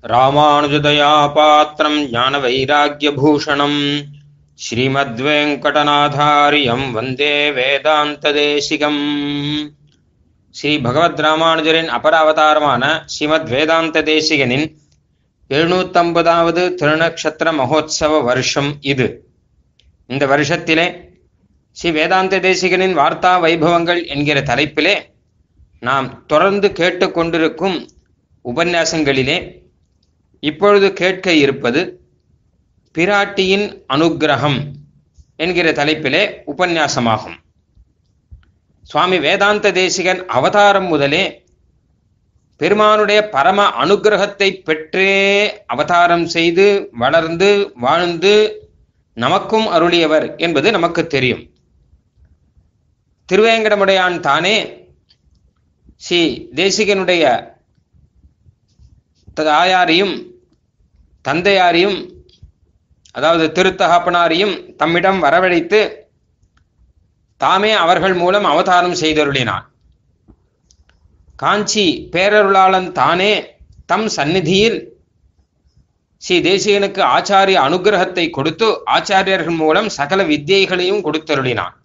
ராமானுஜதயா பாத்திரம் ஞான வைராக்கியபூஷணம் ஸ்ரீமத்வேங்கடநாதாரியம் வந்தே வேதாந்ததேசிகம் ஸ்ரீ பகவத் ராமானுஜரின் அபராவதாரமான ஸ்ரீமத் வேதாந்த தேசிகனின் எழுநூத்தம்பதாவது திருநக்ஷத்திர மகோத்சவ வருஷம் இது இந்த வருஷத்திலே ஸ்ரீ வேதாந்த தேசிகனின் வார்த்தா வைபவங்கள் என்கிற தலைப்பிலே நாம் தொடர்ந்து கேட்டுக்கொண்டிருக்கும் உபன்யாசங்களிலே இப்பொழுது கேட்க இருப்பது பிராட்டியின் அனுக்கிரகம் என்கிற தலைப்பிலே உபன்யாசமாகும் சுவாமி வேதாந்த தேசிகன் அவதாரம் முதலே பெருமானுடைய பரம அனுகிரகத்தை பெற்றே அவதாரம் செய்து வளர்ந்து வாழ்ந்து நமக்கும் அருளியவர் என்பது நமக்கு தெரியும் திருவேங்கடமுடையான் தானே ஸ்ரீ தேசிகனுடைய தாயாரையும் தந்தையாரையும் அதாவது திருத்தகப்பனாரையும் தம்மிடம் வரவழைத்து தாமே அவர்கள் மூலம் அவதாரம் செய்தருளினான் காஞ்சி பேரருளாளன் தானே தம் சந்நிதியில் ஸ்ரீ தேசிகனுக்கு ஆச்சாரிய அனுகிரகத்தை கொடுத்து ஆச்சாரியர்கள் மூலம் சகல வித்தியைகளையும் கொடுத்தருளினான்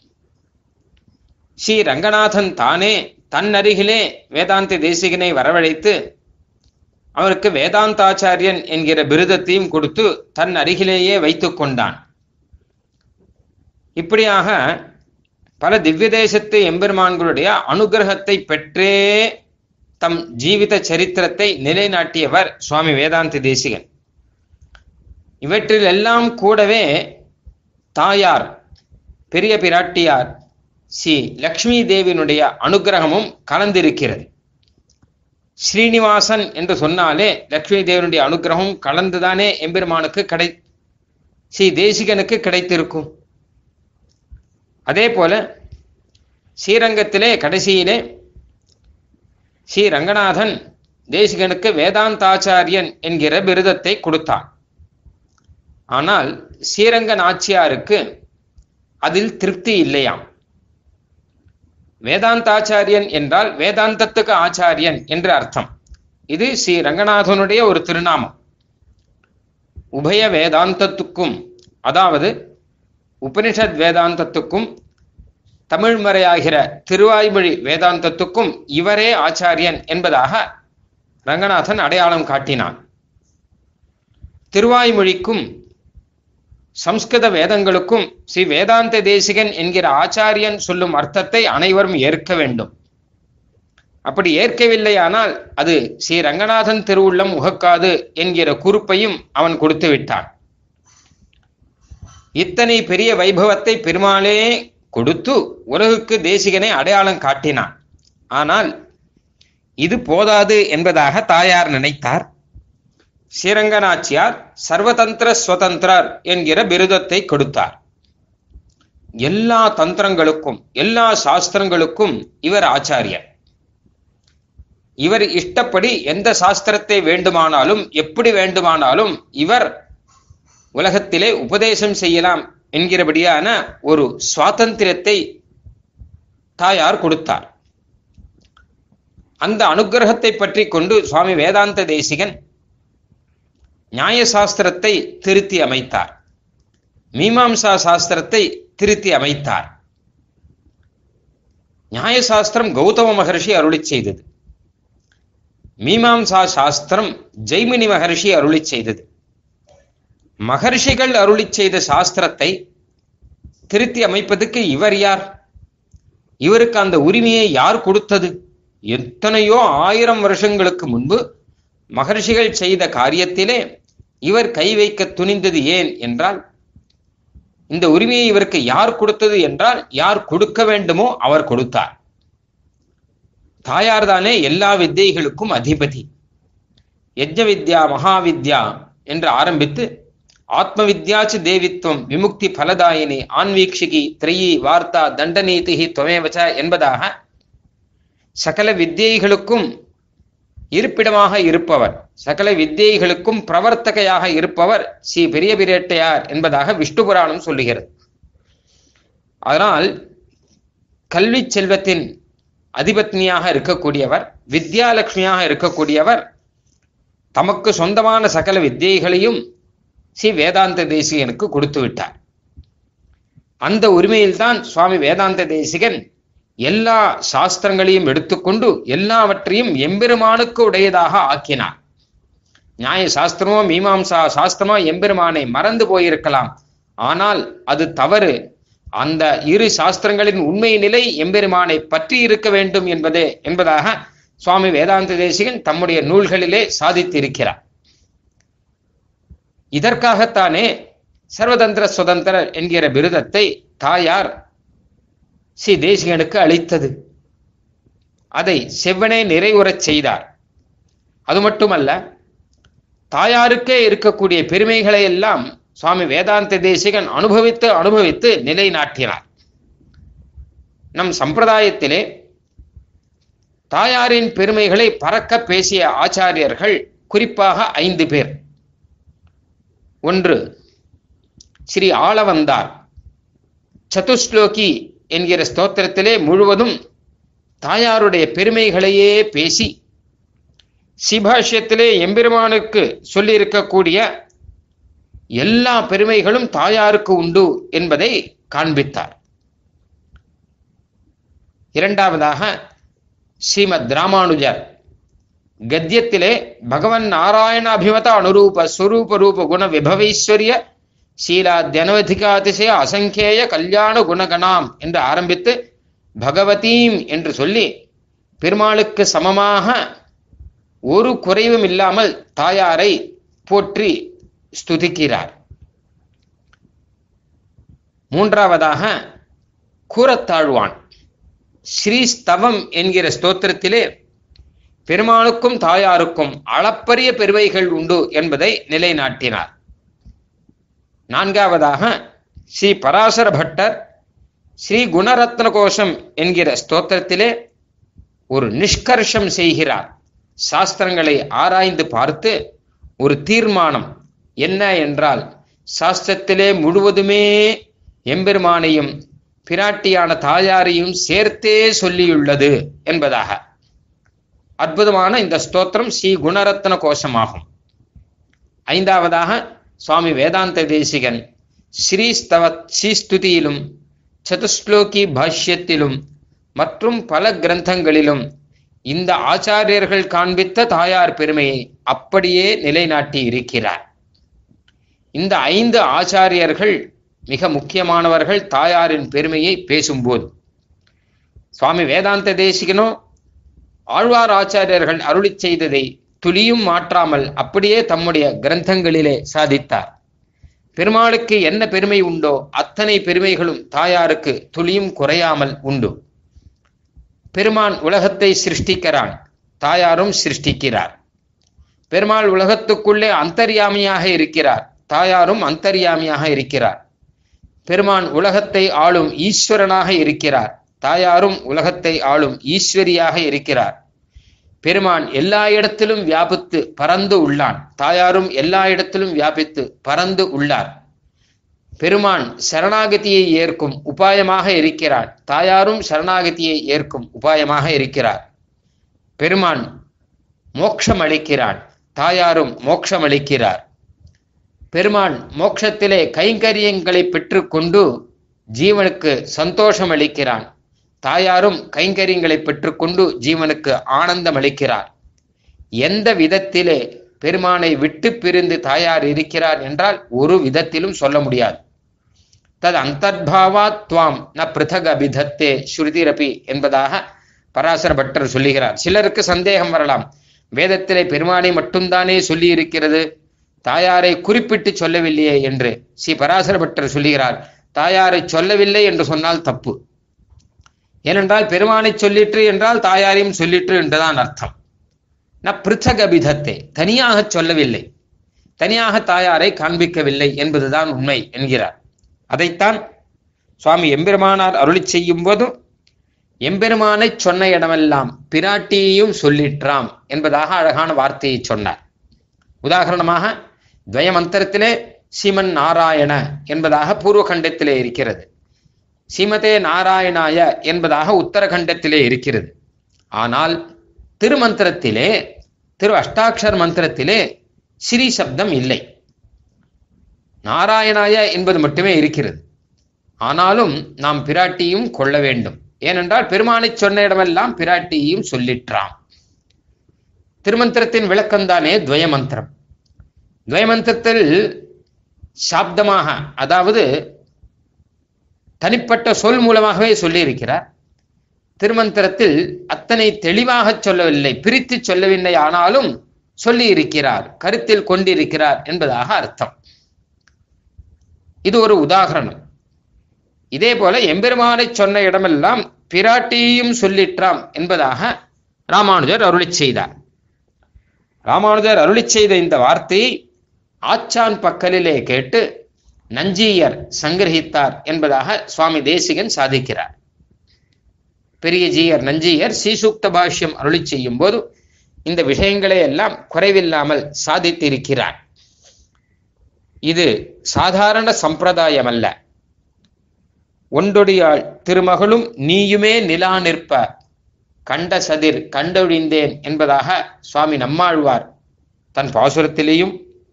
ஸ்ரீ ரங்கநாதன் தானே தன் அருகிலே வேதாந்த தேசிகனை வரவழைத்து அவருக்கு வேதாந்தாச்சாரியன் என்கிற பிருதத்தையும் கொடுத்து தன் அருகிலேயே வைத்து கொண்டான் இப்படியாக பல திவ்ய தேசத்து எம்பெருமான்களுடைய அனுகிரகத்தை பெற்றே தம் ஜீவித சரித்திரத்தை நிலைநாட்டியவர் சுவாமி வேதாந்த தேசிகன் இவற்றில் எல்லாம் கூடவே தாயார் பெரிய பிராட்டியார் ஸ்ரீ லக்ஷ்மி தேவியினுடைய அனுகிரகமும் கலந்திருக்கிறது ஸ்ரீனிவாசன் என்று சொன்னாலே லக்ஷ்மி தேவனுடைய அனுகிரகம் கலந்துதானே எம்பெருமானுக்கு கிடை ஸ்ரீ தேசிகனுக்கு கிடைத்திருக்கும் அதே போல ஸ்ரீரங்கத்திலே கடைசியிலே ஸ்ரீ ரங்கநாதன் தேசிகனுக்கு வேதாந்தாச்சாரியன் என்கிற விருதத்தை கொடுத்தான் ஆனால் ஸ்ரீரங்க நாச்சியாருக்கு அதில் திருப்தி இல்லையாம் வேதாந்தாச்சாரியன் என்றால் வேதாந்தத்துக்கு ஆச்சாரியன் என்று அர்த்தம் இது ஸ்ரீ ரங்கநாதனுடைய ஒரு திருநாமம் உபய வேதாந்தத்துக்கும் அதாவது உபனிஷத் வேதாந்தத்துக்கும் தமிழ் மறையாகிற திருவாய்மொழி வேதாந்தத்துக்கும் இவரே ஆச்சாரியன் என்பதாக ரங்கநாதன் அடையாளம் காட்டினான் திருவாய்மொழிக்கும் சம்ஸ்கிருத வேதங்களுக்கும் ஸ்ரீ வேதாந்த தேசிகன் என்கிற ஆச்சாரியன் சொல்லும் அர்த்தத்தை அனைவரும் ஏற்க வேண்டும் அப்படி ஏற்கவில்லையானால் அது ஸ்ரீ ரங்கநாதன் திருவுள்ளம் உகக்காது என்கிற குறிப்பையும் அவன் கொடுத்து விட்டான் இத்தனை பெரிய வைபவத்தை பெருமாளே கொடுத்து உலகுக்கு தேசிகனை அடையாளம் காட்டினான் ஆனால் இது போதாது என்பதாக தாயார் நினைத்தார் ஸ்ரீரங்கநாச்சியார் சர்வதந்திர ஸ்வதந்திரர் என்கிற பிருதத்தை கொடுத்தார் எல்லா தந்திரங்களுக்கும் எல்லா சாஸ்திரங்களுக்கும் இவர் ஆச்சாரியர் இவர் இஷ்டப்படி எந்த சாஸ்திரத்தை வேண்டுமானாலும் எப்படி வேண்டுமானாலும் இவர் உலகத்திலே உபதேசம் செய்யலாம் என்கிறபடியான ஒரு சுவாதந்திரத்தை தாயார் கொடுத்தார் அந்த அனுகிரகத்தை பற்றி கொண்டு சுவாமி வேதாந்த தேசிகன் நியாய சாஸ்திரத்தை திருத்தி அமைத்தார் மீமாம்சா சாஸ்திரத்தை திருத்தி அமைத்தார் நியாய சாஸ்திரம் கௌதம மகர்ஷி அருளி செய்தது மீமாம்சா சாஸ்திரம் ஜெய்மினி மகர்ஷி அருளி செய்தது மகர்ஷிகள் அருளி செய்த சாஸ்திரத்தை திருத்தி அமைப்பதற்கு இவர் யார் இவருக்கு அந்த உரிமையை யார் கொடுத்தது எத்தனையோ ஆயிரம் வருஷங்களுக்கு முன்பு மகர்ஷிகள் செய்த காரியத்திலே இவர் கை வைக்க துணிந்தது ஏன் என்றால் இந்த உரிமையை இவருக்கு யார் கொடுத்தது என்றால் யார் கொடுக்க வேண்டுமோ அவர் கொடுத்தார் தாயார் தானே எல்லா வித்தியைகளுக்கும் அதிபதி யஜ்ஞ வித்யா மகாவித்யா என்று ஆரம்பித்து ஆத்ம வித்யாச்சு தேவித்துவம் விமுக்தி பலதாயினி ஆன்வீக்ஷிகி திரையி வார்த்தா தண்டநீதிகி துவமேவச்ச என்பதாக சகல வித்தியைகளுக்கும் இருப்பிடமாக இருப்பவர் சகல வித்தியைகளுக்கும் பிரவர்த்தகையாக இருப்பவர் ஸ்ரீ பெரிய பிரேட்டையார் என்பதாக விஷ்ணு புராணம் சொல்லுகிறது அதனால் கல்வி செல்வத்தின் அதிபத்னியாக இருக்கக்கூடியவர் வித்யாலட்சுமியாக இருக்கக்கூடியவர் தமக்கு சொந்தமான சகல வித்தியைகளையும் ஸ்ரீ வேதாந்த தேசிகனுக்கு கொடுத்து விட்டார் அந்த உரிமையில்தான் சுவாமி வேதாந்த தேசிகன் எல்லா சாஸ்திரங்களையும் எடுத்துக்கொண்டு எல்லாவற்றையும் எம்பெருமானுக்கு உடையதாக ஆக்கினார் நியாய சாஸ்திரமோ மீமாம்சா சாஸ்திரமோ எம்பெருமானை மறந்து போயிருக்கலாம் ஆனால் அது தவறு அந்த இரு சாஸ்திரங்களின் உண்மை நிலை எம்பெருமானை பற்றி இருக்க வேண்டும் என்பதே என்பதாக சுவாமி வேதாந்த தேசிகன் தம்முடைய நூல்களிலே சாதித்திருக்கிறார் இதற்காகத்தானே சர்வதந்திர சுதந்திர என்கிற விருதத்தை தாயார் ஸ்ரீ தேசிகனுக்கு அளித்தது அதை செவ்வனே நிறைவுறச் செய்தார் அது மட்டுமல்ல தாயாருக்கே இருக்கக்கூடிய பெருமைகளை எல்லாம் சுவாமி வேதாந்த தேசிகன் அனுபவித்து அனுபவித்து நிலைநாட்டினார் நம் சம்பிரதாயத்திலே தாயாரின் பெருமைகளை பறக்க பேசிய ஆச்சாரியர்கள் குறிப்பாக ஐந்து பேர் ஒன்று ஸ்ரீ ஆளவந்தார் சதுஸ்லோகி என்கிற ஸ்தோத்திரத்திலே முழுவதும் தாயாருடைய பெருமைகளையே பேசி சிபாஷ்யத்திலே எம்பெருமானுக்கு சொல்லியிருக்கக்கூடிய எல்லா பெருமைகளும் தாயாருக்கு உண்டு என்பதை காண்பித்தார் இரண்டாவதாக ஸ்ரீமத் ராமானுஜர் கத்தியத்திலே பகவன் நாராயண அபிமத அனுரூப ஸ்வரூப ரூப குண விபவைஸ்வரிய சீலாத்யனவதிகாதிசய அசங்கேய கல்யாண குணகணாம் என்று ஆரம்பித்து பகவதீம் என்று சொல்லி பெருமாளுக்கு சமமாக ஒரு குறைவும் இல்லாமல் தாயாரை போற்றி ஸ்துதிக்கிறார் மூன்றாவதாக கூறத்தாழ்வான் ஸ்ரீஸ்தவம் என்கிற ஸ்தோத்திரத்திலே பெருமாளுக்கும் தாயாருக்கும் அளப்பரிய பெருமைகள் உண்டு என்பதை நிலைநாட்டினார் நான்காவதாக ஸ்ரீ பராசர பட்டர் ஸ்ரீ குணரத்ன கோஷம் என்கிற ஸ்தோத்திரத்திலே ஒரு நிஷ்கர்ஷம் செய்கிறார் சாஸ்திரங்களை ஆராய்ந்து பார்த்து ஒரு தீர்மானம் என்ன என்றால் சாஸ்திரத்திலே முழுவதுமே எம்பெருமானையும் பிராட்டியான தாயாரையும் சேர்த்தே சொல்லியுள்ளது என்பதாக அற்புதமான இந்த ஸ்தோத்திரம் ஸ்ரீ குணரத்ன கோஷமாகும் ஐந்தாவதாக சுவாமி வேதாந்த தேசிகன் ஸ்ரீஸ்தவ ஸ்ரீஸ்துதியிலும் சதுஸ்லோகி பாஷ்யத்திலும் மற்றும் பல கிரந்தங்களிலும் இந்த ஆச்சாரியர்கள் காண்பித்த தாயார் பெருமையை அப்படியே நிலைநாட்டி இருக்கிறார் இந்த ஐந்து ஆச்சாரியர்கள் மிக முக்கியமானவர்கள் தாயாரின் பெருமையை பேசும்போது சுவாமி வேதாந்த தேசிகனோ ஆழ்வார் ஆச்சாரியர்கள் அருளி செய்ததை துளியும் மாற்றாமல் அப்படியே தம்முடைய கிரந்தங்களிலே சாதித்தார் பெருமாளுக்கு என்ன பெருமை உண்டோ அத்தனை பெருமைகளும் தாயாருக்கு துளியும் குறையாமல் உண்டு பெருமான் உலகத்தை சிருஷ்டிக்கிறான் தாயாரும் சிருஷ்டிக்கிறார் பெருமாள் உலகத்துக்குள்ளே அந்தர்யாமியாக இருக்கிறார் தாயாரும் அந்தர்யாமியாக இருக்கிறார் பெருமான் உலகத்தை ஆளும் ஈஸ்வரனாக இருக்கிறார் தாயாரும் உலகத்தை ஆளும் ஈஸ்வரியாக இருக்கிறார் பெருமான் எல்லா இடத்திலும் வியாபித்து பறந்து உள்ளான் தாயாரும் எல்லா இடத்திலும் வியாபித்து பறந்து உள்ளார் பெருமான் சரணாகதியை ஏற்கும் உபாயமாக இருக்கிறார் தாயாரும் சரணாகதியை ஏற்கும் உபாயமாக இருக்கிறார் பெருமான் மோட்சம் அளிக்கிறான் தாயாரும் மோட்சம் அளிக்கிறார் பெருமான் மோட்சத்திலே கைங்கரியங்களை பெற்றுக்கொண்டு ஜீவனுக்கு சந்தோஷம் அளிக்கிறான் தாயாரும் கைங்கரியங்களை பெற்றுக்கொண்டு ஜீவனுக்கு ஆனந்தம் அளிக்கிறார் எந்த விதத்திலே பெருமானை விட்டு பிரிந்து தாயார் இருக்கிறார் என்றால் ஒரு விதத்திலும் சொல்ல முடியாது தது அந்தர்பாவாத் துவாம் ந பிருத்தக் அபிதத்தே ஸ்ருதிரபி என்பதாக பராசர பட்டர் சொல்லுகிறார் சிலருக்கு சந்தேகம் வரலாம் வேதத்திலே பெருமானை மட்டும்தானே சொல்லி இருக்கிறது தாயாரை குறிப்பிட்டு சொல்லவில்லையே என்று ஸ்ரீ பராசர பட்டர் சொல்லுகிறார் தாயாரை சொல்லவில்லை என்று சொன்னால் தப்பு ஏனென்றால் பெருமானை சொல்லிற்று என்றால் தாயாரையும் சொல்லிற்று என்றுதான் அர்த்தம் ந பிருத்தக் அபிதத்தே தனியாக சொல்லவில்லை தனியாக தாயாரை காண்பிக்கவில்லை என்பதுதான் உண்மை என்கிறார் அதைத்தான் சுவாமி எம்பெருமானார் அருளி செய்யும் போது எம்பெருமானை சொன்ன இடமெல்லாம் பிராட்டியையும் சொல்லிற்றாம் என்பதாக அழகான வார்த்தையை சொன்னார் உதாரணமாக துவய மந்திரத்திலே சீமன் நாராயண என்பதாக பூர்வ கண்டத்திலே இருக்கிறது சீமதே நாராயணாய என்பதாக உத்தரகண்டத்திலே இருக்கிறது ஆனால் திருமந்திரத்திலே திரு அஷ்டாட்சர் மந்திரத்திலே ஸ்ரீ சப்தம் இல்லை நாராயணாய என்பது மட்டுமே இருக்கிறது ஆனாலும் நாம் பிராட்டியும் கொள்ள வேண்டும் ஏனென்றால் பெருமானை சொன்ன இடமெல்லாம் பிராட்டியையும் சொல்லிற்றாம் திருமந்திரத்தின் விளக்கம்தானே துவயமந்திரம் துவயமந்திரத்தில் சாப்தமாக அதாவது தனிப்பட்ட சொல் மூலமாகவே சொல்லியிருக்கிறார் திருமந்திரத்தில் அத்தனை தெளிவாக சொல்லவில்லை பிரித்து சொல்லவில்லை ஆனாலும் சொல்லி இருக்கிறார் கருத்தில் கொண்டிருக்கிறார் என்பதாக அர்த்தம் இது ஒரு உதாகரணம் இதே போல எம்பெருமானை சொன்ன இடமெல்லாம் பிராட்டியையும் சொல்லிற்றாம் என்பதாக ராமானுஜர் அருளி செய்தார் ராமானுஜர் அருளி செய்த இந்த வார்த்தையை ஆச்சான் பக்கலிலே கேட்டு நஞ்சீயர் சங்கிரகித்தார் என்பதாக சுவாமி தேசிகன் சாதிக்கிறார் பெரிய ஜீயர் நஞ்சீயர் ஸ்ரீசூக்த பாஷ்யம் அருளி செய்யும் போது இந்த விஷயங்களை எல்லாம் குறைவில்லாமல் சாதித்திருக்கிறார் இது சாதாரண சம்பிரதாயம் அல்ல ஒன்றொடியாள் திருமகளும் நீயுமே நிலா நிற்ப கண்ட சதிர் கண்டொழிந்தேன் என்பதாக சுவாமி நம்மாழ்வார் தன் பாசுரத்திலேயும்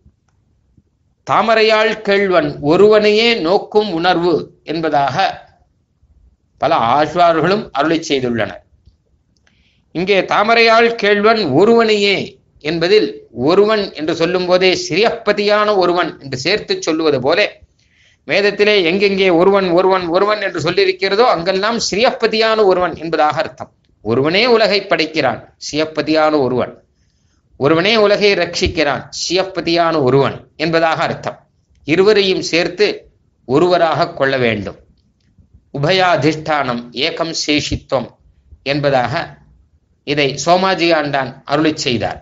தாமரையாள் கேள்வன் ஒருவனையே நோக்கும் உணர்வு என்பதாக பல ஆழ்வார்களும் அருளி செய்துள்ளனர் இங்கே தாமரையாள் கேள்வன் ஒருவனையே என்பதில் ஒருவன் என்று சொல்லும் போதே சிறியப்பதியான ஒருவன் என்று சேர்த்து சொல்லுவது போல வேதத்திலே எங்கெங்கே ஒருவன் ஒருவன் ஒருவன் என்று சொல்லியிருக்கிறதோ அங்கெல்லாம் சிறியப்பதியான ஒருவன் என்பதாக அர்த்தம் ஒருவனே உலகை படைக்கிறான் சியப்பதியான ஒருவன் ஒருவனே உலகை ரட்சிக்கிறான் சியப்பதியான ஒருவன் என்பதாக அர்த்தம் இருவரையும் சேர்த்து ஒருவராக கொள்ள வேண்டும் உபயாதிஷ்டானம் ஏகம் சேஷித்துவம் என்பதாக இதை சோமாஜி ஆண்டான் அருளி செய்தார்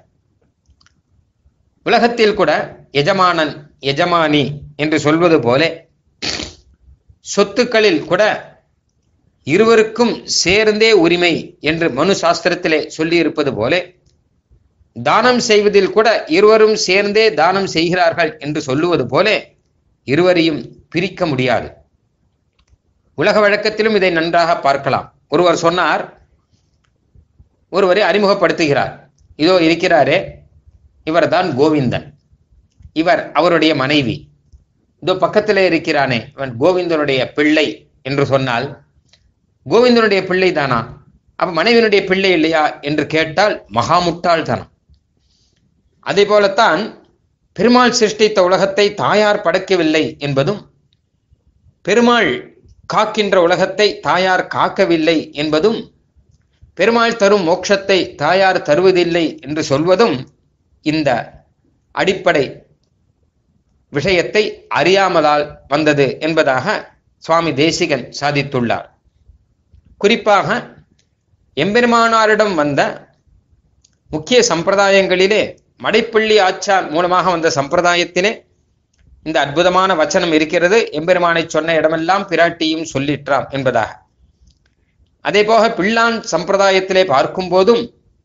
உலகத்தில் கூட எஜமானன் எஜமானி என்று சொல்வது போல சொத்துக்களில் கூட இருவருக்கும் சேர்ந்தே உரிமை என்று மனு சாஸ்திரத்திலே சொல்லியிருப்பது போல தானம் செய்வதில் கூட இருவரும் சேர்ந்தே தானம் செய்கிறார்கள் என்று சொல்லுவது போல இருவரையும் பிரிக்க முடியாது உலக வழக்கத்திலும் இதை நன்றாக பார்க்கலாம் ஒருவர் சொன்னார் ஒருவரை அறிமுகப்படுத்துகிறார் இதோ இருக்கிறாரே இவர்தான் கோவிந்தன் இவர் அவருடைய மனைவி இதோ பக்கத்திலே இருக்கிறானே இவன் கோவிந்தனுடைய பிள்ளை என்று சொன்னால் கோவிந்தனுடைய பிள்ளை தானா அப்ப மனைவியினுடைய பிள்ளை இல்லையா என்று கேட்டால் மகா முட்டாள்தனம் அதே போலத்தான் பெருமாள் சிருஷ்டித்த உலகத்தை தாயார் படைக்கவில்லை என்பதும் பெருமாள் காக்கின்ற உலகத்தை தாயார் காக்கவில்லை என்பதும் பெருமாள் தரும் மோட்சத்தை தாயார் தருவதில்லை என்று சொல்வதும் இந்த அடிப்படை விஷயத்தை அறியாமலால் வந்தது என்பதாக சுவாமி தேசிகன் சாதித்துள்ளார் குறிப்பாக எம்பெருமானாரிடம் வந்த முக்கிய சம்பிரதாயங்களிலே மடைப்பள்ளி ஆச்சார் மூலமாக வந்த சம்பிரதாயத்திலே இந்த அற்புதமான வச்சனம் இருக்கிறது எம்பெருமானை சொன்ன இடமெல்லாம் பிராட்டியும் சொல்லிற்றாம் என்பதாக அதே போக பிள்ளான் சம்பிரதாயத்திலே பார்க்கும் போதும்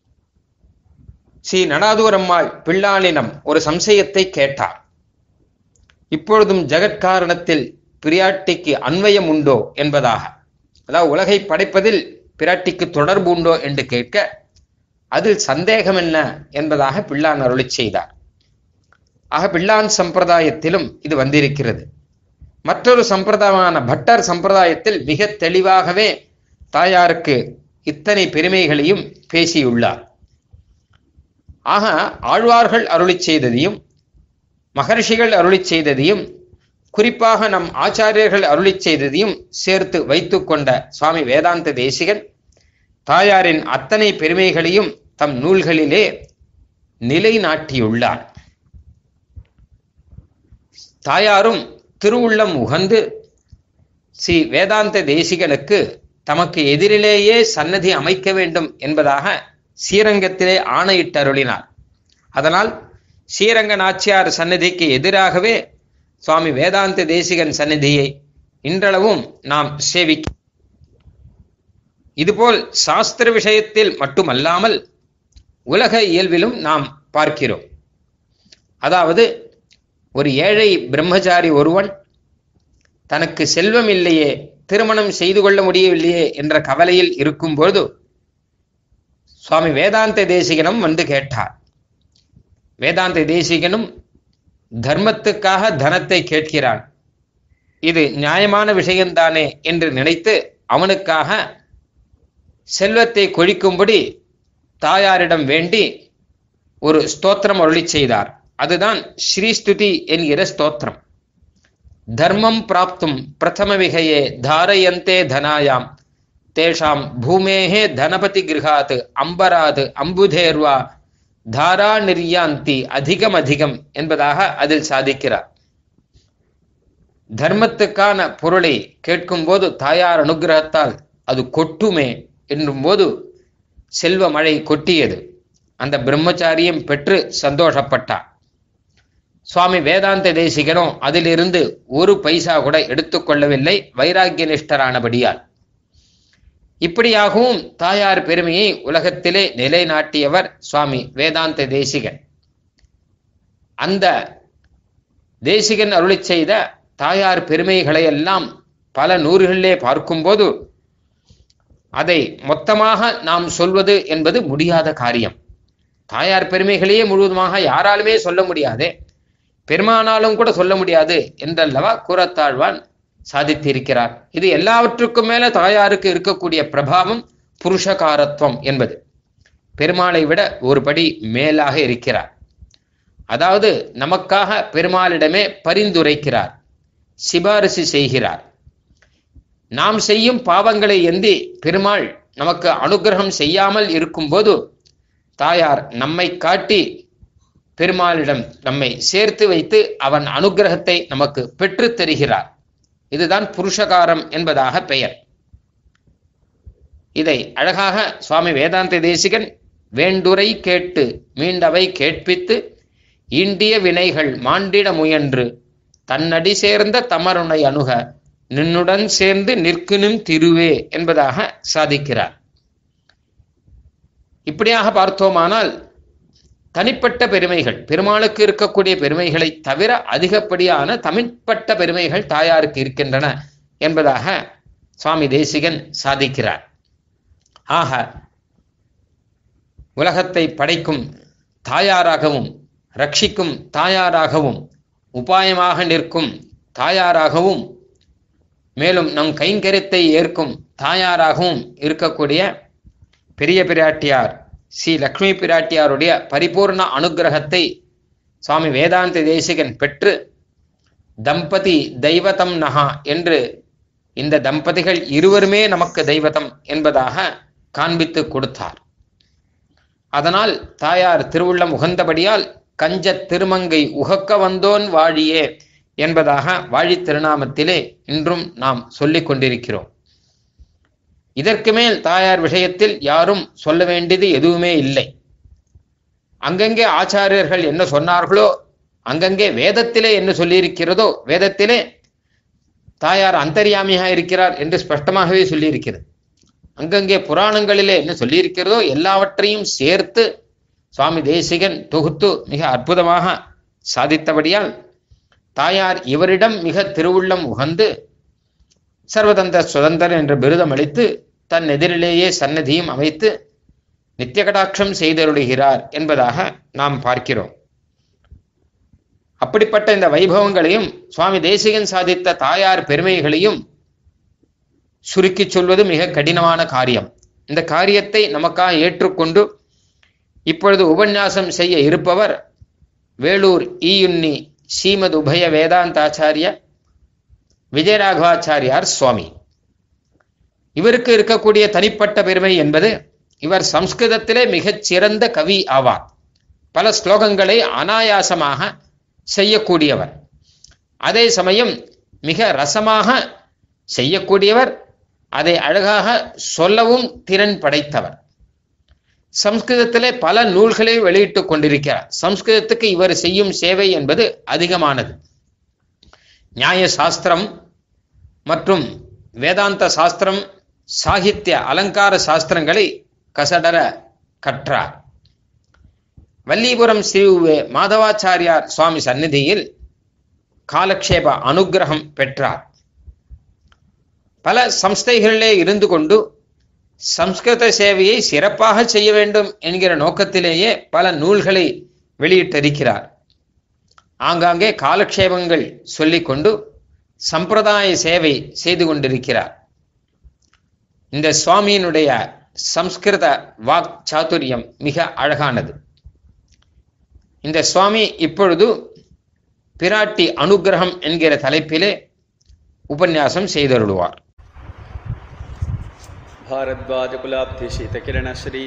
ஸ்ரீ நடாதூரம்மாள் பிள்ளாளினம் ஒரு சம்சயத்தை கேட்டார் இப்பொழுதும் ஜெகத்காரணத்தில் பிராட்டிக்கு அன்வயம் உண்டோ என்பதாக அதாவது உலகை படைப்பதில் பிராட்டிக்கு தொடர்பு உண்டோ என்று கேட்க அதில் சந்தேகம் என்ன என்பதாக பிள்ளான் அருளி செய்தார் ஆக பிள்ளான் சம்பிரதாயத்திலும் இது வந்திருக்கிறது மற்றொரு சம்பிரதாயமான பட்டர் சம்பிரதாயத்தில் மிக தெளிவாகவே தாயாருக்கு இத்தனை பெருமைகளையும் பேசியுள்ளார் ஆக ஆழ்வார்கள் அருளி செய்ததையும் மகர்ஷிகள் அருளி செய்ததையும் குறிப்பாக நம் ஆச்சாரியர்கள் அருளி செய்ததையும் சேர்த்து வைத்துக்கொண்ட சுவாமி வேதாந்த தேசிகன் தாயாரின் அத்தனை பெருமைகளையும் தம் நூல்களிலே நிலைநாட்டியுள்ளார் தாயாரும் திருவுள்ளம் உகந்து ஸ்ரீ வேதாந்த தேசிகனுக்கு தமக்கு எதிரிலேயே சன்னதி அமைக்க வேண்டும் என்பதாக ஸ்ரீரங்கத்திலே ஆணையிட்டருளினார் அதனால் ஸ்ரீரங்க நாச்சியார் சன்னதிக்கு எதிராகவே சுவாமி வேதாந்த தேசிகன் சந்நிதியை இன்றளவும் நாம் சேவிக்க இதுபோல் சாஸ்திர விஷயத்தில் மட்டுமல்லாமல் உலக இயல்பிலும் நாம் பார்க்கிறோம் அதாவது ஒரு ஏழை பிரம்மச்சாரி ஒருவன் தனக்கு செல்வம் இல்லையே திருமணம் செய்து கொள்ள முடியவில்லையே என்ற கவலையில் இருக்கும் பொழுது சுவாமி வேதாந்த தேசிகனும் வந்து கேட்டார் வேதாந்த தேசிகனும் தர்மத்துக்காக தனத்தை கேட்கிறான் இது நியாயமான விஷயம்தானே என்று நினைத்து அவனுக்காக செல்வத்தை கொழிக்கும்படி தாயாரிடம் வேண்டி ஒரு ஸ்தோத்திரம் அருளி செய்தார் அதுதான் ஸ்ரீஸ்துதி என்கிற ஸ்தோத்திரம் தர்மம் பிராப்தும் பிரதம விகையே தாரயந்தே தனாயாம் தேஷாம் பூமேகே தனபதி கிரகாத் அம்பராது அம்புதேர்வா தாரா நிர்யாந்தி அதிகம் அதிகம் என்பதாக அதில் சாதிக்கிறார் தர்மத்துக்கான பொருளை கேட்கும்போது தாயார் அனுகிரகத்தால் அது கொட்டுமே என்னும்போது செல்வ மழை கொட்டியது அந்த பிரம்மச்சாரியம் பெற்று சந்தோஷப்பட்டார் சுவாமி வேதாந்த தேசிகனும் அதிலிருந்து ஒரு பைசா கூட எடுத்துக்கொள்ளவில்லை வைராக்கிய நிஷ்டரானபடியால் இப்படியாகவும் தாயார் பெருமையை உலகத்திலே நிலைநாட்டியவர் சுவாமி வேதாந்த தேசிகன் அந்த தேசிகன் அருளி செய்த தாயார் பெருமைகளை எல்லாம் பல நூறுகளிலே பார்க்கும்போது அதை மொத்தமாக நாம் சொல்வது என்பது முடியாத காரியம் தாயார் பெருமைகளையே முழுவதுமாக யாராலுமே சொல்ல முடியாதே பெருமானாலும் கூட சொல்ல முடியாது என்றல்லவா கூறத்தாழ்வான் சாதித்திருக்கிறார் இது எல்லாவற்றுக்கும் மேல தாயாருக்கு இருக்கக்கூடிய பிரபாவம் புருஷகாரத்துவம் என்பது பெருமாளை விட ஒரு படி மேலாக இருக்கிறார் அதாவது நமக்காக பெருமாளிடமே பரிந்துரைக்கிறார் சிபாரிசு செய்கிறார் நாம் செய்யும் பாவங்களை எந்தி பெருமாள் நமக்கு அனுகிரகம் செய்யாமல் இருக்கும்போது தாயார் நம்மை காட்டி பெருமாளிடம் நம்மை சேர்த்து வைத்து அவன் அனுகிரகத்தை நமக்கு பெற்று தருகிறார் இதுதான் புருஷகாரம் என்பதாக பெயர் இதை அழகாக சுவாமி வேதாந்த தேசிகன் வேண்டுரை கேட்டு மீண்டவை கேட்பித்து ஈண்டிய வினைகள் மாண்டிட முயன்று தன்னடி சேர்ந்த தமருனை அணுக நின்னுடன் சேர்ந்து நிற்கினும் திருவே என்பதாக சாதிக்கிறார் இப்படியாக பார்த்தோமானால் தனிப்பட்ட பெருமைகள் பெருமாளுக்கு இருக்கக்கூடிய பெருமைகளை தவிர அதிகப்படியான தனிப்பட்ட பெருமைகள் தாயாருக்கு இருக்கின்றன என்பதாக சுவாமி தேசிகன் சாதிக்கிறார் ஆக உலகத்தை படைக்கும் தாயாராகவும் ரட்சிக்கும் தாயாராகவும் உபாயமாக நிற்கும் தாயாராகவும் மேலும் நம் கைங்கரியத்தை ஏற்கும் தாயாராகவும் இருக்கக்கூடிய பெரிய பிராட்டியார் ஸ்ரீ லக்ஷ்மி பிராட்டியாருடைய பரிபூர்ண அனுகிரகத்தை சுவாமி வேதாந்த தேசிகன் பெற்று தம்பதி தெய்வதம் நகா என்று இந்த தம்பதிகள் இருவருமே நமக்கு தெய்வதம் என்பதாக காண்பித்து கொடுத்தார் அதனால் தாயார் திருவுள்ளம் உகந்தபடியால் கஞ்ச திருமங்கை உகக்க வந்தோன் வாழியே என்பதாக வாழி திருநாமத்திலே இன்றும் நாம் சொல்லிக் கொண்டிருக்கிறோம் இதற்கு மேல் தாயார் விஷயத்தில் யாரும் சொல்ல வேண்டியது எதுவுமே இல்லை அங்கங்கே ஆச்சாரியர்கள் என்ன சொன்னார்களோ அங்கங்கே வேதத்திலே என்ன சொல்லியிருக்கிறதோ வேதத்திலே தாயார் அந்தர்யாமியாக இருக்கிறார் என்று ஸ்பஷ்டமாகவே சொல்லியிருக்கிறது அங்கங்கே புராணங்களிலே என்ன சொல்லியிருக்கிறதோ எல்லாவற்றையும் சேர்த்து சுவாமி தேசிகன் தொகுத்து மிக அற்புதமாக சாதித்தபடியால் தாயார் இவரிடம் மிக திருவுள்ளம் உகந்து சர்வதந்திர சுதந்திரன் என்ற விருதம் அளித்து தன் எதிரிலேயே சன்னதியும் அமைத்து நித்திய கடாட்சம் செய்தருளுகிறார் என்பதாக நாம் பார்க்கிறோம் அப்படிப்பட்ட இந்த வைபவங்களையும் சுவாமி தேசிகன் சாதித்த தாயார் பெருமைகளையும் சுருக்கிச் சொல்வது மிக கடினமான காரியம் இந்த காரியத்தை நமக்காக ஏற்றுக்கொண்டு இப்பொழுது உபன்யாசம் செய்ய இருப்பவர் வேலூர் ஈயுன்னி ஸ்ரீமத் உபய வேதாந்தாச்சாரிய விஜயராகவாச்சாரியார் சுவாமி இவருக்கு இருக்கக்கூடிய தனிப்பட்ட பெருமை என்பது இவர் சம்ஸ்கிருதத்திலே மிகச் சிறந்த கவி ஆவார் பல ஸ்லோகங்களை அனாயாசமாக செய்யக்கூடியவர் அதே சமயம் மிக ரசமாக செய்யக்கூடியவர் அதை அழகாக சொல்லவும் திறன் படைத்தவர் சம்ஸ்கிருதத்திலே பல நூல்களை வெளியிட்டுக் கொண்டிருக்கிறார் சம்ஸ்கிருதத்துக்கு இவர் செய்யும் சேவை என்பது அதிகமானது நியாய சாஸ்திரம் மற்றும் வேதாந்த சாஸ்திரம் சாகித்ய அலங்கார சாஸ்திரங்களை கசடர கற்றார் வல்லிபுரம் ஸ்ரீ மாதவாச்சாரியார் சுவாமி சந்நிதியில் காலக்ஷேப அனுகிரகம் பெற்றார் பல சம்ஸ்தைகளிலே இருந்து கொண்டு சம்ஸ்கிருத சேவையை சிறப்பாக செய்ய வேண்டும் என்கிற நோக்கத்திலேயே பல நூல்களை வெளியிட்டிருக்கிறார் ஆங்காங்கே காலக்ஷேபங்கள் சொல்லிக்கொண்டு சம்பிரதாய சேவை செய்து கொண்டிருக்கிறார் இந்த சுவாமியினுடைய சம்ஸ்கிருத வாக் சாதுரியம் மிக அழகானது இந்த சுவாமி இப்பொழுது பிராட்டி அனுகிரகம் என்கிற தலைப்பிலே உபன்யாசம் செய்தருளுவார் भारद्वाजकुलाब्धिशीतकिरणश्री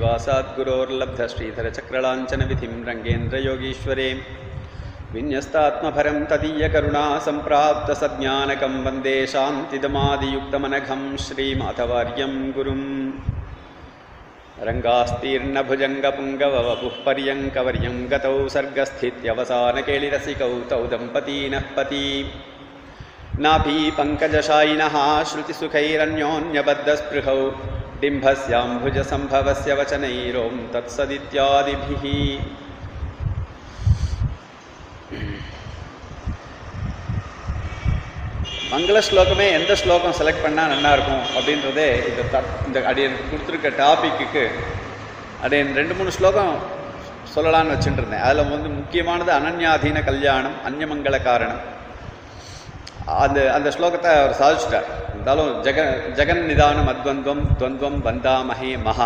श्रीनिवासाद्गुरोर्लब्धश्रीधरचक्रलाञ्छनविधिं रङ्गेन्द्रयोगीश्वरे विन्यस्तात्मभरं तदीयकरुणा सम्प्राप्तसज्ञानकं वन्दे शान्तिदमादियुक्तमनघं श्रीमाधवार्यं गुरुम् रङ्गास्तीर्णभुजङ्गपुङ्गवपुः पर्यङ्कवर्यं गतौ सर्गस्थित्यवसानकेलिरसिकौ तौ दम्पतीनः पती नाभि पङ्कजशायिनः श्रुतिसुखैरन्योन्यबद्धस्पृहौ डिम्भस्याम्भुजसम्भवस्य वचनैरों तत्सदित्यादिभिः மங்கள ஸ்லோகமே எந்த ஸ்லோகம் செலக்ட் பண்ணால் நல்லா இருக்கும் அப்படின்றதே இந்த த இந்த அடியன் கொடுத்துருக்க டாப்பிக்கு அடியன் ரெண்டு மூணு ஸ்லோகம் சொல்லலான்னு வச்சுட்டு இருந்தேன் அதில் வந்து முக்கியமானது அனன்யாதீன கல்யாணம் அந்நியமங்கள காரணம் அந்த அந்த ஸ்லோகத்தை அவர் சாதிச்சிட்டார் இருந்தாலும் ஜெக ஜெகன் நிதானம் அத்வந்தம் துவந்தம் வந்தாமஹே மகா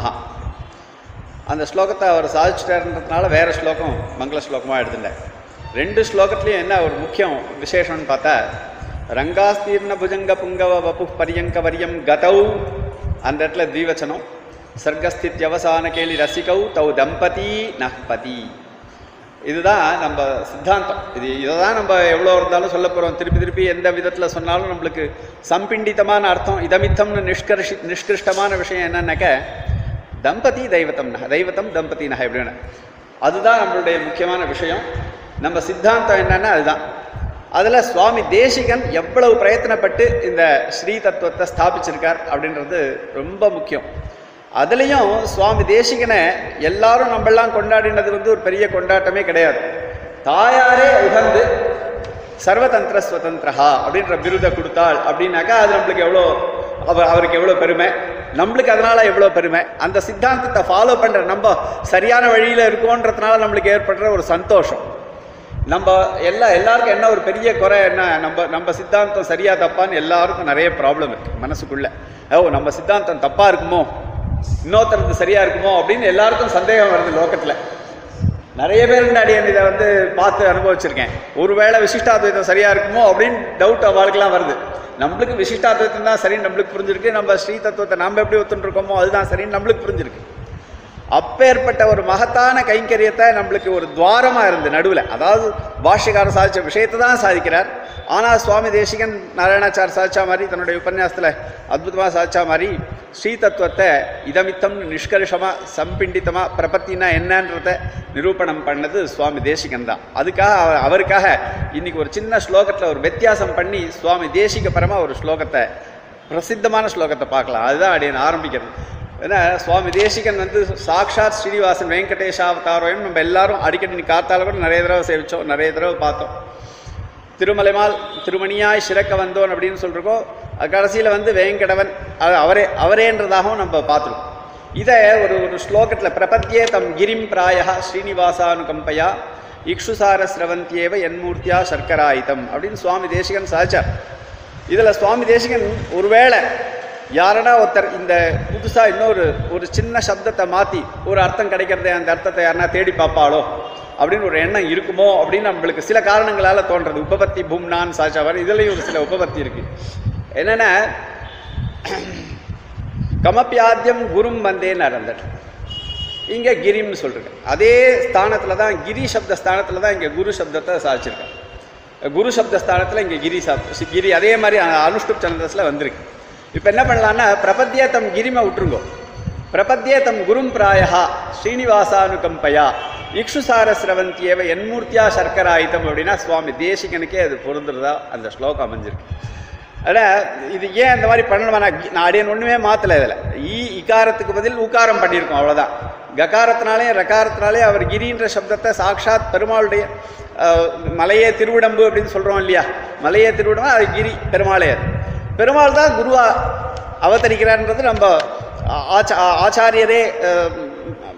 அந்த ஸ்லோகத்தை அவர் சாதிச்சிட்டாருன்றதுனால வேற ஸ்லோகம் மங்கள ஸ்லோகமாக எடுத்துட்டேன் ரெண்டு ஸ்லோகத்துலேயும் என்ன ஒரு முக்கியம் விசேஷம்னு பார்த்தா ரங்காஸ்தீர்ண புஜங்க புங்கவ வபு பரியங்க வரியம் கதௌ அந்த இடத்துல தீவச்சனம் சர்க்கஸ்தித்யவசான கேலி ரசிகௌ தௌ தம்பதி நஹ்பதி இதுதான் நம்ம சித்தாந்தம் இது இதை தான் நம்ம எவ்வளோ இருந்தாலும் சொல்ல போகிறோம் திருப்பி திருப்பி எந்த விதத்தில் சொன்னாலும் நம்மளுக்கு சம்பிண்டிதமான அர்த்தம் இதமித்தம்னு நிஷ்கர்ஷி நிஷ்கிருஷ்டமான விஷயம் என்னன்னாக்க தம்பதி தெய்வத்தம் நக தெய்வத்தம் தம்பதி நக எப்படின்னு அதுதான் நம்மளுடைய முக்கியமான விஷயம் நம்ம சித்தாந்தம் என்னன்னா அதுதான் அதில் சுவாமி தேசிகன் எவ்வளவு பிரயத்தனப்பட்டு இந்த ஸ்ரீ தத்துவத்தை ஸ்தாபிச்சிருக்கார் அப்படின்றது ரொம்ப முக்கியம் அதுலேயும் சுவாமி தேசிகனை எல்லாரும் நம்மெல்லாம் கொண்டாடினது வந்து ஒரு பெரிய கொண்டாட்டமே கிடையாது தாயாரே உகந்து சர்வதந்திர ஸ்வதந்திரஹா அப்படின்ற விருதை கொடுத்தாள் அப்படின்னாக்கா அது நம்மளுக்கு எவ்வளோ அவர் அவருக்கு எவ்வளோ பெருமை நம்மளுக்கு அதனால எவ்வளோ பெருமை அந்த சித்தாந்தத்தை ஃபாலோ பண்ணுற நம்ம சரியான வழியில் இருக்கோன்றதுனால நம்மளுக்கு ஏற்படுற ஒரு சந்தோஷம் நம்ம எல்லா எல்லாருக்கும் என்ன ஒரு பெரிய குறை என்ன நம்ம நம்ம சித்தாந்தம் சரியா தப்பான்னு எல்லாருக்கும் நிறைய ப்ராப்ளம் இருக்கு மனசுக்குள்ள ஓ நம்ம சித்தாந்தம் தப்பா இருக்குமோ இன்னொருத்தருக்கு சரியா இருக்குமோ அப்படின்னு எல்லாருக்கும் சந்தேகம் வருது லோகத்துல நிறைய பேர் முன்னாடி இதை வந்து பார்த்து அனுபவிச்சிருக்கேன் ஒருவேளை விசிஷ்டாத்வைத்தம் சரியா இருக்குமோ அப்படின்னு டவுட் அவளுக்கெல்லாம் வருது நம்மளுக்கு விசிஷ்டாத்வைத்தம் தான் சரின்னு நம்மளுக்கு புரிஞ்சிருக்கு நம்ம ஸ்ரீ தத்துவத்தை நம்ம எப்படி ஒத்துன்னு இருக்கோமோ அதுதான் சரின்னு நம்மளுக்கு புரிஞ்சிருக்கு அப்பேற்பட்ட ஒரு மகத்தான கைங்கரியத்தை நம்மளுக்கு ஒரு துவாரமாக இருந்து நடுவில் அதாவது பாஷ்யக்காரர் சாதிச்ச விஷயத்தை தான் சாதிக்கிறார் ஆனால் சுவாமி தேசிகன் நாராயணாச்சார் சாதிச்சா மாதிரி தன்னுடைய உபன்யாசத்தில் அற்புதமாக சாதிச்சா மாதிரி ஸ்ரீ தத்துவத்தை இதமித்தம் நிஷ்கர்ஷமாக சம்பிண்டித்தமாக பிரபத்தினா என்னன்றத நிரூபணம் பண்ணது சுவாமி தேசிகன் தான் அதுக்காக அவர் அவருக்காக இன்னைக்கு ஒரு சின்ன ஸ்லோகத்தில் ஒரு வித்தியாசம் பண்ணி சுவாமி தேசிக பரமாக ஒரு ஸ்லோகத்தை பிரசித்தமான ஸ்லோகத்தை பார்க்கலாம் அதுதான் அப்படின்னு ஆரம்பிக்கிறது ஏன்னா சுவாமி தேசிகன் வந்து சாக்ஷாத் ஸ்ரீனிவாசன் வெங்கடேஷாவதாரோயம் நம்ம எல்லாரும் அடிக்கடி நீ காத்தால கூட நிறைய தடவை சேவிச்சோம் நிறைய தடவை பார்த்தோம் திருமலைமால் திருமணியாய் சிறக்க வந்தோன் அப்படின்னு சொல்லிருக்கோம் கடைசியில் வந்து வேங்கடவன் அது அவரே அவரேன்றதாகவும் நம்ம பார்த்துருக்கோம் இதை ஒரு ஒரு ஸ்லோகத்தில் பிரபத்தியே தம் கிரிம் பிராயா ஸ்ரீனிவாசானுகம்பையா இக்ஷுசார ஸ்ரவந்தியேவ என்மூர்த்தியா சர்க்கராயுதம் அப்படின்னு சுவாமி தேசிகன் சாதிச்சார் இதில் சுவாமி தேசிகன் ஒருவேளை யாரனா ஒருத்தர் இந்த புதுசாக இன்னொரு ஒரு சின்ன சப்தத்தை மாற்றி ஒரு அர்த்தம் கிடைக்கிறதே அந்த அர்த்தத்தை யாருனா தேடி பார்ப்பாளோ அப்படின்னு ஒரு எண்ணம் இருக்குமோ அப்படின்னு நம்மளுக்கு சில காரணங்களால் தோன்றது உபபத்தி பூம்னான் சாச்சாவர் இதுலேயும் ஒரு சில உபபத்தி இருக்கு என்னென்ன கமப்பியாத்தியம் குரும் வந்தேன்னு அறந்தட் இங்கே கிரிம்னு சொல்லிருக்கேன் அதே ஸ்தானத்தில் தான் கிரி சப்த ஸ்தானத்தில் தான் இங்கே குரு சப்தத்தை சாதிச்சிருக்கேன் குரு சப்த ஸ்தானத்தில் இங்கே கிரி சப் கிரி அதே மாதிரி அனுஷ்டுப் சந்திரஸில் வந்திருக்கு இப்போ என்ன பண்ணலான்னா பிரபத்தியே தம் கிரிமை விட்டுருங்கோ பிரபத்தியே தம் குரும் பிராயா ஸ்ரீனிவாசானுகம்பயா இக்ஷுசார சிரவந்தியேவ என்மூர்த்தியா சர்க்கராயுதம் அப்படின்னா சுவாமி தேசிகனுக்கே அது பொருந்துறதா அந்த ஸ்லோகம் அமைஞ்சிருக்கு ஆனால் இது ஏன் இந்த மாதிரி பண்ணணுமா நான் கி- நான் அடியன் ஒன்றுமே மாற்றலை இதில் ஈ இகாரத்துக்கு பதில் உக்காரம் பண்ணியிருக்கோம் அவ்வளோதான் ககாரத்தினாலே ரகாரத்தினாலே அவர் கிரின்ற சப்தத்தை சாக்ஷாத் பெருமாளுடைய அஹ், மலையே திருவிடம்பு அப்படின்னு சொல்கிறோம் இல்லையா மலையே திருவிடம்பு அது கிரி பெருமாளே அது பெருமாள் தான் குருவா அவதரிக்கிறார்ன்றது நம்ம ஆச்சா ஆச்சாரியரே அஹ்,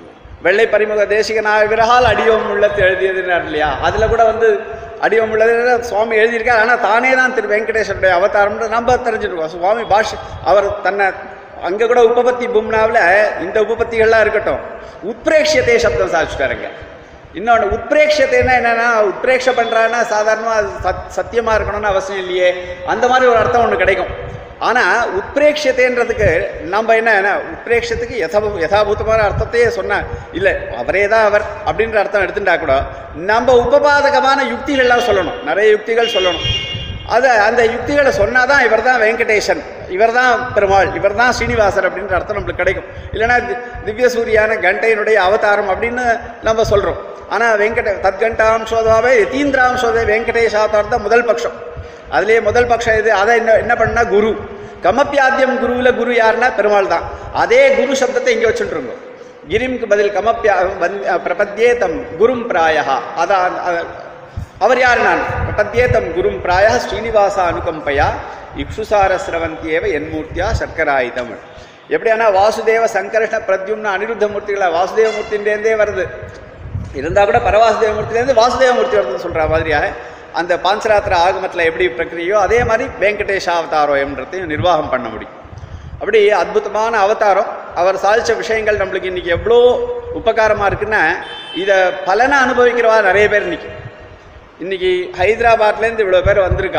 வெள்ளை பரிமுக தேசிக நாயகரால் அடியோம் உள்ளத்து எழுதியதுன்னார் இல்லையா அதில் கூட வந்து அடியோம் உள்ளது சுவாமி எழுதியிருக்கார் ஆனால் தானே தான் திரு வெங்கடேஸ்வருடைய அவதாரம்னு நம்ம தெரிஞ்சுருக்கோம் சுவாமி பாஷ் அவர் தன்னை அங்கே கூட உபபத்தி பூம்னாவில் இந்த உபபத்திகள்லாம் இருக்கட்டும் உத்பிரேக்ஷியத்தை சப்தம் சாதிச்சுட்டாருங்க இன்னொன்று உத்பிரேக்ஷத்தைன்னா என்னன்னா உத்பிரேக்ஷ பண்ணுறான்னா சாதாரணமாக அது சத் சத்தியமாக இருக்கணும்னு அவசியம் இல்லையே அந்த மாதிரி ஒரு அர்த்தம் ஒன்று கிடைக்கும் ஆனால் உத்பிரேக்ஷத்தைன்றதுக்கு நம்ம என்ன உத்பிரேக்ஷத்துக்கு யதா யதாபூதமான அர்த்தத்தையே சொன்ன இல்லை அவரே தான் அவர் அப்படின்ற அர்த்தம் எடுத்துட்டா கூட நம்ம உபபாதகமான யுக்திகள்லாம் சொல்லணும் நிறைய யுக்திகள் சொல்லணும் அதை அந்த யுக்திகளை சொன்னால் தான் இவர் தான் வெங்கடேசன் இவர் தான் பெருமாள் இவர் தான் ஸ்ரீனிவாசர் அப்படின்ற அர்த்தம் நம்மளுக்கு கிடைக்கும் இல்லைன்னா தி- திவ்ய சூரியான கண்டையினுடைய அவதாரம் அப்படின்னு நம்ம சொல்கிறோம் ஆனால் வெங்கட தத்கண்டாம் சோதாவே யதீந்திராம் சோதே வெங்கடேஷ் அவதாரம் தான் முதல் பட்சம் அதுலேயே முதல் பட்சம் இது அதை என்ன என்ன பண்ணா குரு கமப்பியாத்தியம் குருவில் குரு யாருன்னா பெருமாள் தான் அதே குரு சப்தத்தை இங்கே வச்சுட்டுருங்க கிரிம்க்கு பதில் கமப்பியா வந் பிரபத்யே தம் குரும் பிராயா அதான் அ- அவர் யார் நான் பிரபத்யே தம் குரும் பிராய ஸ்ரீனிவாச அனுகம்பையா இக்ஷுசார சிரவந்தியேவ என்மூர்த்தியா சர்க்கராயுதம் எப்படியானா வாசுதேவ சங்கர்ஷ்ண பிரத்யும்ன அனிருத்த மூர்த்திகளா வாசுதேவ மூர்த்தின்றேந்தே வருது இருந்தால் கூட பரவாசுதேவ மூர்த்திலேருந்து வாசுதேவ மூர்த்தி வருதுன்னு சொல்கிற மாதிரியாக அந்த பாஞ்சராத்திர ஆகமத்தில் எப்படி பிரக்கிரியோ அதே மாதிரி வெங்கடேஷ அவதாரோயம்ன்றதையும் நிர்வாகம் பண்ண முடியும் அப்படி அற்புதமான அவதாரம் அவர் சாதிச்ச விஷயங்கள் நம்மளுக்கு இன்னைக்கு எவ்வளோ உபகாரமாக இருக்குன்னா இதை பலனை அனுபவிக்கிறவா நிறைய பேர் இன்னைக்கு இன்னைக்கு ஹைதராபாத்லேருந்து இவ்வளோ பேர் வந்திருக்கா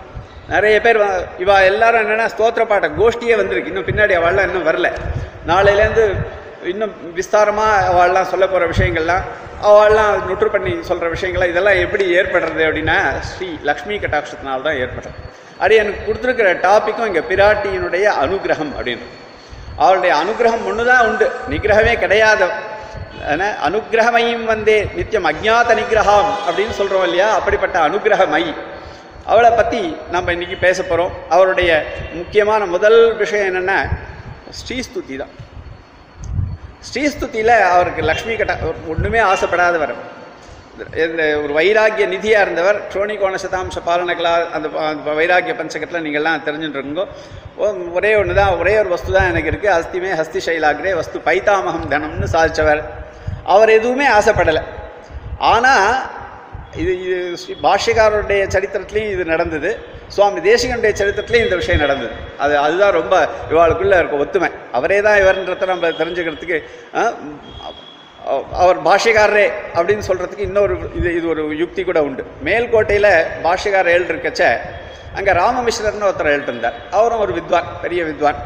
நிறைய பேர் வ- இவா எல்லாரும் என்னென்னா ஸ்தோத்திர பாட்ட கோஷ்டியே வந்திருக்கு இன்னும் பின்னாடி அவள்லாம் இன்னும் வரல நாளையிலேருந்து இன்னும் விஸ்தாரமாக அவள்லாம் சொல்ல போகிற விஷயங்கள்லாம் அவள்லாம் நுற்று பண்ணி சொல்கிற விஷயங்கள்லாம் இதெல்லாம் எப்படி ஏற்படுறது அப்படின்னா ஸ்ரீ லக்ஷ்மி கட்டாட்சத்தினால தான் ஏற்படுறது அது எனக்கு கொடுத்துருக்கிற டாப்பிக்கும் இங்கே பிராட்டியினுடைய அனுகிரகம் அப்படின்னு அவளுடைய அனுகிரகம் ஒன்று தான் உண்டு நிகிரகமே கிடையாது ஆனா, அனுக்கிரகமையும் வந்தே நித்தியம் அஜ்ஞாத நிகிரகம் அப்படின்னு சொல்கிறோம் இல்லையா அப்படிப்பட்ட அனுக்கிரகமை அவளை பற்றி நம்ம இன்னைக்கு பேச போகிறோம் அவருடைய முக்கியமான முதல் விஷயம் என்னென்னா ஸ்ரீஸ்துதி தான் ஸ்ரீஸ்துதியில் அவருக்கு லக்ஷ்மி கட்ட ஒன்றுமே ஆசைப்படாதவர் இந்த ஒரு வைராக்கிய நிதியாக இருந்தவர் க்ஷோணி கோணசதாம்ச பாலனகலா அந்த ப- அந்த வைராக்கிய பஞ்சகத்தில் நீங்கள்லாம் தெரிஞ்சுட்டுருங்கோ ஒரே ஒன்று தான் ஒரே ஒரு வஸ்து தான் எனக்கு இருக்குது அஸ்திமே ஹஸ்தி சைலாகிரே வஸ்து பைத்தாமகம் தனம்னு சாதிச்சவர் அவர் எதுவுமே ஆசைப்படலை ஆனால் இது இது ஸ்ரீ பாஷ்யக்காரருடைய சரித்திரத்துலையும் இது நடந்தது சுவாமி தேசிகனுடைய சரித்திரத்துலையும் இந்த விஷயம் நடந்தது அது அதுதான் ரொம்ப இவாளுக்குள்ளே இருக்க ஒத்துமை அவரே தான் இவர்ன்றத நம்ம தெரிஞ்சுக்கிறதுக்கு ஆ, அ- அவர் பாஷ்யக்காரரே அப்படின்னு சொல்கிறதுக்கு இன்னொரு இது இது ஒரு யுக்தி கூட உண்டு மேல்கோட்டையில் பாஷ்யக்காரர் எழு இருக்கச்ச அங்கே ராமமிஸ்ரர்னு ஒருத்தர் எழுட்டு இருந்தார் அவரும் ஒரு வித்வான் பெரிய வித்வான்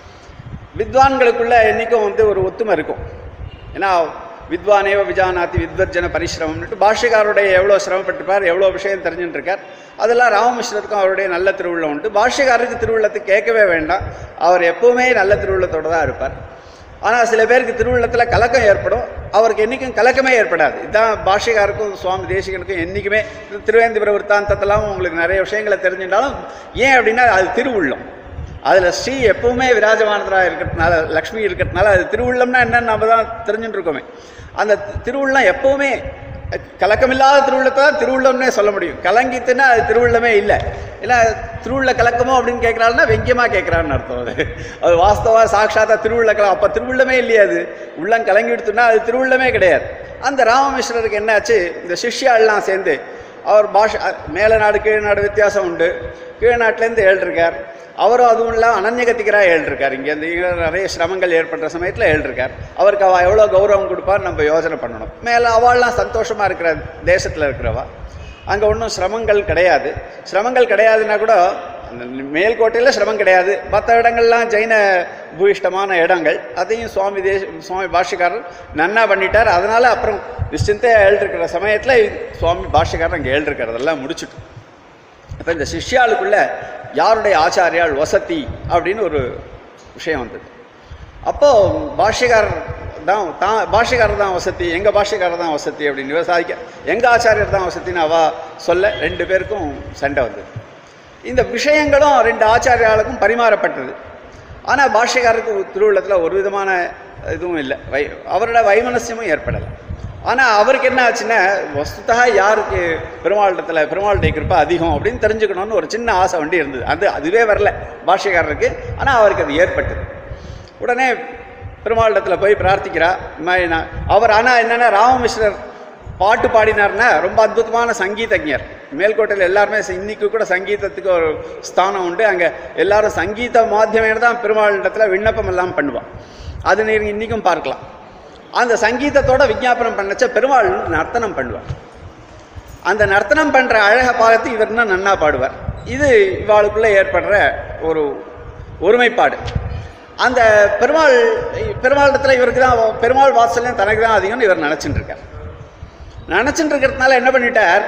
வித்வான்களுக்குள்ள என்றைக்கும் வந்து ஒரு ஒத்துமை இருக்கும் ஏன்னா வித்வானேவ விஜானாதி வித்வர்ஜன பரிசிரமம்னுட்டு பாஷ்யக்காரருடைய எவ்வளோ சிரமப்பட்டிருப்பார் எவ்வளோ விஷயம் தெரிஞ்சுட்டு இருக்கார் அதெல்லாம் ராமமிஸ்ரத்துக்கும் அவருடைய நல்ல திருவுள்ளம் உண்டு பாஷ்யக்காரருக்கு திருவுள்ளத்தை கேட்கவே வேண்டாம் அவர் எப்பவுமே நல்ல திருவுள்ளத்தோடு தான் இருப்பார் ஆனால் சில பேருக்கு திருவுள்ளத்தில் கலக்கம் ஏற்படும் அவருக்கு என்றைக்கும் கலக்கமே ஏற்படாது இதுதான் பாஷ்யக்காருக்கும் சுவாமி தேசிகனுக்கும் என்றைக்குமே திருவேந்திபுர விற்த்தாந்தத்தெல்லாம் உங்களுக்கு நிறைய விஷயங்களை தெரிஞ்சிருந்தாலும் ஏன் அப்படின்னா அது திருவுள்ளம் அதில் ஸ்ரீ எப்பவுமே விராஜமானதராக இருக்கிறதுனால லக்ஷ்மி இருக்கிறதுனால அது திருவுள்ளம்னா என்னன்னு நம்ம தான் தெரிஞ்சுட்டு இருக்கோமே அந்த திருவுள்ளம் எப்பவுமே கலக்கமில்லாத திருவுள்ளத்தை தான் திருவுள்ளம்னே சொல்ல முடியும் கலங்கித்துன்னா அது திருவுள்ளமே இல்லை ஏன்னா திருவுள்ள கலக்கமோ அப்படின்னு கேட்குறாருன்னா வெங்கியமாக கேட்குறான்னு அர்த்தம் அது அது வாஸ்தவா சாட்சாத்தா திருவுள்ள கலம் அப்போ திருவுள்ளமே இல்லையா அது உள்ளம் கலங்கி விடுத்துனா அது திருவுள்ளமே கிடையாது அந்த ராமமிஸ்ரருக்கு என்னாச்சு இந்த சிஷ்யாள்லாம் சேர்ந்து அவர் பாஷ மேல நாடு கீழ் நாடு வித்தியாசம் உண்டு கீழ் நாட்டிலேருந்து ஏழ்ருக்கார் அவரும் அதுவும் இல்லாமல் அனன்யகத்திகராக ஏழ்ருக்கார் இங்கே இந்த இங்க நிறைய சிரமங்கள் ஏற்படுற சமயத்தில் ஏழ்ருக்கார் அவருக்கு அவள் எவ்வளோ கௌரவம் கொடுப்பார் நம்ம யோசனை பண்ணணும் மேலே அவள்லாம் சந்தோஷமாக இருக்கிற தேசத்தில் இருக்கிறவா அங்கே ஒன்றும் சிரமங்கள் கிடையாது சிரமங்கள் கிடையாதுன்னா கூட அந்த மேல்கோட்டையில் சிரமம் கிடையாது மற்ற இடங்கள்லாம் ஜெயின பூயிஷ்டமான இடங்கள் அதையும் சுவாமி தேச சுவாமி பாஷ்யக்காரர் நன்னா பண்ணிட்டார் அதனால அப்புறம் நிச்சயத்தை ஏழ்ருக்கிற சமயத்தில் சுவாமி பாஷ்யக்காரர் அங்கே ஏழ்ருக்கிறதெல்லாம் முடிச்சுட்டு அப்போ இந்த சிஷ்யாளுக்குள்ள யாருடைய ஆச்சாரியால் வசதி அப்படின்னு ஒரு விஷயம் வந்தது அப்போது பாஷ்யக்காரர் தான் தான் பாஷ்யக்காரர் தான் வசதி எங்கள் பாஷ்யக்காரர் தான் வசதி அப்படின்னு விவசாயிக்க எங்கள் ஆச்சாரியர் தான் வசதின்னு அவ சொல்ல ரெண்டு பேருக்கும் சண்டை வந்தது இந்த விஷயங்களும் ரெண்டு ஆச்சாரியாளுக்கும் பரிமாறப்பட்டது ஆனால் பாஷ்யக்காரருக்கு திருவுள்ளத்தில் ஒரு விதமான இதுவும் இல்லை வை அவரோட வைமனசியமும் ஏற்படலை ஆனால் அவருக்கு என்ன ஆச்சுன்னா வஸ்துதா யாருக்கு பெருமாளிடத்தில் பெருமாளுடைய கிருப்பை அதிகம் அப்படின்னு தெரிஞ்சுக்கணும்னு ஒரு சின்ன ஆசை வண்டி இருந்தது அது அதுவே வரல பாஷ்யக்காரருக்கு ஆனால் அவருக்கு அது ஏற்பட்டது உடனே பெருமாளிடத்துல போய் பிரார்த்திக்கிறா இந்த மாதிரி நான் அவர் ஆனால் என்னென்னா ராமமிஸ்ரர் பாட்டு பாடினார்னா ரொம்ப அற்புதமான சங்கீதஜர் மேல்கோட்டையில் எல்லாருமே ச- இன்னைக்கு கூட சங்கீதத்துக்கு ஒரு ஸ்தானம் உண்டு அங்கே எல்லாரும் சங்கீத மாத்தியமேன தான் பெருமாளிடத்துல விண்ணப்பம் எல்லாம் பண்ணுவான் அது நீங்கள் இன்றைக்கும் பார்க்கலாம் அந்த சங்கீதத்தோட விஞ்ஞாபனம் பண்ணச்ச பெருமாள் நர்த்தனம் பண்ணுவார் அந்த நர்த்தனம் பண்ற அழகை பார்த்து இவர் தான் நன்னா பாடுவார் இது இவாளுக்குள்ள ஏற்படுற ஒரு ஒருமைப்பாடு அந்த பெருமாள் பெருமாளிடத்துல இவருக்கு தான் பெருமாள் வாத்சல்யம் தனக்கு தான் அதிகம்னு இவர் நினச்சிட்டு இருக்கார் நினச்சிட்டு இருக்கிறதுனால என்ன பண்ணிட்டார்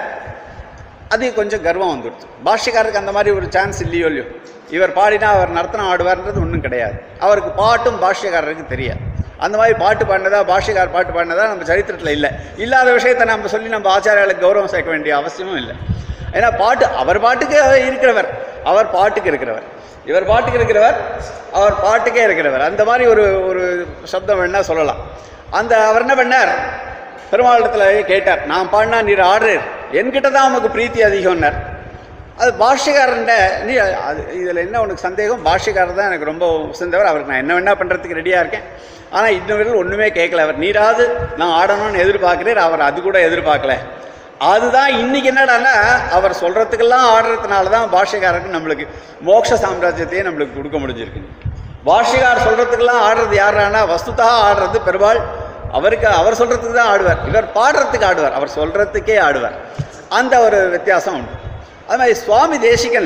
அது கொஞ்சம் கர்வம் வந்துடுச்சு பாஷ்யக்காரருக்கு அந்த மாதிரி ஒரு சான்ஸ் இல்லையோ இல்லையோ இவர் பாடினா அவர் நர்த்தனம் ஆடுவார்ன்றது ஒன்றும் கிடையாது அவருக்கு பாட்டும் பாஷ்யக்காரருக்கு தெரியாது அந்த மாதிரி பாட்டு பாடினதா பாஷ்யக்கார் பாட்டு பாடினதா நம்ம சரித்திரத்தில் இல்லை இல்லாத விஷயத்தை நம்ம சொல்லி நம்ம ஆச்சாரியாளுக்கு கௌரவம் சேர்க்க வேண்டிய அவசியமும் இல்லை ஏன்னா பாட்டு அவர் பாட்டுக்கு இருக்கிறவர் அவர் பாட்டுக்கு இருக்கிறவர் இவர் பாட்டுக்கு இருக்கிறவர் அவர் பாட்டுக்கே இருக்கிறவர் அந்த மாதிரி ஒரு ஒரு சப்தம் வேணா சொல்லலாம் அந்த அவர் என்ன பண்ணார் பெருமாளிடத்துல கேட்டார் நான் பாடினா நீர் ஆடுறீர் என்கிட்ட தான் உமக்கு பிரீத்தி அதிகம்னார் அது பாஷ்யக்காரன்ட்ட நீ அது இதில் என்ன உனக்கு சந்தேகம் பாஷ்யக்காரர் தான் எனக்கு ரொம்ப உசந்தவர் அவருக்கு நான் என்ன வேணா பண்ணுறதுக்கு ரெடியாக இருக்கேன் ஆனால் இன்னொரு ஒன்றுமே கேட்கல அவர் நீராது நான் ஆடணும்னு எதிர்பார்க்கிறேன் அவர் அது கூட எதிர்பார்க்கல அதுதான் இன்னைக்கு என்னடான்னா அவர் சொல்கிறதுக்கெல்லாம் ஆடுறதுனால தான் பாஷ்யக்காரருக்கு நம்மளுக்கு மோட்ச சாம்ராஜ்யத்தையே நம்மளுக்கு கொடுக்க முடிஞ்சிருக்கு பாஷ்யக்கார் சொல்கிறதுக்கெல்லாம் ஆடுறது யாரானா வஸ்துதா ஆடுறது பெருமாள் அவருக்கு அவர் சொல்கிறதுக்கு தான் ஆடுவார் இவர் பாடுறதுக்கு ஆடுவார் அவர் சொல்கிறதுக்கே ஆடுவார் அந்த ஒரு வித்தியாசம் உண்டு அது மாதிரி சுவாமி தேசிகன்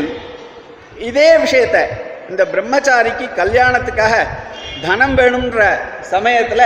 இதே விஷயத்தை இந்த பிரம்மச்சாரிக்கு கல்யாணத்துக்காக தனம் வேணுன்ற சமயத்தில்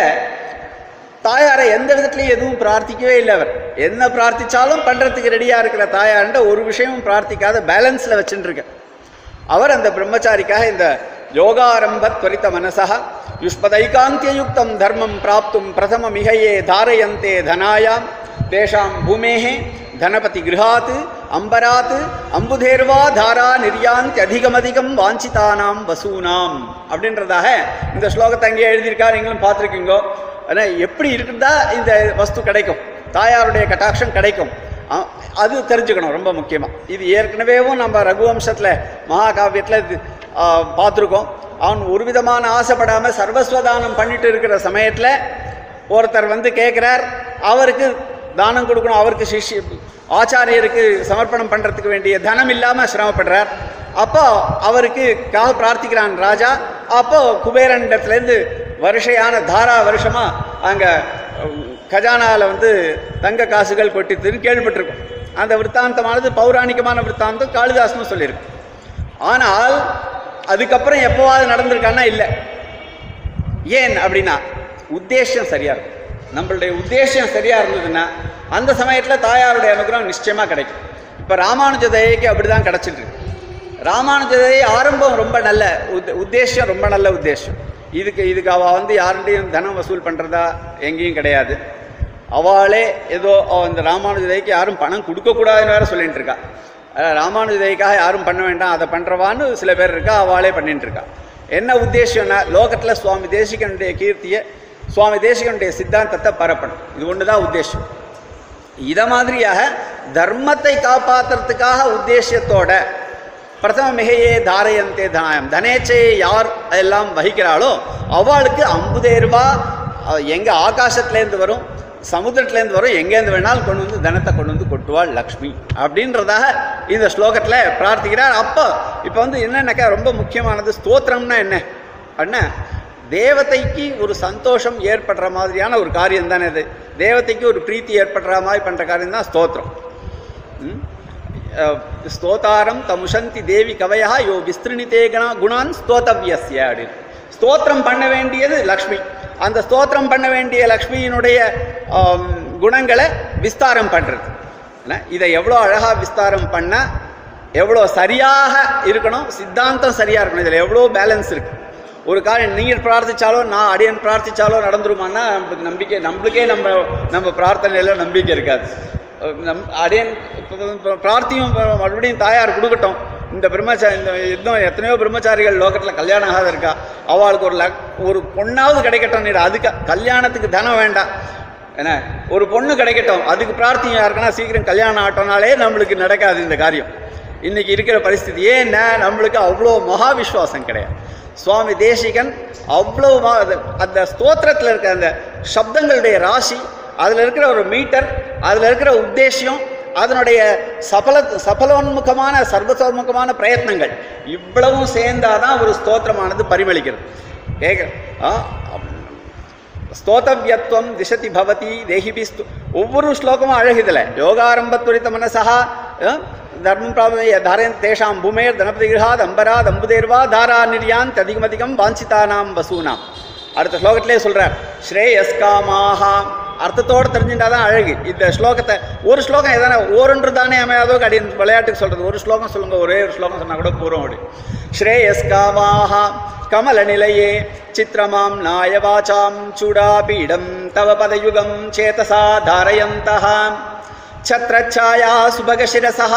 தாயாரை எந்த விதத்துலையும் எதுவும் பிரார்த்திக்கவே இல்லை அவர் என்ன பிரார்த்திச்சாலும் பண்ணுறதுக்கு ரெடியாக இருக்கிற தாயார்ன்ற ஒரு விஷயமும் பிரார்த்திக்காத பேலன்ஸில் வச்சுட்டு அவர் அந்த பிரம்மச்சாரிக்காக இந்த யோகாரம்ப त्वरित மனசா யுஷ்பதைகாந்தியயுக்தம் தர்மம் பிராப்தும் பிரதம மிகையே தாரயந்தே தனாயாம் தேஷாம் பூமேஹே தனபதி கிருஹாத் அம்பராத் அம்புதேர்வா தாரா நிர்யாந்தி அதிகமதிகம் வாஞ்சிதானாம் வசூனாம் அப்படின்றதாக இந்த ஸ்லோகத்தை அங்கேயே எழுதியிருக்காரு நீங்களும் பார்த்துருக்கீங்கோ ஆனால் எப்படி இருந்தா இந்த வஸ்து கிடைக்கும் தாயாருடைய கட்டாட்சம் கிடைக்கும் அ- அது தெரிஞ்சுக்கணும் ரொம்ப முக்கியமாக இது ஏற்கனவேவும் நம்ம ரகுவம்சத்தில் மகாகாவியத்தில் இது ஆ, பார்த்துருக்கோம் அவன் ஒரு விதமான ஆசைப்படாமல் சர்வஸ்வதானம் பண்ணிட்டு இருக்கிற சமயத்தில் ஒருத்தர் வந்து கேட்குறார் அவருக்கு தானம் கொடுக்கணும் அவருக்கு சிஷ்ய ஆச்சாரியருக்கு சமர்ப்பணம் பண்ணுறதுக்கு வேண்டிய தனம் இல்லாமல் சிரமப்படுறார் அப்போ அவருக்கு காக பிரார்த்திக்கிறான் ராஜா அப்போ குபேரன் இடத்துலேருந்து வருஷையான தாரா வருஷமாக அங்கே கஜானாவில் வந்து தங்க காசுகள் கொட்டித்துன்னு கேள்விப்பட்டிருக்கோம் அந்த விற்த்தாந்தமானது பௌராணிகமான விற்த்தாந்தம் காளிதாசனும் சொல்லியிருக்கு ஆனால் அதுக்கப்புறம் எப்போவாது நடந்திருக்கான்னா இல்லை ஏன் அப்படின்னா உத்தேசம் சரியா இருக்கும் நம்மளுடைய உத்தேசம் சரியா இருந்ததுன்னா அந்த சமயத்துல தாயாருடைய அனுகிரகம் நிச்சயமா கிடைக்கும் இப்ப ராமானுஜ தயைக்கு அப்படிதான் கிடைச்சிட்டு இருக்கு ராமானுஜ தயை ஆரம்பம் ரொம்ப நல்ல உத் உத்தேசம் ரொம்ப நல்ல உத்தேசம் இதுக்கு இதுக்கு அவ வந்து யாருடையும் தனம் வசூல் பண்றதா எங்கேயும் கிடையாது அவளே ஏதோ அவ இந்த ராமானுஜ தயைக்கு யாரும் பணம் கொடுக்கக்கூடாதுன்னு வேற சொல்லிட்டு இருக்கா அஹ் ராமானுஜ தயைக்காக யாரும் பண்ண வேண்டாம் அதை பண்றவான்னு சில பேர் இருக்கா அவளே பண்ணிட்டு இருக்கா என்ன உத்தேசம்னா லோகத்தில் சுவாமி தேசிகனுடைய கீர்த்தியை சுவாமி தேசிகனுடைய சித்தாந்தத்தை பரப்பணும் இது ஒன்று தான் உத்தேசம் இத மாதிரியாக தர்மத்தை காப்பாத்துறதுக்காக உத்தேசியத்தோட பிரதம மிகையே தாரயந்தே தனாயம் தனேச்சையை யார் எல்லாம் வகிக்கிறாளோ அவளுக்கு அம்புதேர்வா அஹ், எங்க ஆகாசத்துலேருந்து வரும் சமுத்திரத்துலேருந்து வரும் எங்கேருந்து வேணாலும் கொண்டு வந்து தனத்தை கொண்டு வந்து கொட்டுவாள் லக்ஷ்மி அப்படின்றதாக இந்த ஸ்லோகத்தில் பிரார்த்திக்கிறார் அப்போ இப்போ வந்து என்னன்னாக்கா ரொம்ப முக்கியமானது ஸ்தோத்திரம்னா என்ன அப்படின்னா தேவதைக்கு ஒரு சந்தோஷம் ஏற்படுற மாதிரியான ஒரு காரியம் தானே இது தேவதைக்கு ஒரு பிரீத்தி ஏற்படுற மாதிரி பண்ணுற காரியம் தான் ஸ்தோத்திரம் ம்? அஹ், ஸ்தோதாரம் தமுஷந்தி தேவி கவயா யோ விஸ்திருணிதே கணா குணான் ஸ்தோதவியஸ்ய அப்படின்னு ஸ்தோத்திரம் பண்ண வேண்டியது லக்ஷ்மி அந்த ஸ்தோத்திரம் பண்ண வேண்டிய லக்ஷ்மியினுடைய ஆம், குணங்களை விஸ்தாரம் பண்ணுறது என்ன? இதை எவ்வளோ அழகாக விஸ்தாரம் பண்ணால் எவ்வளோ சரியாக இருக்கணும் சித்தாந்தம் சரியாக இருக்கணும் இதில் எவ்வளோ பேலன்ஸ் இருக்கு ஒரு காரியம் நீங்கள் பிரார்த்திச்சாலோ நான் அடியன் பிரார்த்திச்சாலோ நடந்துருமான்னா நமக்கு நம்பிக்கை நம்மளுக்கே நம்ம நம்ம பிரார்த்தனையில நம்பிக்கை இருக்காது அஹ் நம் அடியன் இப்ப- இப்ப பிரார்த்தியும் இப்ப மறுபடியும் தாயார் கொடுக்கட்டும் இந்த பிரம்மச்சாரி இந்த இன்னும் எத்தனையோ பிரம்மச்சாரிகள் லோகத்தில் கல்யாணம் ஆகாத இருக்கா அவளுக்கு ஒரு லக் ஒரு பொண்ணாவது கிடைக்கட்டும் நீர் அதுக்கு கல்யாணத்துக்கு தனம் வேண்டாம் என்ன ஒரு பொண்ணு கிடைக்கட்டும் அதுக்கு பிரார்த்தியும் யாருக்குன்னா சீக்கிரம் கல்யாணம் ஆட்டோனாலே நம்மளுக்கு நடக்காது இந்த காரியம் இன்னைக்கு இருக்கிற பரிஸ்திதி ஏன்னா நம்மளுக்கு அவ்வளோ மகா விஸ்வாசம் கிடையாது சுவாமி தேசிகன் அவ்வளவு மா- அது- அந்த ஸ்தோத்திரத்தில் இருக்க அந்த சப்தங்களுடைய ராசி அதில் இருக்கிற ஒரு மீட்டர் அதில் இருக்கிற உத்தேசியம் அதனுடைய சபல சபலோன்முகமான சர்வசோன்முகமான பிரயத்னங்கள் இவ்வளவும் சேர்ந்தாதான் ஒரு ஸ்தோத்திரமானது பரிமளிக்கிறது கேட்க ஆ, ஸ்தோதவியத்துவம் திசதி பவதி தேஹிபி ஸ்து ஒவ்வொரு ஸ்லோகமும் அழகுதில்ல யோகாரம்பத்வரித்த மனசா அஹ், தர்மம் பிராபய தாரயன் தேஷாம் பூமேர் தனபதி கிரகாத் அம்பராத் அம்புதேர்வா தாரா நிர்யான் அதிகமதிகம் வாஞ்சிதானாம் வசூனாம் அடுத்த ஸ்லோகத்திலே சொல்றார் ஸ்ரேயஸ்காமாக அர்த்தத்தோடு தெரிஞ்சுட்டாதான் அழகு இந்த ஸ்லோகத்தை ஒரு ஸ்லோகம் எதனா ஓரொன்று தானே அமையாதோ அடி விளையாட்டுக்கு சொல்றது ஒரு ஸ்லோகம் சொல்லுங்க ஒரே ஒரு ஸ்லோகம் சொன்னா கூட பூர்வம் அப்படி ஸ்ரேயஸ்காமாக கமலநிலையே சித்திரமாம் நாயவாச்சாம் சூடாபீடம் தவ பதயுகம் சேதசா தாரயந்தः छत्रच्छाया सुभगशिरसः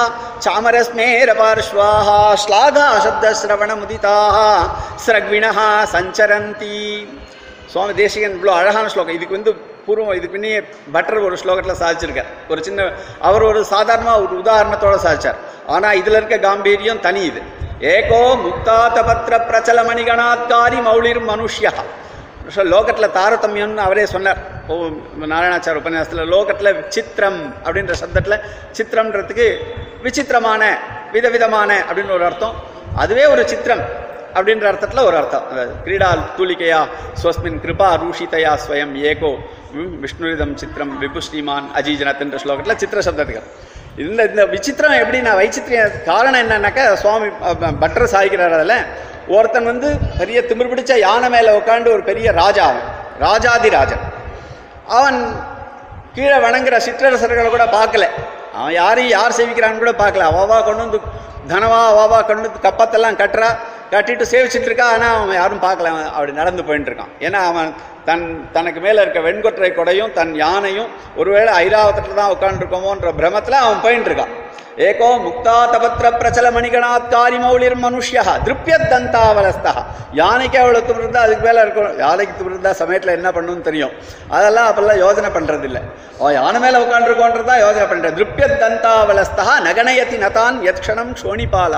चामरस्मेरपार्श्वाः श्लाघा शब्दश्रवणमुदिताः स्रग्विणः சஞ்சரந்தி சுவாமி தேசிகன் இவ்வளோ அழகான ஸ்லோகம் இதுக்கு வந்து பூர்வம் இதுக்கு முன்னே பட்டர் ஒரு ஸ்லோகத்தில் சாதிச்சிருக்கார் ஒரு சின்ன அவர் ஒரு சாதாரணமாக ஒரு உதாரணத்தோட சாதிச்சார் ஆனால் இதில் இருக்க காம்பீரியம் தனி இது ஏகோ முக்தாதபத்ர பிரச்சல மணிகணாத்காரி மௌளிர் மனுஷ்யா லோகத்தில் தாரதமியம்னு அவரே சொன்னார் ஓ நாராயணாச்சார் உபன்யாசத்தில் லோகத்தில் சித்திரம் அப்படின்ற சப்தத்தில் சித்திரம்ன்றதுக்கு விசித்திரமான விதவிதமான அப்படின்னு ஒரு அர்த்தம் அதுவே ஒரு சித்திரம் அப்படின்ற அர்த்தத்தில் ஒரு அர்த்தம் அதாவது கிரீடா தூலிகையா ஸ்வஸ்மின் கிருபா ரூஷிதயா ஸ்வயம் ஏகோ ம், விஷ்ணுரிதம் சித்திரம் விபு ஸ்ரீமான் அஜீஜனத்ன்ற ஸ்லோகத்தில் சித்திர சப்தத்துக்கு இந்த இந்த விசித்திரம் எப்படி நான் வைச்சித்திரிய காரணம் என்னன்னாக்கா சுவாமி அ, ப- பட்டர் சாய்க்கிறார் அதில் ஒருத்தன் வந்து பெரிய திமிர் பிடிச்ச யானை மேலே உட்காந்து ஒரு பெரிய ராஜா அவன் ராஜாதி ராஜன் அவன் கீழே வணங்குற சிற்றரசர்களை கூட பார்க்கல அவன் யாரையும் யார் சேவிக்கிறான்னு கூட பார்க்கல அவாவா கொண்டு வந்து தனவா அவாவா கொண்டு வந்து கப்பத்தெல்லாம் கட்டுறா கட்டிட்டு சேவிச்சிட்டு இருக்கா ஆனால் அவன் யாரும் பார்க்கல அவன் அப்படி நடந்து போயிட்டு இருக்கான் ஏன்னா அவன் தன் தனக்கு மேலே இருக்க வெண்கொற்றை கொடையும் தன் யானையும் ஒருவேளை ஐராவதத்தில் தான் உட்காந்துருக்கோமோன்ற பிரமத்தில் அவன் போயிட்டு இருக்கான் ஏகோ முக்தா தபத்திர பிரச்சல மணிகணாத்காரி மௌலிர் மனுஷ்யா திருப்யத் தந்தாவலஸ்தா யானைக்கு அவ்வளோ துமிருந்தா அதுக்கு மேலே இருக்கும் யானைக்கு துமிருந்தா சமயத்தில் என்ன பண்ணணும்னு தெரியும் அதெல்லாம் அப்பெல்லாம் யோசனை பண்ணுறது இல்லை அவன் யானை மேலே உட்காந்துருக்கோன்றது தான் யோசனை பண்ணுறது திருப்யத் தந்தாவலஸ்தா நகனயதி நதான் யத்க்ஷணம் க்ஷோணிபாலா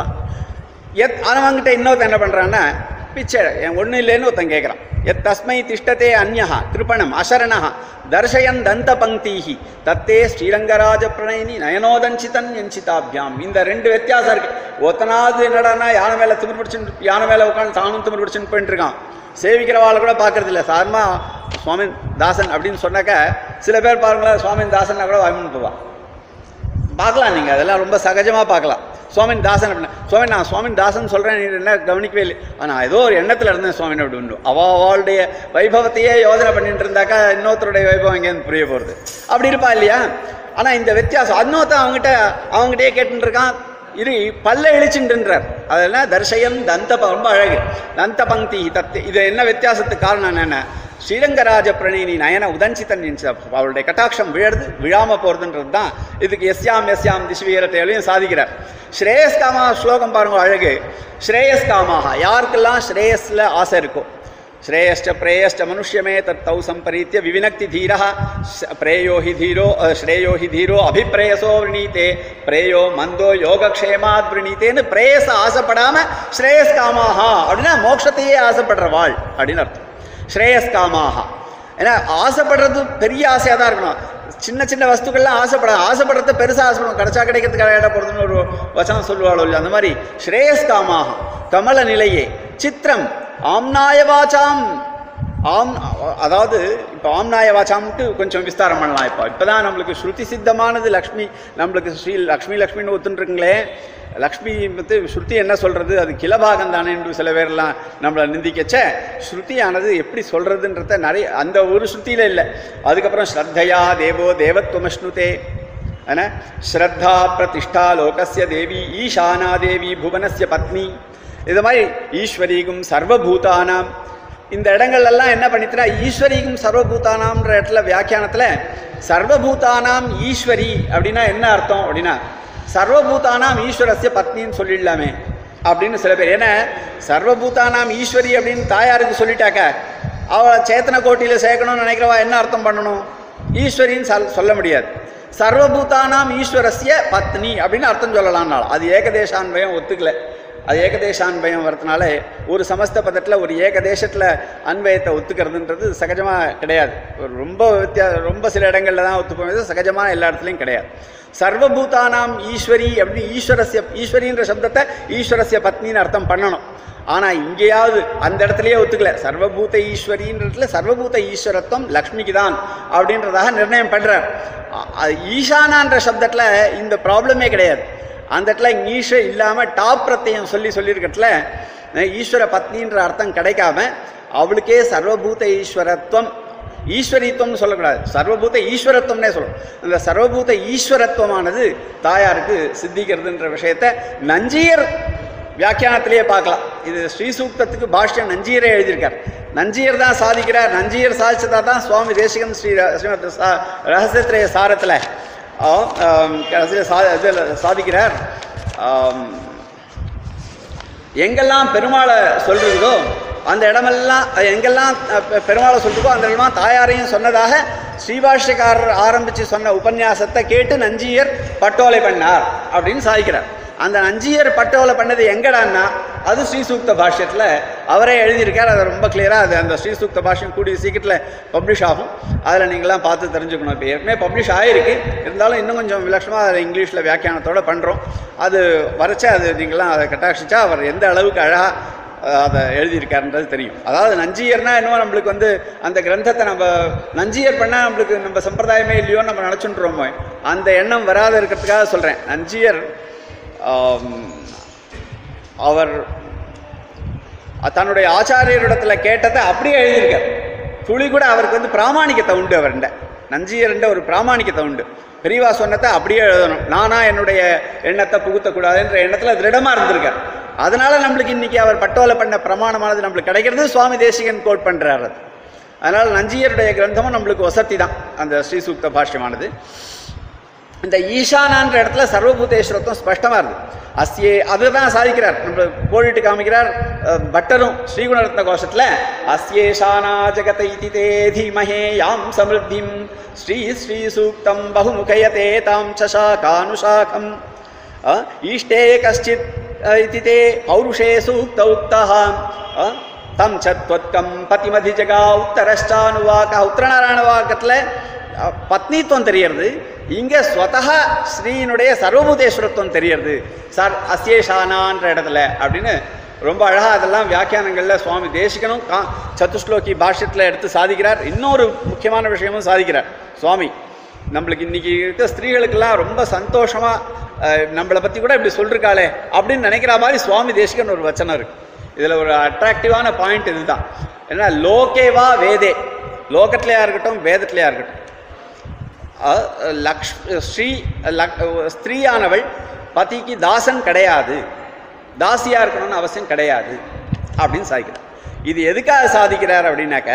எத் அவன்கிட்ட இன்னொருத்தன் என்ன பண்ணுறான்னா பிச்சை என் ஒன்றும் இல்லைன்னு ஒருத்தன் கேட்குறான் எத் தஸ்மை திஷ்டத்தே அந்யா கிருபணம் அசரணா தர்ஷயன் தந்த பங்கீஹி தத்தே ஸ்ரீரங்கராஜ பிரணயினி நயனோதஞ்சிதன் எஞ்சிதாபியாம் இந்த ரெண்டு வித்தியாசம் இருக்கு ஒத்தனாவது என்னடான்னா யானை மேலே திமிர் பிடிச்சுன்னு யானை மேலே உட்காந்து தானும் திமிர் பிடிச்சுன்னு போயிட்டு இருக்கான் சேவிக்கிறவாளை கூட பார்க்கறது இல்லை சாதாரணமா சுவாமி தாசன் அப்படின்னு சொன்னாக்க சில பேர் பாருங்களேன் சுவாமி தாசன்னா கூட வாய்மன் போவான் பார்க்கலாம் நீங்கள் அதெல்லாம் ரொம்ப சகஜமாக பார்க்கலாம் சுவாமின் தாசன் அப்படின்னா சுவாமி நான் சுவாமின் தாசன் சொல்கிறேன் நீ என்ன கவனிக்கவே இல்லை நான் ஏதோ ஒரு எண்ணத்தில் இருந்தேன் சுவாமின் அப்படி உண்டு அவ அவளுடைய வைபவத்தையே யோசனை பண்ணிட்டு இருந்தாக்கா இன்னொருத்தருடைய வைபவம் எங்கேருந்து புரிய போகிறது அப்படி இருப்பா இல்லையா ஆனால் இந்த வித்தியாசம் இன்னொருத்தன் அவங்ககிட்ட அவங்ககிட்டயே கேட்டுட்டு இருக்கான் இரு பல்ல இழிச்சுன்றார் அதெல்லாம் தர்ஷயம் தந்த ப- ரொம்ப அழகு தந்த பங்கி தத்து இது என்ன வித்தியாசத்துக்கு காரணம் என்னென்ன ஸ்ரீரங்கராஜ பிரணயினி நயன உதஞ்சித்தன் என்கிற அவளுடைய கட்டாட்சம் விழறது விழாம போறதுன்றது தான் இதுக்கு எஸ்யாம் எஸ்யாம் திசுவீரத்தையிலையும் சாதிக்கிறார் ஸ்ரேயஸ்காமா ஸ்லோகம் பாருங்க அழகு ஸ்ரேயஸ்காமாக யாருக்கெல்லாம் ஸ்ரேயஸ்ல ஆசை இருக்கோ श्रेयश्च प्रेयश्च मनुष्यमे तत्तौ सम्परीत्य विविनक्ति धीरः स- प्रेयो हि धीरो अ, श्रेयो हि धीरो अभिप्रेयसो वृणीते प्रेयो மந்தோ யோகக்ஷேமாத் விரணீத்தேன்னு பிரேயச ஆசைப்படாம ஸ்ரேயஸ் காமாஹா அப்படின்னா மோட்சத்தையே ஆசைப்படுறவாள் அப்படின்னு அர்த்தம் ஸ்ரேயஸ் காமாஹா ஏன்னா ஆசைப்படுறது பெரிய ஆசையாக தான் இருக்கணும் சின்ன சின்ன வஸ்துக்கள்லாம் ஆசைப்பட ஆசைப்படுறது பெருசாக ஆசைப்படணும் கிடைச்சா கிடைக்கிறதுக்கு இடம் போகிறதுன்னு ஒரு வசனம் சொல்லுவாளோ இல்லையா அந்த மாதிரி ஸ்ரேயஸ் காமாக கமல நிலையே சித்திரம் ஆம்நாய வாச்சாம் ஆம் அதாவது இப்போ ஆம்நாய வாச்சாம்ட்டு கொஞ்சம் விஸ்தாரம் பண்ணலாம் இப்போ இப்போ தான் நம்மளுக்கு ஸ்ருதி சித்தமானது லக்ஷ்மி நம்மளுக்கு ஸ்ரீ லக்ஷ்மி லக்ஷ்மின்னு ஒத்துருக்குங்களே லக்ஷ்மி வந்து ஸ்ருதி என்ன சொல்கிறது அது கிலபாகம் தானே என்று சில பேர்லாம் நம்மளை நிந்திக்கச்ச ஸ்ருதியானது எப்படி சொல்கிறதுன்றத நிறைய அந்த ஒரு ஸ்ருதியில் இல்லை அதுக்கப்புறம் ஸ்ரத்தையா தேவோ தேவத்வமஷ்ணுதே है ना श्रद्धा प्रतिष्ठा लोकस्य देवी ईशाना देवी भुवनस्य பத்னி இது மாதிரி ஈஸ்வரீகும் சர்வபூதானாம் இந்த இடங்கள்லாம் என்ன பண்ணிட்டுனா ஈஸ்வரீகும் சர்வபூதானாம்ன்ற இடத்துல வியாக்கியானத்தில் சர்வபூதானாம் ஈஸ்வரி அப்படின்னா என்ன அர்த்தம் அப்படின்னா சர்வபூதானாம் ஈஸ்வரஸ்ய பத்னின்னு சொல்லிடலாமே அப்படின்னு சில பேர் ஏன்னா சர்வபூதானாம் ஈஸ்வரி அப்படின்னு தாயாருக்கு சொல்லிட்டாக்க அவளை சேத்தன கோட்டியில் சேர்க்கணும்னு நினைக்கிறவா என்ன அர்த்தம் பண்ணணும் ஈஸ்வரின்னு சொல் சொல்ல முடியாது சர்வபூதானாம் ஈஸ்வரஸ்ய பத்னி அப்படின்னு அர்த்தம் சொல்லலாம்னாலும் அது ஏகதேசான்வயம் ஒத்துக்கல அது ஏகதேச அன்பயம் வரதுனால ஒரு சமஸ்த பதத்தில் ஒரு ஏகதேசத்தில் அன்பயத்தை ஒத்துக்கிறதுன்றது சகஜமாக கிடையாது ஒரு ரொம்ப வித்தியா ரொம்ப சில இடங்களில் தான் ஒத்துப்போம் சகஜமான எல்லா இடத்துலையும் கிடையாது சர்வபூதானாம் ஈஸ்வரி அப்படின்னு ஈஸ்வரஸ்ய ஈஸ்வரின்ற சப்தத்தை ஈஸ்வரஸ்ய பத்னின்னு அர்த்தம் பண்ணணும் ஆனால் இங்கேயாவது அந்த இடத்துலயே ஒத்துக்கல சர்வபூத ஈஸ்வரின்றதுல சர்வபூத ஈஸ்வரத்துவம் லக்ஷ்மிக்கு தான் அப்படின்றதாக நிர்ணயம் பண்றார் அ- அ- ஈசானான்ற சப்தத்தில் இந்த ப்ராப்ளமே கிடையாது அந்த இடத்துல ஈஷ இல்லாமல் டாப் பிரத்தையும் சொல்லி சொல்லியிருக்கத்துல அஹ், ஈஸ்வர பத்னின்ற அர்த்தம் கிடைக்காம அவளுக்கே சர்வபூத ஈஸ்வரத்துவம் ஈஸ்வரித்துவம்னு சொல்லக்கூடாது சர்வபூத ஈஸ்வரத்துவம்னே சொல்லணும் அந்த சர்வபூத ஈஸ்வரத்துவமானது தாயாருக்கு சித்திக்கிறதுன்ற விஷயத்தை நஞ்சியர் வியாக்கியானத்திலேயே பார்க்கலாம் இது ஸ்ரீசூக்தத்துக்கு பாஷ்யம் நஞ்சியரே எழுதியிருக்கார் நஞ்சியர் தான் சாதிக்கிறார் நஞ்சியர் சாதிச்சதா தான் சுவாமி தேசிகன் ஸ்ரீ ர- ஸ்ரீமத் சா- ரகசியத்திரைய சாரத்தில் கடைசியில் சா இதில் சாதிக்கிறார் ஆம், எங்கெல்லாம் பெருமாளை சொல்றதோ அந்த இடமெல்லாம் அஹ், எங்கெல்லாம் அஹ், பெ- பெருமாளை சொல்றதோ அந்த இடமெல்லாம் தாயாரையும் சொன்னதாக ஸ்ரீபாஷ்யக்காரர் ஆரம்பித்து சொன்ன உபன்யாசத்தை கேட்டு நஞ்சியர் பட்டோலை பண்ணார் அப்படின்னு சாதிக்கிறார் அந்த நஞ்சியர் பட்டோலை பண்ணது எங்கடான்னா அது ஸ்ரீசூக்த பாஷ்யத்தில் அவரே எழுதியிருக்கார் அதை ரொம்ப கிளியராக அது அந்த ஸ்ரீசூக்த பாஷ்யம் கூடிய சீக்கிரத்தில் பப்ளிஷ் ஆகும் அதில் நீங்களாம் பார்த்து தெரிஞ்சுக்கணும் இப்போ ஏற்கனவே பப்ளிஷ் ஆகிருக்கு இருந்தாலும் இன்னும் கொஞ்சம் விலட்சமாக அதை இங்கிலீஷில் வியாக்கியானத்தோட பண்ணுறோம் அது வரைச்சா அது நீங்களாம் அதை கட்டாட்சிச்சா அவர் எந்த அளவுக்கு அழகாக அதை எழுதியிருக்காருன்றது தெரியும் அதாவது நஞ்சியர்னா என்னவோ நம்மளுக்கு வந்து அந்த கிரந்தத்தை நம்ம நஞ்சியர் பண்ணால் நம்மளுக்கு நம்ம சம்பிரதாயமே இல்லையோன்னு நம்ம நினச்சுட்டுருவோம் அந்த எண்ணம் வராத இருக்கிறதுக்காக சொல்கிறேன் நஞ்சியர் ஆம், அவர் தன்னுடைய ஆச்சாரியரிடத்துல கேட்டதை அப்படியே எழுதியிருக்கார் துளி கூட அவருக்கு வந்து பிராமாணிக்கத்தை உண்டு அவர்கிட்ட நஞ்சியர்ன்ற ஒரு பிராமாணிக்கத்தை உண்டு பெரியவா சொன்னதை அப்படியே எழுதணும் நானா என்னுடைய எண்ணத்தை புகுத்தக்கூடாதுன்ற எண்ணத்துல திருடமா இருந்திருக்கார் அதனால நம்மளுக்கு இன்னைக்கு அவர் பட்டோலை பண்ண பிரமாணமானது நம்மளுக்கு கிடைக்கிறது சுவாமி தேசிகன் கோட் பண்றாரு அது. அதனால நஞ்சியருடைய கிரந்தமும் நம்மளுக்கு வசதி தான் அந்த ஸ்ரீசூக்த பாஷ்யமானது இந்த ஈசானான்ற இடத்துல சர்வபூதேஸ்வரத்துவம் ஸ்பஷ்டமா இருக்கு அஸ்யே அதுதான் சாதிக்கிறார் நம்ம கோடிட்டு காமிக்கிறார் அஹ், பட்டரும் ஸ்ரீகுணரத்ன கோஷத்துல அஸ்யேஷானா ஜகத இதி தே தீமஹே யாம் சமிருத்திம் ஸ்ரீ ஸ்ரீ சூக்தம் பகுமுகயதே தாம் சசாகானுசாகம் அஹ், ஈஷ்டே கஷ்டித் அஹ், இதி தே பௌருஷே சூக்த உக்தः அஹ், தம் சத்வத்கம் பதிமதி ஜகா உத்தரஷ்டானுவாக்க உத்தரநாராயண வாக்கத்தில் பத்னித்துவம் தெரியறது இங்க ஸ்வதஹா ஸ்ரீனுடைய சர்வபூதேஸ்வரத்துவம் தெரியறது சார் அஸ்யேஷானான்ற இடத்துல அப்படின்னு ரொம்ப அழகா அதெல்லாம் வியாக்கியானங்கள்ல சுவாமி தேசிகனும் கா சத்துஸ்லோகி பாஷ்யத்தில் எடுத்து சாதிக்கிறார் இன்னொரு முக்கியமான விஷயமும் சாதிக்கிறார் சுவாமி நம்மளுக்கு இன்னைக்கு இருக்க ஸ்திரீகளுக்கெல்லாம் ரொம்ப சந்தோஷமா அஹ், நம்மளை பத்தி கூட இப்படி சொல்லிருக்காளே அப்படின்னு நினைக்கிற மாதிரி சுவாமி தேசிகன் ஒரு வச்சனம் இருக்கு இதுல ஒரு அட்ராக்டிவான பாயிண்ட் இதுதான் ஏன்னா லோகேவா வேதே லோகத்திலையா இருக்கட்டும் வேதத்திலையா இருக்கட்டும் அஹ், லக்ஷ் ஸ்ரீ லக் ஸ்திரீயானவள் பதிக்கு தாசன் கிடையாது தாசியா இருக்கணும்னு அவசியம் கிடையாது அப்படின்னு சாதிக்கிறார் இது எதுக்காக சாதிக்கிறார் அப்படின்னாக்க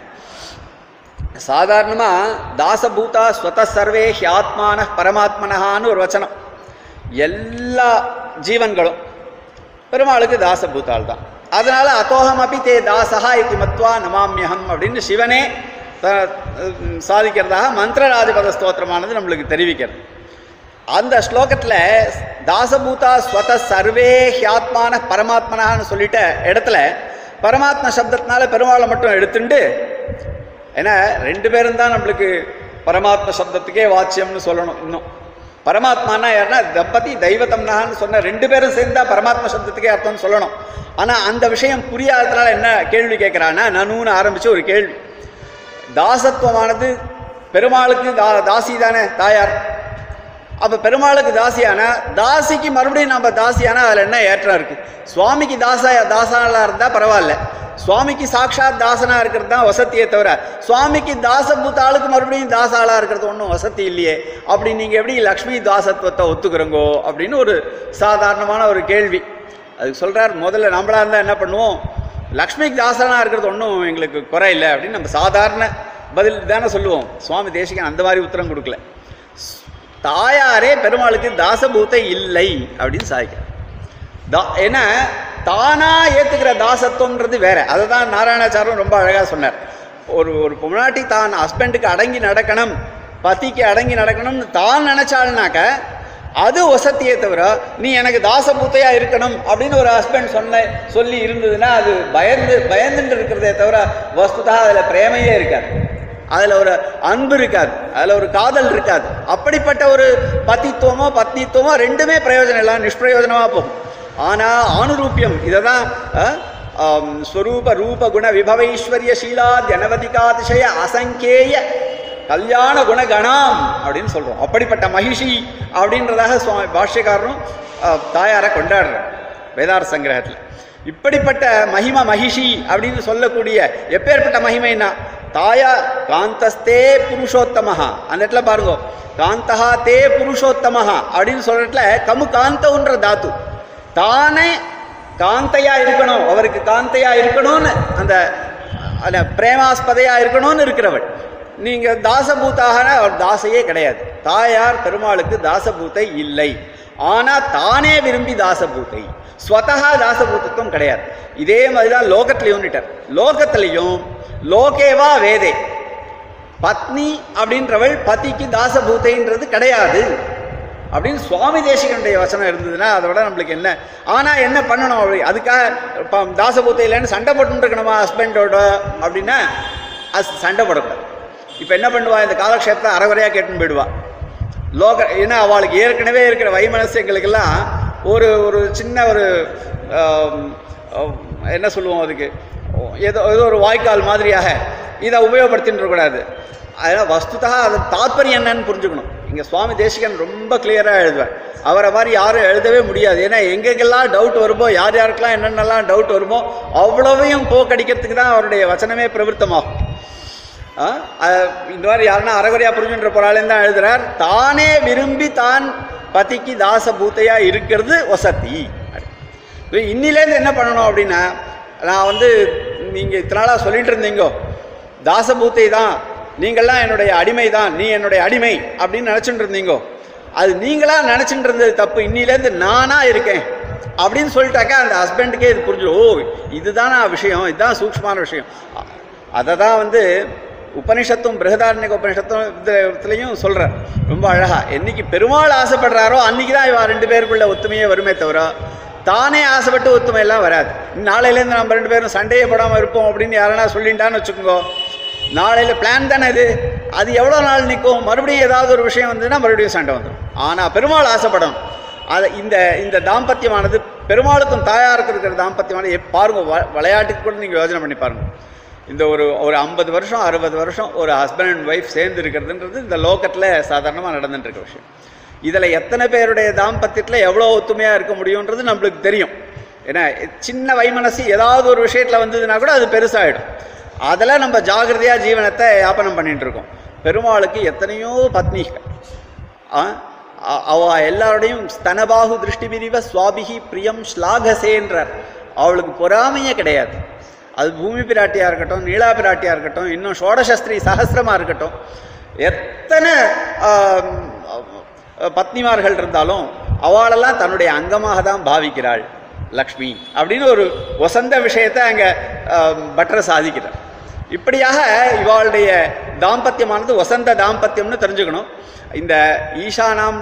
சாதாரணமா தாசபூதா ஸ்வத சர்வே ஹியாத்மான பரமாத்மனஹான்னு ஒரு வச்சனம் எல்லா ஜீவன்களும் பெருமாளுக்கு தாசபூத்தாள் தான் அதனால அத்தோகம் அப்பி தே தாசகா இது மத்வா நமாமியகம் அப்படின்னு சிவனே த- உம் சாதிக்கிறதாக மந்திரராஜபத ஸ்தோத்திரமானது நம்மளுக்கு தெரிவிக்கிறது அந்த ஸ்லோகத்தில் தாசபூதா ஸ்வத சர்வே ஹியாத்மான பரமாத்மனான்னு சொல்லிட்ட இடத்துல பரமாத்ம சப்தத்தினால பெருமாளை மட்டும் எடுத்துண்டு ஏன்னா ரெண்டு பேரும் தான் நம்மளுக்கு பரமாத்ம சப்தத்துக்கே வாச்சியம்னு சொல்லணும் இன்னும் பரமாத்மானா யாருன்னா தம்பதி தெய்வத்தம்னான்னு சொன்ன ரெண்டு பேரும் சேர்ந்தா பரமாத்ம சப்தத்துக்கே அர்த்தம்னு சொல்லணும் ஆனா அந்த விஷயம் புரியாததுனால என்ன கேள்வி கேட்கிறான்னா நனுன்னு ஆரம்பிச்சு ஒரு கேள்வி தாசத்துவமானது பெருமாளுக்கு தா தாசி தானே தாயார் அப்ப பெருமாளுக்கு தாசியானா தாசிக்கு மறுபடியும் நம்ம தாசியானா அதுல என்ன ஏற்றம் இருக்கு சுவாமிக்கு தாசா தாசானா இருந்தா பரவாயில்ல சுவாமிக்கு சாட்சாத் தாசனா இருக்கிறது தான் வசதியே தவிர சுவாமிக்கு தாசபூத்த ஆளுக்கு மறுபடியும் தாசாளா இருக்கிறது ஒன்றும் வசதி இல்லையே அப்படி நீங்க எப்படி லக்ஷ்மி தாசத்துவத்தை ஒத்துக்கிறங்கோ அப்படின்னு ஒரு சாதாரணமான ஒரு கேள்வி அதுக்கு சொல்றார் முதல்ல நம்மளா இருந்தா என்ன பண்ணுவோம் லக்ஷ்மிக்கு தாசனா இருக்கிறது ஒன்றும் எங்களுக்கு குறை இல்லை அப்படின்னு நம்ம சாதாரண பதில் தானே சொல்லுவோம் சுவாமி தேசிகன் அந்த மாதிரி உத்தரம் கொடுக்கல தாயாரே பெருமாளுக்கு தாசபூத்தை இல்லை அப்படின்னு சாதிக்கிறார் தா ஏன்னா தானா ஏத்துக்கிற தாசத்துவம்ன்றது வேற அதை தான் நாராயணாச்சாரம் ரொம்ப அழகா சொன்னார் ஒரு ஒரு பொம்னாட்டி தான் ஹஸ்பண்டுக்கு அடங்கி நடக்கணும் பத்திக்கு அடங்கி நடக்கணும்னு தான் நினைச்சாள்னாக்க அது வசத்தியே தவிர நீ எனக்கு தாசபூத்தையா இருக்கணும் அப்படின்னு ஒரு ஹஸ்பண்ட் சொன்ன சொல்லி இருந்ததுன்னா அது பயந்து பயந்துட்டு இருக்கிறதே தவிர வஸ்துதா அதில் பிரேமையே இருக்காது அதில் ஒரு அன்பு இருக்காது அதில் ஒரு காதல் இருக்காது அப்படிப்பட்ட ஒரு பத்தித்துவமோ பத்னித்துவமோ ரெண்டுமே பிரயோஜனம் இல்லை நிஷ்பிரயோஜனமாக போகும் ஆனால் ஆணுரூபியம் இதை தான் ஸ்வரூப ரூப குண விபவைஸ்வர்ய சீலாத் அனவதிகாதிசய அசங்கேய கல்யாண குணகணாம் அப்படின்னு சொல்கிறோம் அப்படிப்பட்ட மகிஷி அப்படின்றதாக சுவாமி பாஷ்யக்காரரும் அஹ், தாயாரை கொண்டாடுறார் வேதார சங்கிரகத்தில் இப்படிப்பட்ட மகிம மகிஷி அப்படின்னு சொல்லக்கூடிய எப்பேற்பட்ட மகிமைன்னா தாயா காந்தஸ்தே புருஷோத்தமஹா அந்த இடத்துல பாருங்க காந்தஹா தே புருஷோத்தமஹா அப்படின்னு சொல்ற இடத்துல கமு காந்தவுன்ற தாத்து தானே காந்தையா இருக்கணும் அவருக்கு காந்தையா இருக்கணும்னு அந்த அந்த பிரேமாஸ்பதையா இருக்கணும்னு இருக்கிறவள் நீங்க தாசபூத்தாக அவர் தாசையே கிடையாது தாயார் பெருமாளுக்கு தாசபூத்தை இல்லை ஆனா தானே விரும்பி தாசபூத்தை ஸ்வதகா தாசபூத்தத்துவம் கிடையாது இதே மாதிரி தான் லோகத்திலையும் லோகத்திலையும் லோகேவா வேதே பத்னி அப்படின்றவள் பதிக்கு தாசபூத்தைன்றது கிடையாது அப்படின்னு சுவாமி தேசிகனுடைய வசனம் இருந்ததுன்னா அதை விட நம்மளுக்கு என்ன ஆனால் என்ன பண்ணணும் அப்படி அதுக்காக இப்போ தாசபூத்தை இல்லைன்னு சண்டை போட்டுட்டு இருக்கணுமா ஹஸ்பண்டோட அப்படின்னா அது சண்டை போடக்கூடாது இப்போ என்ன பண்ணுவா இந்த காலக்ஷேபத்தை அறகுறையாக கேட்டுன்னு போயிடுவா லோக ஏன்னா அவளுக்கு ஏற்கனவே இருக்கிற வைமனசியங்களுக்கெல்லாம் ஒரு ஒரு சின்ன ஒரு ஆம், ஆம், என்ன சொல்லுவோம் அதுக்கு ஏதோ ஏதோ ஒரு வாய்க்கால் மாதிரியாக இதை உபயோகப்படுத்தின்னு இருக்கக்கூடாது அதனால் வஸ்துதா அது தாத்பரியம் என்னன்னு புரிஞ்சுக்கணும் இங்கே சுவாமி தேசிகன் ரொம்ப கிளியராக எழுதுவார் அவரை மாதிரி யாரும் எழுதவே முடியாது ஏன்னா எங்கெங்கெல்லாம் டவுட் வருமோ யார் யாருக்கெல்லாம் என்னென்னலாம் டவுட் வருமோ அவ்வளவையும் போக்கடிக்கிறதுக்கு தான் அவருடைய வச்சனமே பிரவருத்தமாகும் ஆ, அஹ், இந்த மாதிரி யாருன்னா அறகுறையா புரிஞ்சுன்ற போறாளேன்னு தான் எழுதுறார் தானே விரும்பி தான் பதிக்கு தாச பூத்தையா இருக்கிறது வசதி இப்ப இன்னிலேருந்து என்ன பண்ணணும் அப்படின்னா நான் வந்து நீங்க இத்தனை நாளா சொல்லிட்டு இருந்தீங்கோ தாசபூத்தை தான் நீங்கள்லாம் என்னுடைய அடிமை தான் நீ என்னுடைய அடிமை அப்படின்னு நினச்சிட்டு இருந்தீங்கோ அது நீங்களா நினச்சிட்டு இருந்தது தப்பு இன்னிலேருந்து நானா இருக்கேன் அப்படின்னு சொல்லிட்டாக்கா அந்த ஹஸ்பண்டுக்கே இது புரிஞ்சிடும் ஓ இதுதானா விஷயம் இதுதான் சூக்ஷ்மமான விஷயம் அதை தான் வந்து உபனிஷத்தும் பிருகதாரண்யக உபனிஷத்தும் இதுலையும் சொல்கிறார் ரொம்ப அழகா என்னைக்கு பெருமாள் ஆசைப்படுறாரோ அன்னைக்கு தான் இவா ரெண்டு பேருக்குள்ள ஒத்துமையே வருமே தவிர தானே ஆசைப்பட்டு ஒத்துமை எல்லாம் வராது நாளையிலேருந்து நம்ம ரெண்டு பேரும் சண்டையே போடாமல் இருப்போம் அப்படின்னு யாரனா சொல்லிட்டான்னு வச்சுக்கோங்க நாளையில் பிளான் தானே இது அது எவ்வளோ நாள் நிற்கும் மறுபடியும் ஏதாவது ஒரு விஷயம் வந்ததுன்னா மறுபடியும் சண்டை வந்துடும் ஆனால் பெருமாள் ஆசைப்படணும் அதை இந்த இந்த தாம்பத்தியமானது பெருமாளுக்கும் தாயாருக்கும் இருக்கிற தாம்பத்தியமானது எப் பாருங்க வ- விளையாட்டுக்கு கூட நீங்கள் யோசனை பண்ணி பாருங்க இந்த ஒரு ஒரு ஐம்பது வருஷம் அறுபது வருஷம் ஒரு ஹஸ்பண்ட் அண்ட் ஒய்ஃப் சேர்ந்து இருக்கிறதுன்றது இந்த லோகத்தில் சாதாரணமாக நடந்துட்டு இருக்க விஷயம் இதில் எத்தனை பேருடைய தாம்பத்தியத்தில் எவ்வளோ ஒத்துமையாக இருக்க முடியுன்றது நம்மளுக்கு தெரியும் ஏன்னா சின்ன வைமனசு ஏதாவது ஒரு விஷயத்தில் வந்ததுன்னா கூட அது பெருசாகிடும் அதில் நம்ம ஜாகிரதையாக ஜீவனத்தை யாபனம் பண்ணிட்டு இருக்கோம் பெருமாளுக்கு எத்தனையோ பத்னிகள் ஆ? அ- அவ எல்லாரோடையும் ஸ்தனபாகு திருஷ்டி பிரிவ சுவாபிகி பிரியம் ஸ்லாகசேன்றார் அவளுக்கு பொறாமையே கிடையாது அது பூமி பிராட்டியா இருக்கட்டும் நீலா பிராட்டியா இருக்கட்டும் இன்னும் ஷோடசஸ்திரி சஹசிரமா இருக்கட்டும் எத்தனை ஆம், பத்னிமார்கள் இருந்தாலும் அவளெல்லாம் தன்னுடைய அங்கமாக தான் பாவிக்கிறாள் லக்ஷ்மி அப்படின்னு ஒரு வசந்த விஷயத்தை அங்கே பட்டர் சாதிக்கிறார் இப்படியாக இவாளுடைய தாம்பத்தியமானது வசந்த தாம்பத்தியம்னு தெரிஞ்சுக்கணும் இந்த ஈஷானாம்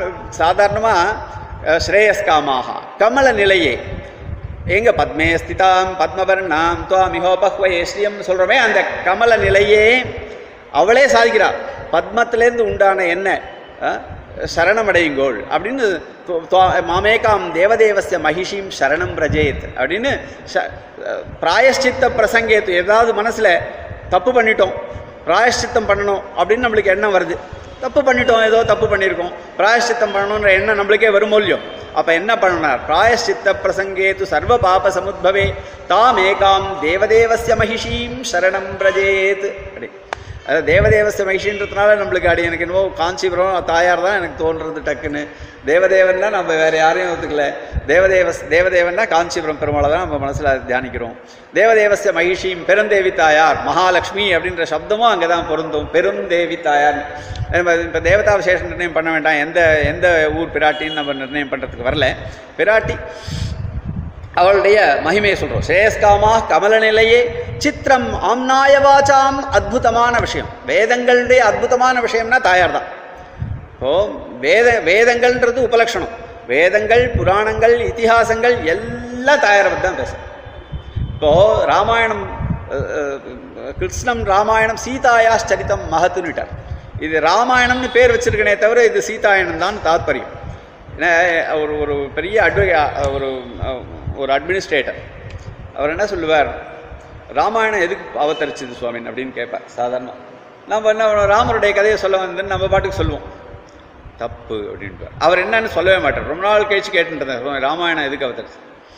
சாதாரணமாக ஸ்ரேயஸ்காமாக கமல நிலையே எங்க பத்மே ஸ்திதாம் பத்மவர்ணாம் துவாமிகோபஹ்வயே ஸ்ரீயம்னு சொல்கிறோமே அந்த கமல நிலையே அவளே சாதிக்கிறாள் பத்மத்திலேருந்து உண்டான என்ன அஹ், சரணமடையுங்கோள் அப்படின்னு துவ- துவா- மாமேகாம் தேவதேவஸ்ய மகிஷிம் சரணம் பிரஜேத் அப்படின்னு ச- அஹ், பிராயஷ்சித்த பிரசங்கேத்து ஏதாவது மனசில் தப்பு பண்ணிட்டோம் பிராயஷ்சித்தம் பண்ணணும் அப்படின்னு நம்மளுக்கு எண்ணம் வருது தப்பு பண்ணிட்டோம் ஏதோ தப்பு பண்ணியிருக்கோம் பிராயஷ்சித்தம் பண்ணணுன்ற எண்ணம் நம்மளுக்கே வருமோ இல்லையோ அப்போ என்ன பண்ணணும் பிராயஷ்சித்த பிரசங்கேத்து சர்வ பாப சமுத்பவே தாம் ஏகாம் தேவதேவஸ்ய மகிஷீம் சரணம் பிரஜேத் அப்படி அதாவது தேவதேவஸ்ய மகிஷின்றதுனால நம்மளுக்கு அடி எனக்கு என்னவோ காஞ்சிபுரம் தாயார் தான் எனக்கு தோன்றது டக்குன்னு தேவதேவன்னா நம்ம வேற யாரையும் ஒத்துக்கல தேவதேவஸ் தேவதேவன்னா காஞ்சிபுரம் பெருமாளை தான் நம்ம மனசில் தியானிக்கிறோம் தேவதேவஸ்ய மகிஷியும் பெருந்தேவி தாயார் மகாலட்சுமி அப்படின்ற சப்தமும் அங்கே தான் பொருந்தும் பெருந்தேவி தாயார் இப்போ தேவதா விசேஷ நிர்ணயம் பண்ண வேண்டாம் எந்த எந்த ஊர் பிராட்டின்னு நம்ம நிர்ணயம் பண்ணுறதுக்கு வரல பிராட்டி அவளுடைய மகிமையை சொல்றோம் ஸ்ரேயஸ்காமா கமல நிலையே சித்திரம் ஆம்நாயவாச்சாம் அத்புதமான விஷயம் வேதங்களுடைய அத்புதமான விஷயம்னா தாயார் தான் இப்போ வேத வேதங்கள்ன்றது உபலட்சணம் வேதங்கள் புராணங்கள் இதிகாசங்கள் எல்லாம் தாயாரை பற்றி தான் பேசும் இப்போ ராமாயணம் அஹ், அஹ், கிருஷ்ணம் ராமாயணம் சீதாயா சரிதம் மகத்துன்னுட்டார் இது ராமாயணம்னு பேர் வச்சிருக்கனே தவிர இது சீதாயணம் தான் தாத்பரியம் ஏன்னா ஒரு ஒரு பெரிய அட்வ ஒரு அஹ், ஒரு அட்மினிஸ்ட்ரேட்டர் அவர் என்ன சொல்லுவார் ராமாயணம் எதுக்கு அவதரிச்சது சுவாமின் அப்படின்னு கேட்பார் சாதாரண நம்ம என்ன பண்ணுவோம், ராமருடைய கதையை சொல்ல வந்து நம்ம பாட்டுக்கு சொல்லுவோம் தப்பு அப்படின்ட்டு அவர் என்னன்னு சொல்லவே மாட்டார் ரொம்ப நாள் கழிச்சு கேட்டுருந்தேன் ராமாயணம் எதுக்கு அவதரிச்சு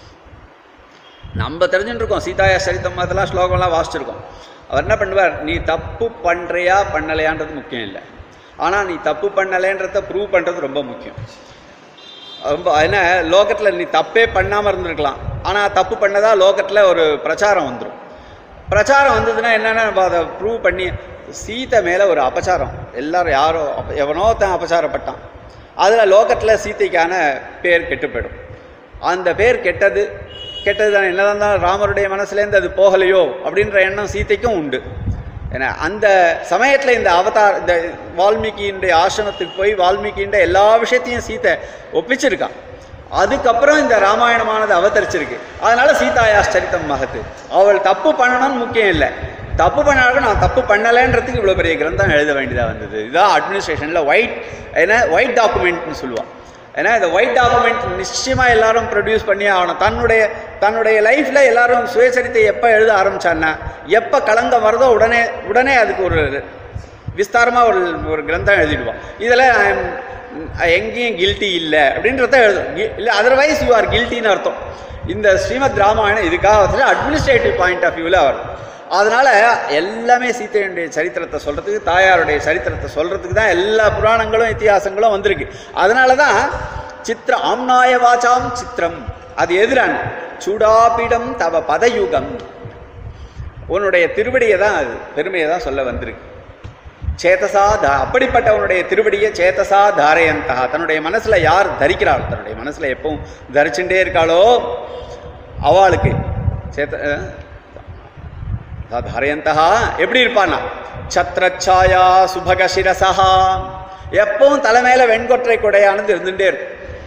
நம்ம தெரிஞ்சுட்டு இருக்கோம் சீதாயா சரித்தம் அதெல்லாம் ஸ்லோகம்லாம் வாசிச்சிருக்கோம் அவர் என்ன பண்ணுவார் நீ தப்பு பண்ணுறியா பண்ணலையான்றது முக்கியம் இல்லை ஆனால் நீ தப்பு பண்ணலைன்றத ப்ரூவ் பண்ணுறது ரொம்ப முக்கியம் ரொம்ப என்ன லோகத்தில் நீ தப்பே பண்ணாமல் இருந்திருக்கலாம் ஆனால் தப்பு பண்ணதா லோகத்தில் ஒரு பிரச்சாரம் வந்துடும் பிரச்சாரம் வந்ததுன்னா என்னென்னா நம்ம அதை ப்ரூவ் பண்ணி சீதை மேலே ஒரு அபச்சாரம் எல்லாரும் யாரோ அப்ப- எவனோ தான் அபச்சாரப்பட்டான் அதில் லோகத்தில் சீதைக்கான பேர் கெட்டு போயிடும் அந்த பேர் கெட்டது கெட்டது தான் என்னதான் இருந்தாலும் ராமருடைய மனசுலேருந்து அது போகலையோ அப்படின்ற எண்ணம் சீதைக்கும் உண்டு ஏன்னா அந்த சமயத்தில் இந்த அவதார் இந்த வால்மீகியினுடைய ஆசிரமத்துக்கு போய் வால்மீகின்ற எல்லா விஷயத்தையும் சீதை ஒப்பிச்சிருக்கான் அதுக்கப்புறம் இந்த ராமாயணமானது அவதரிச்சிருக்கு அதனால சீதாயா சரித்தம் மகத்து அவள் தப்பு பண்ணணும்னு முக்கியம் இல்லை தப்பு பண்ணாலும் நான் தப்பு பண்ணலைன்றதுக்கு இவ்வளோ பெரிய கிரந்தம் எழுத வேண்டியதாக வந்தது இதுதான் அட்மினிஸ்ட்ரேஷனில் ஒயிட் ஏன்னா ஒயிட் டாக்குமெண்ட்னு சொல்லுவான் ஏன்னா இந்த ஒயிட் டாக்குமெண்ட் நிச்சயமாக எல்லாரும் ப்ரொடியூஸ் பண்ணி ஆகணும் தன்னுடைய தன்னுடைய லைஃப்பில் எல்லாரும் சுயசரித்தை எப்போ எழுத ஆரம்பிச்சான்னா எப்போ களங்கம் வருதோ உடனே உடனே அதுக்கு ஒரு விஸ்தாரமாக ஒரு ஒரு கிரந்தம் எழுதிடுவான் இதில் எங்கேயும் கில்ட்டி இல்லை அப்படின்றத எழுதும் இல்லை அதர்வைஸ் யூ ஆர் கில்ட்டின்னு அர்த்தம் இந்த ஸ்ரீமத் ராமாயணம் இதுக்காக வந்து அட்மினிஸ்ட்ரேட்டிவ் பாயிண்ட் ஆஃப் வியூவில் வரும் அதனால் எல்லாமே சீதையுடைய சரித்திரத்தை சொல்கிறதுக்கு தாயாருடைய சரித்திரத்தை சொல்கிறதுக்கு தான் எல்லா புராணங்களும் இத்தியாசங்களும் வந்திருக்கு அதனால தான் சித்திர ஆம்நாய வாசாம் சித்திரம் அது எதிரான சூடாபிடம் தவ பதயுகம் உன்னுடைய திருவடியை தான் அது பெருமையை தான் சொல்ல வந்திருக்கு சேதசா தா அப்படிப்பட்டவனுடைய திருவடியை சேதசா தாரயந்தா தன்னுடைய மனசுல யார் தரிக்கிறாள் தன்னுடைய மனசுல எப்பவும் தரிச்சுட்டே இருக்காளோ அவளுக்கு சேத அஹ், தா தாரயந்தா எப்படி இருப்பானா சத்ரச்சாயா சுபக சிரசா எப்பவும் தலைமையில வெண்கொற்றை கொடையானது இருந்துட்டே இருக்கும்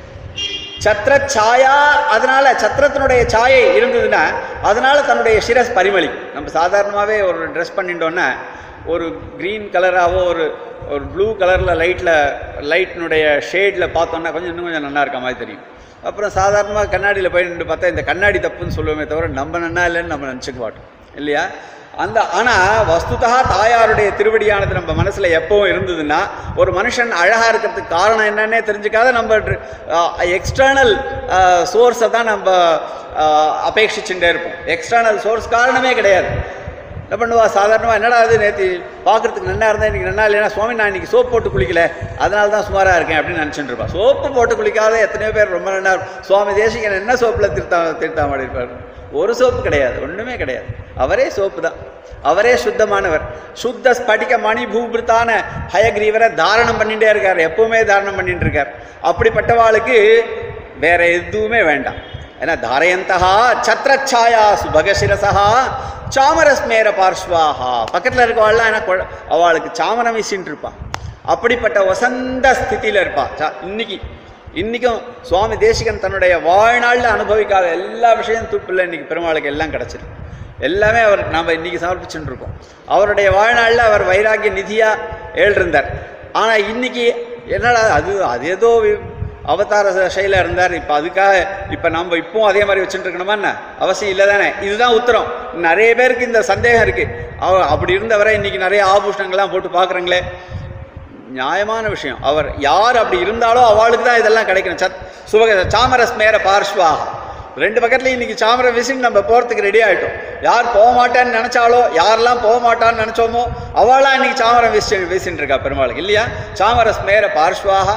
சத்திர சாயா அதனால சத்திரத்தினுடைய சாயை இருந்ததுன்னா அதனால தன்னுடைய சிரஸ் பரிமளிக்கும் நம்ம சாதாரணமாகவே ஒரு ட்ரெஸ் பண்ணிட்டோன்னா ஒரு க்ரீன் கலராகவோ ஒரு ஒரு ப்ளூ கலரில் லைட்டில் லைட்டினுடைய ஷேடில் பார்த்தோன்னா கொஞ்சம் இன்னும் கொஞ்சம் நல்லா இருக்க மாதிரி தெரியும் அப்புறம் சாதாரணமாக கண்ணாடியில் போய் நின்று பார்த்தா இந்த கண்ணாடி தப்புன்னு சொல்லுவோமே தவிர நம்ம நன்னா இல்லைன்னு நம்ம நினச்சிக்க மாட்டோம் இல்லையா அந்த ஆனால் வஸ்துதா தாயாருடைய திருவடியானது நம்ம மனசில் எப்பவும் இருந்ததுன்னா ஒரு மனுஷன் அழகாக இருக்கிறதுக்கு காரணம் என்னன்னே தெரிஞ்சுக்காத நம்ம எக்ஸ்டர்னல் சோர்ஸை தான் நம்ம அஹ், அபேட்சிச்சுட்டே இருப்போம் எக்ஸ்டர்னல் சோர்ஸ் காரணமே கிடையாது என்ன பண்ணுவா சாதாரணமாக என்னடா அது நேற்று பார்க்குறதுக்கு நல்லா இருந்தால் இன்றைக்கி நல்லா இல்லைன்னா சுவாமி நான் இன்றைக்கி சோப் போட்டு குளிக்கல அதனால தான் சுமாராக இருக்கேன் அப்படின்னு நினச்சிட்டு இருப்பா சோப்பு போட்டு குளிக்காத எத்தனையோ பேர் ரொம்ப நல்லா இருக்கும். சுவாமி தேசிகன் என்ன சோப்பில் திருத்தா திருத்தாமடி இருப்பார் ஒரு சோப்பு கிடையாது ஒன்றுமே கிடையாது அவரே சோப்பு தான் அவரே சுத்தமானவர் சுத்த ஸ்படிக மணி பூபிருத்தான ஹயக்ரீவரை தாரணம் பண்ணிட்டே இருக்கார் எப்பவுமே தாரணம் பண்ணிட்டு இருக்கார் அப்படிப்பட்டவாளுக்கு வேற எதுவுமே வேண்டாம் ஏன்னா தாரயந்தகா சத்ரச்சாயா சுபகசிரசா சாமரஸ்மேர பார்ஸ்வாஹா பக்கத்தில் இருக்கவாள்லாம் என்ன கொ- அவளுக்கு சாமரம் வீசின்னு இருப்பான் அப்படிப்பட்ட வசந்த ஸ்திதியில் இருப்பா சா- இன்னைக்கு இன்னைக்கும் சுவாமி தேசிகன் தன்னுடைய வாழ்நாளில் அனுபவிக்காத எல்லா விஷயம் தூப்பில் இன்னைக்கு பெருமாளுக்கு எல்லாம் கிடச்சிருக்கு எல்லாமே அவர் நாம் இன்னைக்கு சமர்ப்பிச்சுட்டு இருக்கோம் அவருடைய வாழ்நாளில் அவர் வைராகிய நிதியாக எழுந்திருந்தார் ஆனால் இன்னைக்கு என்னடா அது அது ஏதோ வி- அவதார சைல இருந்தார் இப்போ அதுக்காக இப்போ நம்ம இப்பவும் அதே மாதிரி வச்சுட்டு இருக்கணுமா என்ன அவசியம் இல்லை தானே இதுதான் உத்தரம் நிறைய பேருக்கு இந்த சந்தேகம் இருக்குது அவ அப்படி இருந்தவரை இன்னைக்கு நிறைய ஆபூஷணங்கள்லாம் போட்டு பார்க்குறங்களே நியாயமான விஷயம் அவர் யார் அப்படி இருந்தாலோ அவளுக்கு தான் இதெல்லாம் கிடைக்கணும் சத் சுபக சாமரஸ் மேர பார்ஷ்வா ரெண்டு பக்கத்துலையும் இன்னைக்கு சாமர விசின் நம்ம போகிறதுக்கு ரெடி ஆகிட்டோம் யார் போக மாட்டான்னு நினச்சாலோ யாரெல்லாம் போக மாட்டான்னு நினச்சோமோ அவளாம் இன்னைக்கு சாமரம் வீசி வீசின்னு இருக்கா பெருமாளுக்கு இல்லையா சாமரஸ் மேர பார்ஷ்வாக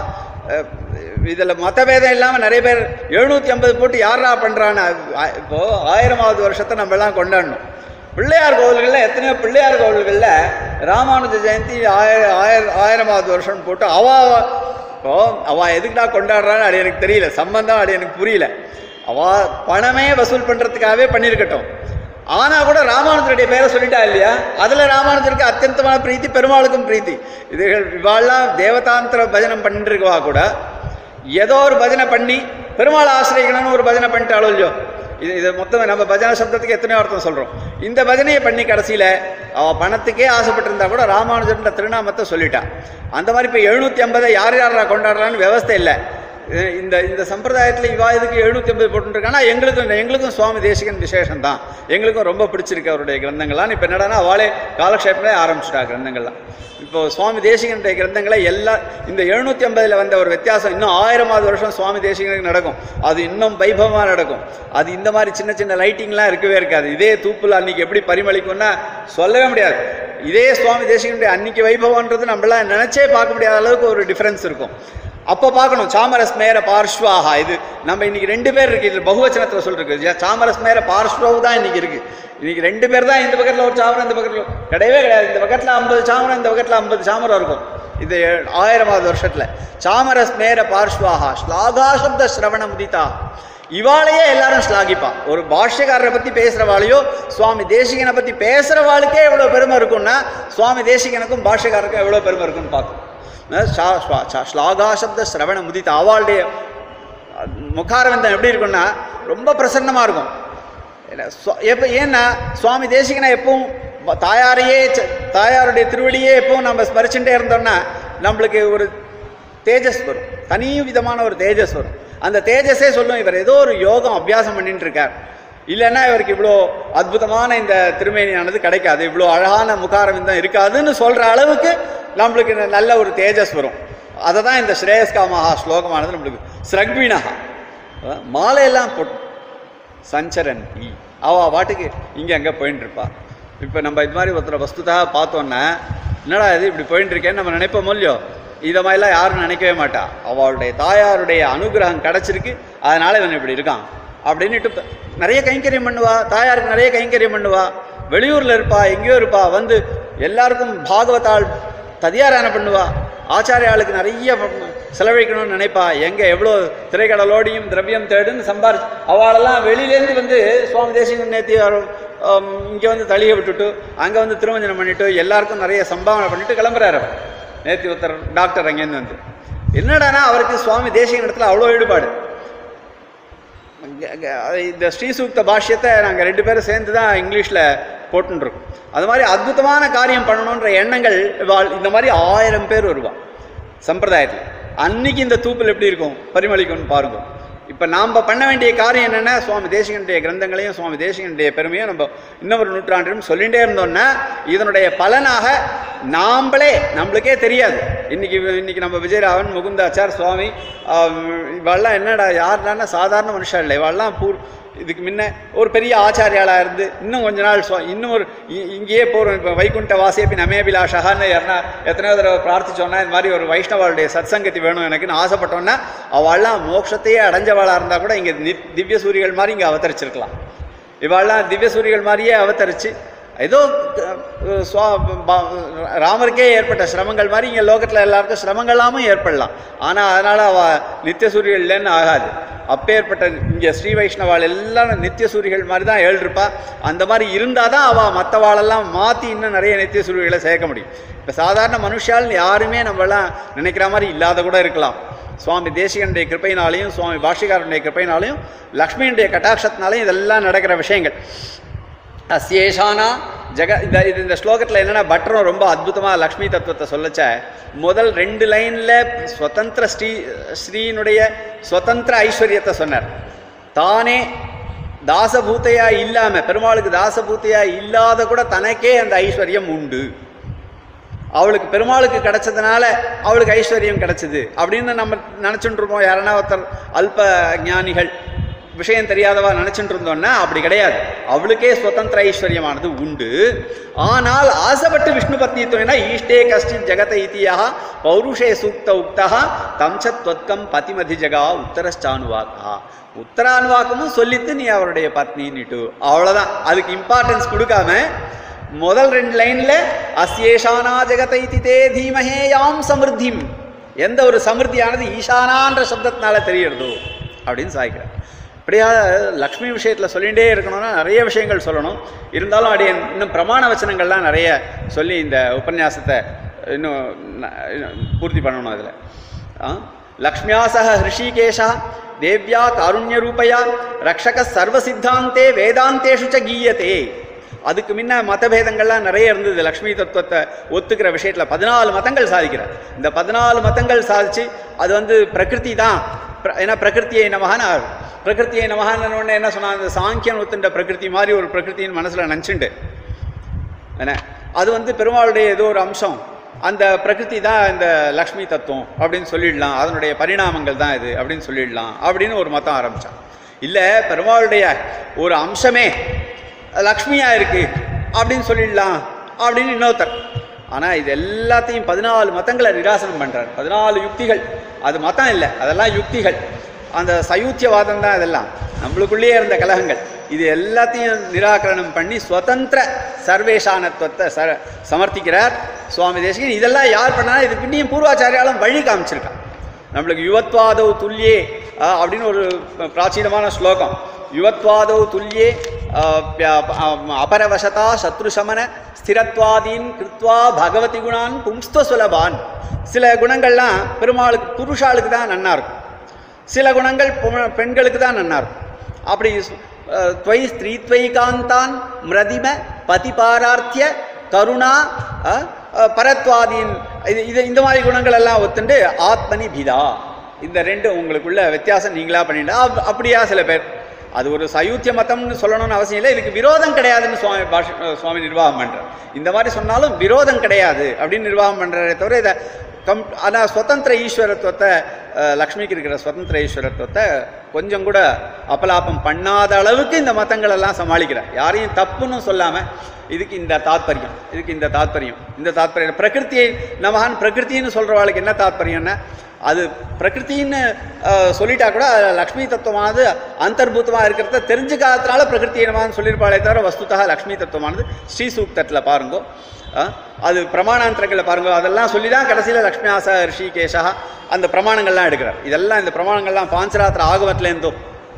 இதில் மதபேதம் இல்லாமல் நிறைய பேர் எழுநூற்றி ஐம்பது போட்டு யாரா பண்ணுறான்னு இப்போது ஆயிரமாவது வருஷத்தை நம்ம எல்லாம் கொண்டாடணும் பிள்ளையார் கோவில்களில் எத்தனையோ பிள்ளையார் கோவில்களில் ராமானுஜ ஜெயந்தி ஆயிர ஆயிர ஆயிரமாவது வருஷம் போட்டு அவ இப்போ அவ எதுக்குடா கொண்டாடுறான்னு அது எனக்கு தெரியல சம்பந்தம் அது எனக்கு புரியல அவ பணமே வசூல் பண்ணுறதுக்காகவே பண்ணியிருக்கட்டும் ஆனா கூட ராமானுஜருடைய பேரை சொல்லிட்டா இல்லையா அதுல ராமானுஜருக்கு அத்தியந்தமான பிரீத்தி பெருமாளுக்கும் பிரீத்தி இதுகள் இவாள்லாம் தேவதாந்திர பஜனம் பண்ணிட்டு இருக்கவா கூட ஏதோ ஒரு பஜனை பண்ணி பெருமாள் ஆசிரியக்கணும்னு ஒரு பஜனை பண்ணிட்டாலும் இல்லையோ இது இது மொத்தம் நம்ம பஜனை சப்தத்துக்கு எத்தனையோ அர்த்தம் சொல்றோம் இந்த பஜனையை பண்ணி கடைசியில அவ பணத்துக்கே ஆசைப்பட்டிருந்தா கூட ராமானுஜர்ன்ற திருநாமத்தை சொல்லிட்டா அந்த மாதிரி இப்போ எழுநூத்தி ஐம்பதை யார் யாரா கொண்டாடுறான்னு விவஸ்தை இல்லை இது- இந்த இந்த சம்பிரதாயத்தில் இவா இதுக்கு எழுநூத்தி ஐம்பது போட்டுருக்கானா எங்களுக்கும் எங்களுக்கும் சுவாமி தேசிகன் விசேஷம் தான் எங்களுக்கும் ரொம்ப பிடிச்சிருக்கு அவருடைய கிரந்தங்கள்லாம் இப்போ என்னடானா அவளே காலக்ஷேபமே ஆரம்பிச்சிட்டா கிரந்தங்கள்லாம் இப்போ சுவாமி தேசிகனுடைய கிரந்தங்களை எல்லா இந்த எழுநூத்தி ஐம்பதுல வந்த ஒரு வித்தியாசம் இன்னும் ஆயிரமாவது வருஷம் சுவாமி தேசிகனுக்கு நடக்கும் அது இன்னும் வைபவமாக நடக்கும் அது இந்த மாதிரி சின்ன சின்ன லைட்டிங்லாம் இருக்கவே இருக்காது இதே தூப்புல அன்னைக்கு எப்படி பரிமளிக்கும்னா சொல்லவே முடியாது இதே சுவாமி தேசிகனுடைய அன்னைக்கு வைபவம்ன்றது நம்மளாம் நினைச்சே பார்க்க முடியாத அளவுக்கு ஒரு டிஃபரன்ஸ் இருக்கும் அப்போ பார்க்கணும் சாமரஸ் மேர பார்ஷ்வாஹா இது நம்ம இன்னைக்கு ரெண்டு பேர் இருக்கு இது பகுவச்சனத்தில் சொல்லிருக்கு சாமரஸ் மேர பார்ஷ்வவு தான் இன்னைக்கு இருக்கு இன்னைக்கு ரெண்டு பேர் தான் இந்த பக்கத்தில் ஒரு சாமரம் இந்த பக்கத்தில் கிடையவே கிடையாது இந்த பக்கத்தில் ஐம்பது சாமரம் இந்த பக்கத்தில் ஐம்பது சாமரம் இருக்கும் இது ஆயிரமாவது வருஷத்துல சாமரஸ் மேர பார்ஷ்வாஹா ஸ்லாகா சப்த சிரவண முதிதா இவாளையே எல்லாரும் ஸ்லாகிப்பா ஒரு பாஷ்யக்காரரை பத்தி பேசுறவாளையோ சுவாமி தேசிகனை பத்தி பேசுறவாளுக்கே எவ்வளவு பெருமை இருக்கும்னா சுவாமி தேசிகனுக்கும் பாஷ்யக்காரருக்கும் எவ்வளவு பெருமை இருக்கும்னு பார்க்கும் ஸ்லாகாசப்த சிரவண முதித்த அவளுடைய முகாரவிந்தம் எப்படி இருக்கும்னா ரொம்ப பிரசன்னமாக இருக்கும் என்ன, சுவா- எப்ப ஏன்னா சுவாமி தேசிகனை எப்பவும் ப- தாயாரையே ச- தாயாருடைய திருவடியே எப்பவும் நம்ம ஸ்மரிச்சுட்டே இருந்தோம்னா நம்மளுக்கு ஒரு தேஜஸ் வரும் தனி விதமான ஒரு தேஜஸ் வரும் அந்த தேஜஸே சொல்லும் இவர் ஏதோ ஒரு யோகம் அபியாசம் பண்ணிட்டு இருக்கார் இல்லைன்னா இவருக்கு இவ்வளோ அற்புதமான இந்த திருமேனியானது கிடைக்காது இவ்வளோ அழகான முகாரவிந்தம் இருக்காதுன்னு சொல்கிற அளவுக்கு நம்மளுக்கு இந்த நல்ல ஒரு தேஜஸ் வரும் அதை தான் இந்த ஸ்ரேயஸ்காமஹா ஸ்லோகமானது நம்மளுக்கு ஸ்ரக்வினஹா அஹ் மாலையெல்லாம் போட்டு சஞ்சரன் ஈ அவ பாட்டுக்கு இங்கே அங்கே போயின்னு இருப்பா இப்போ நம்ம இது மாதிரி ஒருத்தரை வஸ்துதாக பார்த்தோன்னா என்னடா இது இப்படி போயின்னு இருக்கேன்னு நம்ம நினைப்போம் இல்லையோ இதை மாதிரிலாம் யாரும் நினைக்கவே மாட்டா அவளுடைய தாயாருடைய அனுகிரகம் கிடைச்சிருக்கு அதனால இவன் இப்படி இருக்கான் அப்படின்னுட்டு இப்ப நிறைய கைங்கரியம் பண்ணுவா தாயாருக்கு நிறைய கைங்கரியம் பண்ணுவா வெளியூர்ல இருப்பா எங்கேயோ இருப்பா வந்து எல்லாருக்கும் பாகவதாள் ததியாரான பண்ணுவா ஆச்சாரியாளுக்கு நிறைய ப- செலவழிக்கணும்னு நினைப்பா எங்க எவ்வளோ திரைக்கடலோடியும் திரவியம் தேடுன்னு சம்பாரி அவளெல்லாம் வெளியிலேருந்து வந்து சுவாமி தேசிகன் நேத்தி இங்கே வந்து தளிய விட்டுட்டு அங்கே வந்து திருமஞ்சனம் பண்ணிட்டு எல்லாருக்கும் நிறைய சம்பாவனை பண்ணிட்டு கிளம்புறாரு அவர் நேத்தி ஒருத்தர் டாக்டர் அங்கேருந்து வந்து என்னடானா அவருக்கு சுவாமி தேசிகன் இடத்துல அவ்வளோ ஈடுபாடு அங்க- அங்க இந்த ஸ்ரீசூக்த பாஷ்யத்தை நாங்கள் ரெண்டு பேரும் சேர்ந்து தான் இங்கிலீஷில் போட்டுருக்கோம் அது மாதிரி அற்புதமான காரியம் பண்ணணுன்ற எண்ணங்கள் இவாள் இந்த மாதிரி ஆயிரம் பேர் வருவா சம்பிரதாயத்தில் அன்னைக்கு இந்த தூப்பல் எப்படி இருக்கும் பரிமளிக்கும்னு பாருங்க இப்போ நாம் பண்ண வேண்டிய காரியம் என்னென்னா சுவாமி தேசிகனுடைய கிரந்தங்களையும் சுவாமி தேசிகனுடைய பெருமையும் நம்ம இன்னொரு நூற்றாண்டிலும் சொல்லிகிட்டே இருந்தோம்னா இதனுடைய பலனாக நாம்பளே நம்மளுக்கே தெரியாது இன்னைக்கு இன்னைக்கு நம்ம விஜயராவன் முகுந்தாச்சார் சுவாமி ஆஹ், இவெல்லாம் என்னடா யாருடான்னா சாதாரண மனுஷன் இல்லை இவெல்லாம் பூர் இதுக்கு முன்ன ஒரு பெரிய ஆச்சாரியாளாக இருந்து இன்னும் கொஞ்ச நாள் சுவா- இன்னும் ஒரு இ- இங்கேயே போகிறோம் இப்போ வைகுண்ட வாசியப்பி நமேபிலாஷகான்னு யாருன்னா எத்தனையோ தடவை பிரார்த்திச்சோன்னா இந்த மாதிரி ஒரு வைஷ்ணவாளுடைய சத்சங்கத்தி வேணும் எனக்குன்னு ஆசைப்பட்டோன்னா அவள்லாம் மோட்சத்தையே அடைஞ்சவாளாக இருந்தால் கூட இங்கே திவ்ய சூரிகள் மாதிரி இங்கே அவதரிச்சிருக்கலாம் இவாள்லாம் திவ்ய சூரிகள் மாதிரியே அவதரிச்சு ஏதோ அஹ், சுவா- பா- ராமருக்கே ஏற்பட்ட சிரமங்கள் மாதிரி இங்கே லோகத்தில் எல்லாருக்கும் சிரமங்களாமும் ஏற்படலாம் ஆனால் அதனால் அவ நித்திய சூரியர்கள் இல்லைன்னு ஆகாது அப்பேற்பட்ட இங்கே ஸ்ரீ வைஷ்ணவாள் எல்லாம் நித்திய சூரிகள் மாதிரி தான் ஏழ்ருப்பா அந்த மாதிரி இருந்தால் தான் அவள் மற்றவாளெல்லாம் மாற்றி இன்னும் நிறைய நித்திய சூரியர்களை சேர்க்க முடியும் இப்போ சாதாரண மனுஷால் யாருமே நம்மளாம் நினைக்கிற மாதிரி இல்லாத கூட இருக்கலாம் சுவாமி தேசிகனுடைய கிருப்பையினாலையும் சுவாமி பாஷிகாரனுடைய கிருப்பையினாலையும் லக்ஷ்மியுடைய கட்டாட்சத்தினாலையும் இதெல்லாம் நடக்கிற விஷயங்கள் அஸ்யேஷானா ஜெக இந்த இது இந்த ஸ்லோகத்தில் என்னென்னா பட்டரும் ரொம்ப அற்புதமாக லக்ஷ்மி தத்துவத்தை சொல்லச்ச முதல் ரெண்டு லைனில் ஸ்வதந்திர ஸ்ரீ ஸ்ரீனுடைய ஸ்வதந்திர ஐஸ்வர்யத்தை சொன்னார் தானே தாசபூத்தையா இல்லாமல் பெருமாளுக்கு தாசபூத்தையா இல்லாத கூட தனக்கே அந்த ஐஸ்வர்யம் உண்டு அவளுக்கு பெருமாளுக்கு கிடைச்சதுனால அவளுக்கு ஐஸ்வர்யம் கிடைச்சது அப்படின்னு நம்ம நினச்சிட்டு இருப்போம் யாரனா ஒருத்தர் அல்ப ஞானிகள் விஷயம் தெரியாதவா நினச்சிட்டு இருந்தோம்னா அப்படி கிடையாது அவளுக்கே சுதந்திர ஐஸ்வர்யமானது உண்டு ஆனால் ஆசைப்பட்டு விஷ்ணு பத்னித்துவனா ஈஷ்டே கஷ்டித் ஜெகத இத்தியா பௌருஷே சூக்த உக்தா தம்ச தொத்கம் பதிமதி ஜகா உத்தரஸ்டானுவாக்கா உத்தரானுவாக்கமும் சொல்லித்து நீ அவருடைய பத்னின்னுட்டு அவ்வளோதான் அதுக்கு இம்பார்ட்டன்ஸ் கொடுக்காம முதல் ரெண்டு லைன்ல அஸ்யேஷானா ஜெகத இதி தே தீமஹே யாம் சமிருத்திம் எந்த ஒரு சமிருத்தியானது ஈசானான்ற சப்தத்தினால தெரியறதோ அப்படின்னு சாய்க்கிறார் அப்படியா லக்ஷ்மி விஷயத்தில் சொல்லிகிட்டே இருக்கணும்னா நிறைய விஷயங்கள் சொல்லணும் இருந்தாலும் அடைய இன்னும் பிரமாண வச்சனங்கள்லாம் நிறைய சொல்லி இந்த உபன்யாசத்தை இன்னும் ந- இன்னும் பூர்த்தி பண்ணணும் அதில் லக்ஷ்மியா சக ஹிருஷிகேஷா தேவ்யா காருண்யரூபயா ரக்ஷக சர்வசித்தாந்தே வேதாந்தேஷு ச கீயத்தே அதுக்கு முன்ன மதபேதங்கள்லாம் நிறைய இருந்தது லக்ஷ்மி தத்துவத்தை ஒத்துக்கிற விஷயத்தில் பதினாலு மதங்கள் சாதிக்கிறார் இந்த பதினாலு மதங்கள் சாதிச்சு அது வந்து பிரகிருதி தான் பிர- ஏன்னா பிரகிருத்தியை நமகான பிரகிருத்தியை நமகான உடனே என்ன சொன்னா அந்த சாங்கியன் ஒத்துண்ட பிரகிருதி மாதிரி ஒரு பிரகிருத்தின்னு மனசில் நினச்சிண்டு என்ன அது வந்து பெருமாளுடைய ஏதோ ஒரு அம்சம் அந்த பிரகிருதி தான் இந்த லக்ஷ்மி தத்துவம் அப்படின்னு சொல்லிடலாம் அதனுடைய பரிணாமங்கள் தான் இது அப்படின்னு சொல்லிடலாம் அப்படின்னு ஒரு மதம் ஆரம்பிச்சான் இல்லை பெருமாளுடைய ஒரு அம்சமே லக்ஷ்மியா இருக்கு அப்படின்னு சொல்லிடலாம் அப்படின்னு இன்னொருத்தர் ஆனால் இது எல்லாத்தையும் பதினாலு மதங்களை நிராசனம் பண்றார் பதினாலு யுக்திகள் அது மதம் இல்லை அதெல்லாம் யுக்திகள் அந்த சயூத்தியவாதம் தான் இதெல்லாம் நம்மளுக்குள்ளேயே இருந்த கலகங்கள் இது எல்லாத்தையும் நிராகரணம் பண்ணி சுதந்திர சர்வேஷானத்துவத்தை ச சமர்த்திக்கிறார் சுவாமி தேசிகன் இதெல்லாம் யார் பண்ணா இது பின்னியும் பூர்வாச்சாரியாலும் வழி காமிச்சிருக்கான் நம்மளுக்கு யுவத்வாதவ் துல்லியே ஆ, அப்படின்னு ஒரு பிராச்சீனமான ஸ்லோகம் யுவத்வாதவ் துல்லியே ஆ, பிய- ஆ, அபரவசதா சத்ருசமன ஸ்திரத்வாதீன் கிருத்வா பகவதி குணான் பும்ஸ்த சுலபான் சில குணங்கள்லாம் பெருமாளுக்கு புருஷாளுக்கு தான் நன்னா இருக்கும் சில குணங்கள் பொ- பெண்களுக்கு தான் நன்னா இருக்கும் அப்படி அஹ், துவை ஸ்திரீத்வைகாந்தான் மிரதிம பதிபாரார்த்திய கருணா அஹ், அஹ், பரத்வாதீன் இது இது இந்த மாதிரி குணங்கள் எல்லாம் ஒத்துண்டு ஆத்மனி பிதா இந்த ரெண்டு உங்களுக்குள்ள வித்தியாசம் நீங்களா பண்ணிட்டா அப்- அப்படியா சில பேர் அது ஒரு சயூத்திய மதம்னு சொல்லணும்னு அவசியம் இல்லை இதுக்கு விரோதம் கிடையாதுன்னு சுவாமி பாஷ அஹ், சுவாமி நிர்வாகம் பண்றார் இந்த மாதிரி சொன்னாலும் விரோதம் கிடையாது அப்படின்னு நிர்வாகம் பண்றாரே தவிர இதை கம் ஆனால் சுதந்திர ஈஸ்வரத்துவத்தை அஹ், லக்ஷ்மிக்கு இருக்கிற சுதந்திர ஈஸ்வரத்துவத்தை கொஞ்சம் கூட அபலாபம் பண்ணாத அளவுக்கு இந்த மதங்கள் எல்லாம் சமாளிக்கிறார் யாரையும் தப்புன்னு சொல்லாம இதுக்கு இந்த தாத்பரியம் இதுக்கு இந்த தாத்பரியம் இந்த தாத்பரியம் பிரகிருத்தியை நமகான் பிரகிருத்தின்னு சொல்றவாளுக்கு என்ன தாத்பரியம்னா அது பிரகிருத்தின்னு அஹ், சொல்லிட்டா கூட அதுல லக்ஷ்மி தத்துவமானது அந்தர்பூதமாக இருக்கிறத தெரிஞ்சுக்காததுனால பிரகிருத்தி நமகான்னு சொல்லியிருப்பாளே தவிர வஸ்துதா லக்ஷ்மி தத்துவமானது ஸ்ரீ சூக்தத்தில் பாருங்கோ அஹ், அது பிரமாணாந்திரங்களை பாருங்க அதெல்லாம் சொல்லி தான் கடைசியில் லக்ஷ்மியாச ரிஷிகேஷா அந்த பிரமாணங்கள்லாம் எடுக்கிறார் இதெல்லாம் இந்த பிரமாணங்கள்லாம் பாஞ்சராத்திர ஆகவத்துலேருந்தும்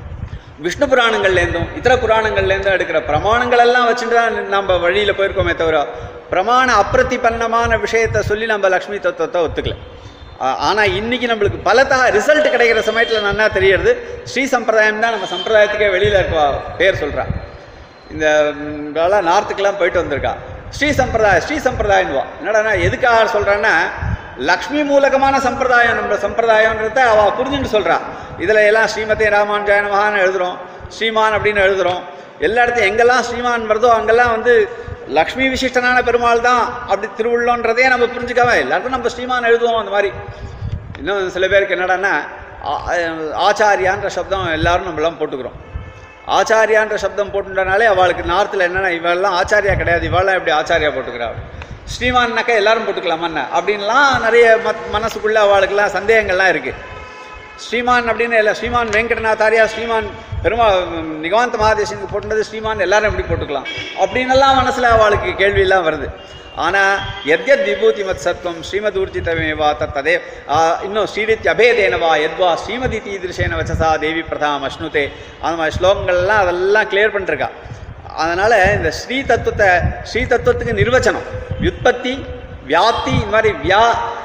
விஷ்ணு புராணங்கள்லேருந்தும் இதர புராணங்கள்லேருந்தும் எடுக்கிற பிரமாணங்கள் எல்லாம் வச்சுட்டு தான் நம்ம வழியில் போயிருக்கோமே தவிர பிரமாண அப்பிரதிபன்னமான விஷயத்தை சொல்லி நம்ம லக்ஷ்மி தத்துவத்தை ஒத்துக்கல ஆ- ஆனா இன்னைக்கு நம்மளுக்கு பலதா ரிசல்ட் கிடைக்கிற சமயத்தில் நன்னா தெரியறது ஸ்ரீ சம்பிரதாயம் தான் நம்ம சம்பிரதாயத்துக்கே வெளியில இருக்க பேர் சொல்றா இந்த ம், நார்த்துக்கெல்லாம் போயிட்டு வந்திருக்கா ஸ்ரீ சம்பிரதாயம் ஸ்ரீ சம்பிரதாயம்வா என்னடா எதுக்காக சொல்றான்னா லக்ஷ்மி மூலகமான சம்பிரதாயம் நம்ம சம்பிரதாயம்ன்றத அவ புரிஞ்சுட்டு சொல்றா இதுல எல்லாம் ஸ்ரீமதே ராமானுஜாய நமகான்னு எழுதுறோம் ஸ்ரீமான் அப்படின்னு எழுதுறோம் எல்லா இடத்தையும் எங்கெல்லாம் ஸ்ரீமான் வருதோ அங்கெல்லாம் வந்து லக்ஷ்மி விசிஷ்டனான பெருமாள் தான் அப்படி திருவுள்ளோன்றதே நம்ம புரிஞ்சுக்காம எல்லாருக்கும் நம்ம ஸ்ரீமான் எழுதுவோம் அந்த மாதிரி இன்னும் சில பேருக்கு என்னடான்னா ஆ- ஆ- ஆச்சாரியான்ற சப்தம் எல்லாரும் நம்மளாம் போட்டுக்கிறோம் ஆச்சாரியான்ற சப்தம் போட்டுட்டனாலே அவளுக்கு நார்த்தில் என்னன்னா இவெல்லாம் ஆச்சாரியா கிடையாது இவெல்லாம் எப்படி ஆச்சாரியா போட்டுக்கிறா ஸ்ரீமான்னாக்கா எல்லாரும் போட்டுக்கலாமா அப்படின்லாம் நிறைய மத் மனசுக்குள்ள அவளுக்கெல்லாம் சந்தேகங்கள்லாம் இருக்கு ஸ்ரீமான் அப்படின்னு இல்லை ஸ்ரீமான் வெங்கடநாத்தாரியா ஸ்ரீமான் பெருமா நிகவாந்த மகாதேசனுக்கு போட்டுனது ஸ்ரீமான் எல்லாரும் எப்படி போட்டுக்கலாம் அப்படின்னெல்லாம் மனசுல அவளுக்கு கேள்வியெல்லாம் வருது ஆனா எத்யத் விபூதி மத் சத்வம் ஸ்ரீமத் ஊர்ஜிதமேவா தத்ததே ஆ, இன்னும் ஸ்ரீரித்ய அபேதேனவா எத்வா ஸ்ரீமதி தீதிருஷேன வச்சசா தேவி பிரதாம் அஷ்ணுதே அந்த மாதிரி ஸ்லோகங்கள்லாம் அதெல்லாம் கிளியர் பண்ணிருக்கா அதனால இந்த ஸ்ரீ தத்துவத்தை ஸ்ரீ தத்துவத்துக்கு நிர்வச்சனம் வியுற்பத்தி வியாப்தி இந்த மாதிரி வியா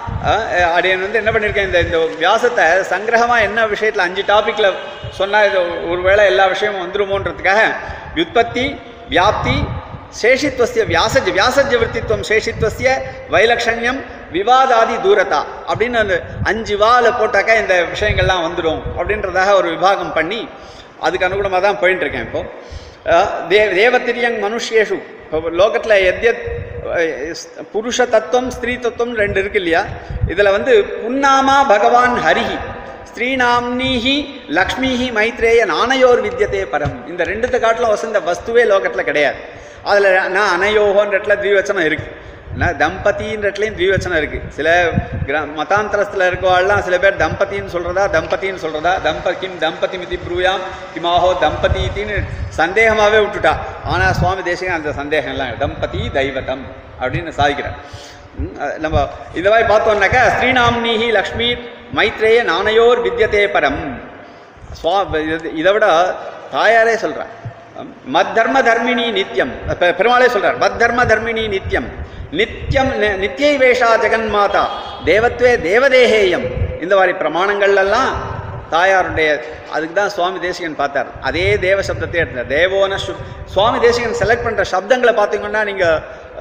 அடையன் வந்து என்ன பண்ணியிருக்கேன் இந்த இந்த வியாசத்தை சங்கிரகமாக என்ன விஷயத்தில் அஞ்சு டாப்பிக்கில் சொன்னால் இது ஒருவேளை எல்லா விஷயமும் வந்துருமோன்றதுக்காக வியுற்பத்தி வியாப்தி சேஷித்வசிய வியாசஜ வியாசஜ விற்த்தித்வம் சேஷித்வசிய வைலக்ஷண்யம் விவாதாதி தூரதா அப்படின்னு அந்த அஞ்சு வால போட்டாக்கா இந்த விஷயங்கள்லாம் வந்துடும் அப்படின்றதாக ஒரு விபாகம் பண்ணி அதுக்கு அனுகுணமாக தான் போயிட்டு இருக்கேன் இப்போ அஹ் தே தேவத்திரியங் மனுஷேஷு இப்போ லோகத்தில் எத்யத் அஹ், புருஷ தத்துவம் ஸ்திரீ தத்துவம் ரெண்டு இருக்கு இல்லையா இதில் வந்து புன்னாமா பகவான் ஹரிஹி ஸ்ரீநாம்னிஹி லக்ஷ்மிஹி மைத்ரேய நானயோர் வித்யதே பரம் இந்த ரெண்டுத்தை காட்டிலும் வசந்த வஸ்துவே லோகத்தில் கிடையாது அதில் நான் அனயோகோன்ற இடத்துல திவிவச்சனம் இருக்கு என்ன தம்பதின்ற இடத்துலையும் திவிவச்சனம் இருக்கு சில கிர மதாந்தரத்தில் இருக்கவாள்லாம் சில பேர் தம்பதின்னு சொல்றதா தம்பதின்னு சொல்றதா தம்ப கிம் தம்பதி மிதி ப்ரூயாம் கிமாஹோ தம்பதி இத்தின்னு சந்தேகமாகவே விட்டுட்டா ஆனால் சுவாமி தேசிகன் அந்த சந்தேகம் எல்லாம் இல்லை. தம்பதி தெய்வதம் அப்படின்னு சாதிக்கிறார் ம், அஹ் நம்ம இந்த மாதிரி பார்த்தோம்னாக்கா ஸ்ரீநாம்னிஹி லக்ஷ்மி மைத்ரேய நானயோர் வித்யதே பரம் சுவா இது- இதை விட தாயாரே சொல்கிறார் மத்தர்ம தர்மிணி நித்தியம் பெ- பெருமாளே சொல்றார் மத்தர்ம தர்மிணி நித்தியம் நித்தியம் நி- நித்தியை வேஷா ஜெகன்மாதா தேவத்வே தேவதேகேயம் இந்த மாதிரி பிரமாணங்கள் எல்லாம் தாயாருடைய அதுக்கு தான் சுவாமி தேசிகன் பார்த்தார் அதே தேவ சப்தத்தை எடுத்தார் தேவோன சு சுவாமி தேசிகன் செலக்ட் பண்ணுற சப்தங்களை பார்த்தீங்கன்னா நீங்கள்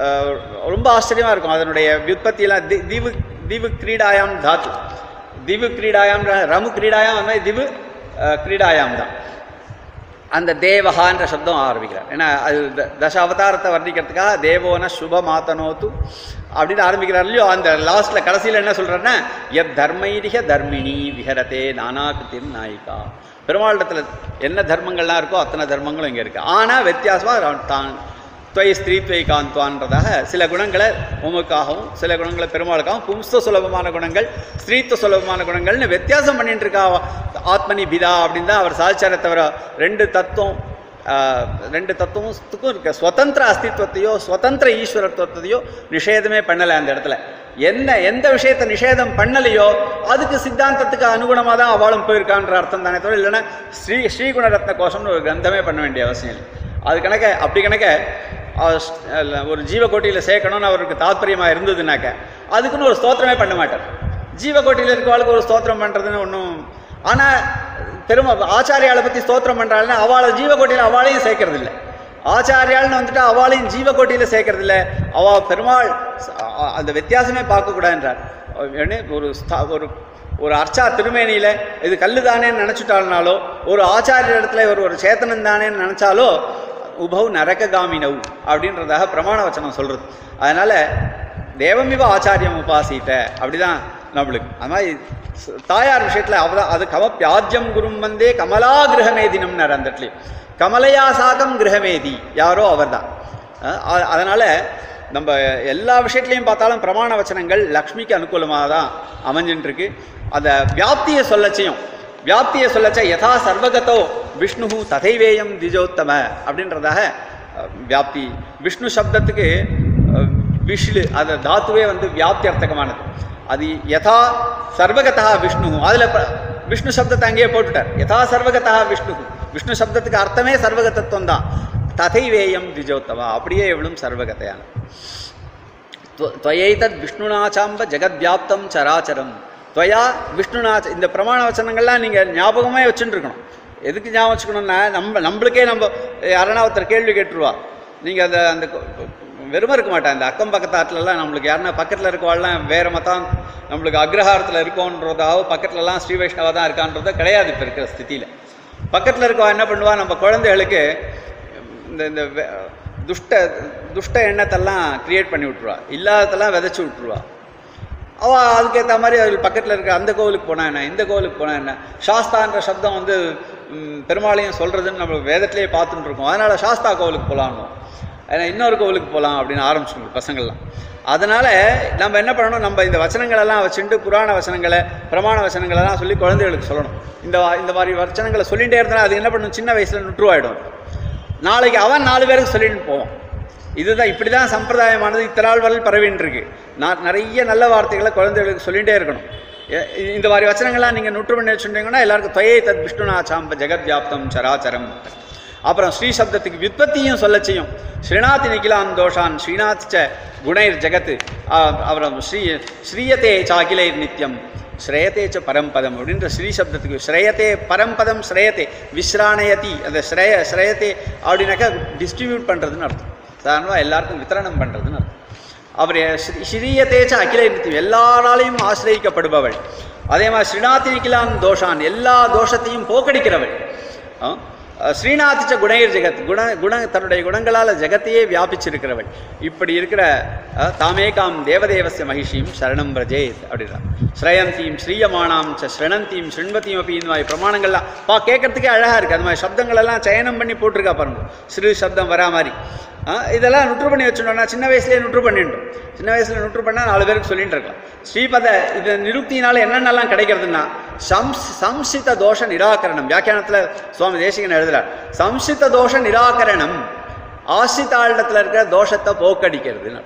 ரொம்ப ஆச்சரியமாக இருக்கும் அதனுடைய விற்பத்தியெல்லாம் தி திவு திவு கிரீடாயாம் தாத்து திவு கிரீடாயாம் ரமு கிரீடாயாம் அந்த மாதிரி திவு அஹ், கிரீடாயாம் தான் அந்த தேவஹான்ற சப்தம் ஆரம்பிக்கிறார் ஏன்னா அது த- தச அவதாரத்தை வர்ணிக்கிறதுக்காக தேவோன சுப மாத்தனோத்து அப்படின்னு ஆரம்பிக்கிறார் இல்லையோ அந்த லாஸ்ட்ல கடைசியில் என்ன சொல்றாருன்னா எத் தர்மைரிக தர்மிணி விஹரதே நானாகிருத்தின் நாயிகா பெருமாளிடத்துல என்ன தர்மங்கள்லாம் இருக்கோ அத்தனை தர்மங்களும் இங்கே இருக்கு ஆனால் வித்தியாசமாக தான் துவை ஸ்திரீ துவை காந்த்வான்றதாக சில குணங்களை உமக்காகவும் சில குணங்களை பெருமாளுக்காகவும் பும்ஸ்த சுலபமான குணங்கள் ஸ்திரீத்துவ சுலபமான குணங்கள்னு வித்தியாசம் பண்ணிட்டு இருக்கா ஆத்மனி பிதா அப்படின்னு தான் அவர் சாதிச்சாரே தவிர ரெண்டு தத்துவம் ஆஹ், ரெண்டு தத்துவத்துக்கும் இருக்க சுதந்திர அஸ்தித்வத்தையோ சுதந்திர ஈஸ்வரத்துவத்தையோ நிஷேதமே பண்ணலை அந்த இடத்துல என்ன எந்த விஷயத்தை நிஷேதம் பண்ணலையோ அதுக்கு சித்தாந்தத்துக்கு அனுகுணமாக தான் அவளும் போயிருக்கான்ற அர்த்தம் தானே தவிர இல்லைன்னா ஸ்ரீ ஸ்ரீகுணரத்ன கோஷம்னு ஒரு கிரந்தமே பண்ண வேண்டிய அவசியம் இல்லை அது கணக்க அப்படி கணக்க அவர் ஸ்- அல்ல, ஒரு ஜீவகோட்டியில் சேர்க்கணும்னு அவருக்கு தாத்பரியமாக இருந்ததுனாக்க அதுக்குன்னு ஒரு ஸ்தோத்திரமே பண்ண மாட்டார் ஜீவகோட்டியில் இருக்கவாளுக்கு ஒரு ஸ்தோத்திரம் பண்ணுறதுன்னு ஒன்றும் ஆனால் பெருமை ஆச்சாரியாளை பற்றி ஸ்தோத்திரம் பண்ணுறாள்னா அவளை ஜீவகோட்டியில் அவளையும் சேர்க்கறது இல்லை ஆச்சாரியாள்னு வந்துட்டு அவளையும் ஜீவகோட்டியில் சேர்க்கறது இல்லை அவள் பெருமாள் ச- அ- அந்த வித்தியாசமே பார்க்கக்கூடாதுன்றார் ஏன்னு ஒரு ஸ்தா ஒரு ஒரு அர்ச்சா திருமேனியில் இது கல்லு தானேன்னு நினச்சிட்டாள்னாலோ ஒரு ஆச்சாரிய இடத்துல இவர் ஒரு சேத்தனம் தானேன்னு நினச்சாலோ உபவ் நரககாமினவ் அப்படின்றதாக பிரமாண வச்சனம் சொல்கிறது அதனால் தேவமிவ ஆச்சாரியம் உபாசித்த அப்படிதான் நம்மளுக்கு அது மாதிரி ச- தாயார் விஷயத்தில் அவ அது கமப்பியாஜ்யம் குரும் வந்தே கமலா கிரகமேதினம்னார் அந்த இடத்துல கமலையா சாகம் கிரகமேதி யாரோ அவர்தான் அஹ் அ- அதனால நம்ம எல்லா விஷயத்துலையும் பார்த்தாலும் பிரமாண வச்சனங்கள் லக்ஷ்மிக்கு அனுகூலமாக தான் அமைஞ்சுட்டு இருக்கு அந்த வியாப்தியை சொல்லச்சையும் வியாப்தியை சொல்லச்ச யதா சர்வகதோ விஷ்ணு ததைவேயம் திஜோத்தம அப்படின்றதாக அஹ், வியாப்தி விஷ்ணு சப்தத்துக்கு அஹ், விஷ்லு அந்த தாத்துவே வந்து வியாப்தி அர்த்தகமானது அது யதா சர்வகதா விஷ்ணு அதில் விஷ்ணு சப்தத்தை அங்கேயே போட்டுட்டார் யதா சர்வகதா விஷ்ணு விஷ்ணு சப்தத்துக்கு அர்த்தமே சர்வகதத்துவம் தான் ததைவேயம் திஜோத்தமா அப்படியே எவ்வளவும் சர்வகதையான துவையைதத் விஷ்ணுநாச்சாம்ப ஜெகத்வியாப்தம் சராச்சரம் துவயா விஷ்ணுநாச்ச இந்த பிரமாண வச்சனங்கள்லாம் நீங்கள் ஞாபகமே வச்சுட்டு இருக்கணும் எதுக்கு ஞாபகம் வச்சுக்கணும்னா நம்ம நம்மளுக்கே நம்ம யாரனா ஒருத்தர் கேள்வி கேட்டுருவா நீங்கள் அந்த அந்த கொ- வெறுமை இருக்க மாட்டேன் இந்த அக்கம் பக்கத்தாட்டுலலாம் நம்மளுக்கு யாருன்னா பக்கத்தில் இருக்கவாள்லாம் வேற மதம் நம்மளுக்கு அக்ரஹாரத்தில் இருக்கோன்றதாவோ பக்கத்துலலாம் ஸ்ரீ வைஷ்ணவா தான் இருக்கான்றதோ கிடையாது இப்போ இருக்கிற ஸ்திதியில் பக்கத்தில் இருக்கவா என்ன பண்ணுவா நம்ம குழந்தைகளுக்கு இந்த இந்த வெ- துஷ்ட துஷ்ட எண்ணத்தெல்லாம் கிரியேட் பண்ணி விட்ருவா இல்லாததெல்லாம் விதைச்சி விட்ருவா அவள் அதுக்கேற்ற மாதிரி அது பக்கத்தில் இருக்க அந்த கோவிலுக்கு போனா என்ன இந்த கோவிலுக்கு போனா என்ன சாஸ்தான்ற சப்தம் வந்து ம், பெருமாளையும் சொல்கிறதுன்னு நம்ம வேதத்திலேயே பார்த்துட்டு இருக்கோம் அதனால் சாஸ்தா கோவிலுக்கு போகலான்னு ஏன்னா இன்னொரு கோவிலுக்கு போகலாம் அப்படின்னு ஆரம்பிச்சிருக்கோம் பசங்கள்லாம் அதனால் நம்ம என்ன பண்ணணும் நம்ம இந்த வச்சனங்களெல்லாம் வச்சுட்டு புராண வசனங்களை பிரமாண வசனங்களெல்லாம் சொல்லி குழந்தைகளுக்கு சொல்லணும் இந்த வா- இந்த மாதிரி வச்சனங்களை சொல்லிகிட்டே இருந்தால் அது என்ன பண்ணும் சின்ன வயசில் நுற்றுவாயிடும் நாளைக்கு அவன் நாலு பேருக்கு சொல்லிட்டு போவான் இதுதான் இப்படி தான் சம்பிரதாயமானது இத்தனை நாள் வரை பரவின்னு இருக்கு நான் நிறைய நல்ல வார்த்தைகளை குழந்தைகளுக்கு சொல்லிகிட்டே இருக்கணும் எ- இந்த மாதிரி வச்சனங்கள்லாம் நீங்கள் நுற்று பண்ணி வச்சுட்டீங்கன்னா எல்லாருக்கும் தொயை தத் விஷ்ணுநாச்சாம்ப ஜெகத் வியாப்தம் சராச்சரம் அப்புறம் ஸ்ரீ சப்தத்துக்கு வித்பத்தியும் சொல்ல செய்யும் ஸ்ரீநாத் நிகிலான் தோஷான் ஸ்ரீநாத் ச குணைர் ஜெகத் அப்புறம் ஸ்ரீ ஸ்ரீயதே சாகிலைர் நித்யம் ஸ்ரேயத்தே ச பரம்பதம் அப்படின்ற ஸ்ரீ சப்தத்துக்கு ஸ்ரேயத்தே பரம்பதம் ஸ்ரேயத்தே விஸ்ராணயதி அந்த ஸ்ரேய ஸ்ரேயத்தே அப்படின்னாக்கா டிஸ்ட்ரிபியூட் பண்ணுறதுன்னு அர்த்தம் சாதாரணமாக எல்லாருக்கும் வித்தரணம் பண்ணுறதுன்னு அர்த்தம் அவர் ஸ்ரீ ஸ்ரீயத்தேச்ச அகில நித்தியம் எல்லாராலையும் ஆசிரியக்கப்படுபவள் அதே மாதிரி ஸ்ரீநாத் நிக்கிலான் தோஷான் எல்லா தோஷத்தையும் போக்கடிக்கிறவள் ஆ? ஸ்ரீநாத்திச்ச குணையர் ஜெகத் குண குண தன்னுடைய குணங்களால் ஜெகத்தையே வியாபிச்சிருக்கிறவள் இப்படி இருக்கிற அஹ், தாமேகாம் தேவதேவஸ்ய மகிஷியும் சரணம் பிரஜேத் அப்படின்னா ஸ்ரயந்தீம் ஸ்ரீயமானாம் ச ஸ்ரணந்தீம் ஸ்ருண்வதியும் அப்படி இந்த மாதிரி பிரமாணங்கள்லாம் பா கேட்கறதுக்கே அழகாக இருக்குது அது மாதிரி சப்தங்கள் எல்லாம் சயனம் பண்ணி போட்டிருக்கா பாருங்க சிறு சப்தம் வரா மாதிரி ஆ, இதெல்லாம் நுற்று பண்ணி வச்சுட்டோம்னா சின்ன வயசுலேயே நுற்று பண்ணிட்டோம் சின்ன வயசில் நுற்று பண்ணால் நாலு பேருக்கு சொல்லிட்டு இருக்கலாம் ஸ்ரீபத இது நிருக்தினால என்னென்னலாம் கிடைக்கிறதுன்னா சம்ஸ் சம்சித தோஷ நிராகரணம் வியாக்கியானத்தில் சுவாமி தேசிகன் எழுதுறார் சம்சித தோஷ நிராகரணம் ஆசிரிதாளிடத்தில் இருக்கிற தோஷத்தை போக்கடிக்கிறதுன்னு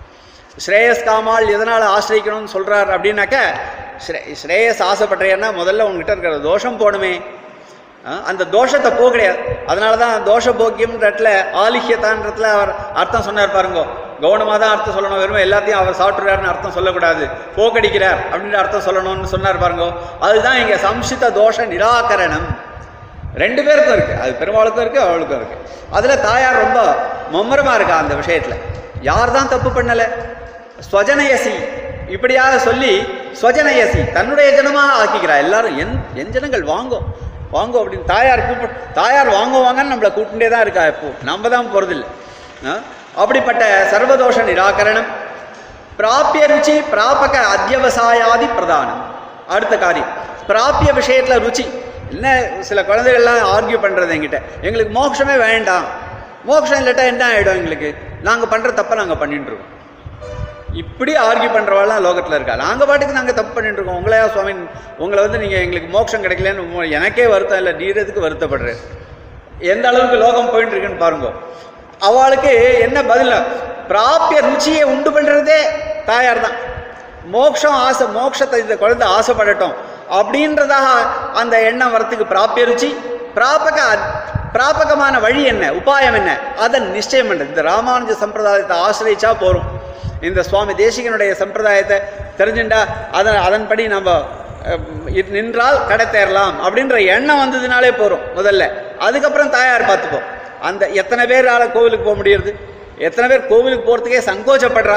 ஸ்ரேயஸ் காமால் எதனால் ஆசிரியக்கணும்னு சொல்கிறார் அப்படின்னாக்க ஸ்ரே ஸ்ரேயஸ் ஆசைப்படுறேன்னா முதல்ல உங்ககிட்ட இருக்கிற தோஷம் போகணுமே அஹ் அந்த தோஷத்தை போக கிடையாது அதனால தான் தோஷ போக்கியம்ன்ற இடத்துல ஆலிஹ்யத்தான்றதுல அவர் அர்த்தம் சொன்னார் பாருங்க கவனமாக தான் அர்த்தம் சொல்லணும் வெறும் எல்லாத்தையும் அவர் சாப்பிட்றாருன்னு அர்த்தம் சொல்லக்கூடாது போக்கடிக்கிறார் அப்படின்ற அர்த்தம் சொல்லணும்னு சொன்னார் பாருங்க அதுதான் இங்கே சம்சித தோஷ நிராகரணம் ரெண்டு பேருக்கும் இருக்கு அது பெருமாளுக்கும் இருக்கு அவளுக்கும் இருக்கு அதுல தாயார் ரொம்ப மும்முரமா இருக்கா அந்த விஷயத்துல யார் தான் தப்பு பண்ணல ஸ்வஜனயசி இப்படியாக சொல்லி ஸ்வஜனயசி தன்னுடைய ஜனமாக ஆக்கிக்கிறா எல்லாரும் என் என் ஜனங்கள் வாங்கோ வாங்கோ அப்படின்னு தாயார் கூப்பிட தாயார் வாங்குவாங்கன்னு நம்மளை கூப்பிட்டே தான் இருக்கா இப்போ நம்ம தான் போறதில்லை ஆ? அப்படிப்பட்ட சர்வதோஷ நிராகரணம் பிராபிய ருச்சி பிராபக அத்தியவசாயாதி பிரதானம் அடுத்த காரியம் பிராபிய விஷயத்துல ருச்சி என்ன சில குழந்தைகள்லாம் ஆர்கியூ பண்றது என்கிட்ட எங்களுக்கு மோட்சமே வேண்டாம் மோட்சம் இல்லாட்டா என்ன ஆயிடும் எங்களுக்கு நாங்க பண்ற தப்பை நாங்க பண்ணிட்டு இருக்கோம் இப்படி ஆர்கியூ பண்றவாள்லாம் லோகத்துல இருக்கா நாங்க பாட்டுக்கு நாங்க தப்பு பண்ணிட்டு இருக்கோம் உங்களையா சுவாமி உங்களை வந்து நீங்க எங்களுக்கு மோட்சம் கிடைக்கலன்னு உங்க- எனக்கே வருத்தம் இல்லை நீரதுக்கு வருத்தப்படுறேன் எந்த அளவுக்கு லோகம் போயிட்டு இருக்குன்னு பாருங்க அவளுக்கு என்ன பதில் பிராபிய ருச்சியை உண்டு பண்றதே தாயார் தான் மோட்சம் ஆசை மோட்சத்தை இந்த குழந்தை ஆசைப்படட்டும் அப்படின்றதாக அந்த எண்ணம் வரத்துக்கு பிராபிய ருச்சி பிராபக அத்- பிராபகமான வழி என்ன உபாயம் என்ன அதை நிச்சயம் பண்றது இந்த ராமானுஜ சம்பிரதாயத்தை ஆசிரியச்சா போறோம் இந்த சுவாமி தேசிகனுடைய சம்பிரதாயத்தை தெரிஞ்சுண்டா அதன் அதன்படி நம்ம அஹ், இ- நின்றால் கடை தேரலாம் அப்படின்ற எண்ணம் வந்ததுனாலே போறோம் முதல்ல அதுக்கப்புறம் தாயார் பார்த்துப்போம் அந்த எத்தனை பேரால கோவிலுக்கு போக முடியுது எத்தனை பேர் கோவிலுக்கு போறதுக்கே சங்கோச்சப்படுறா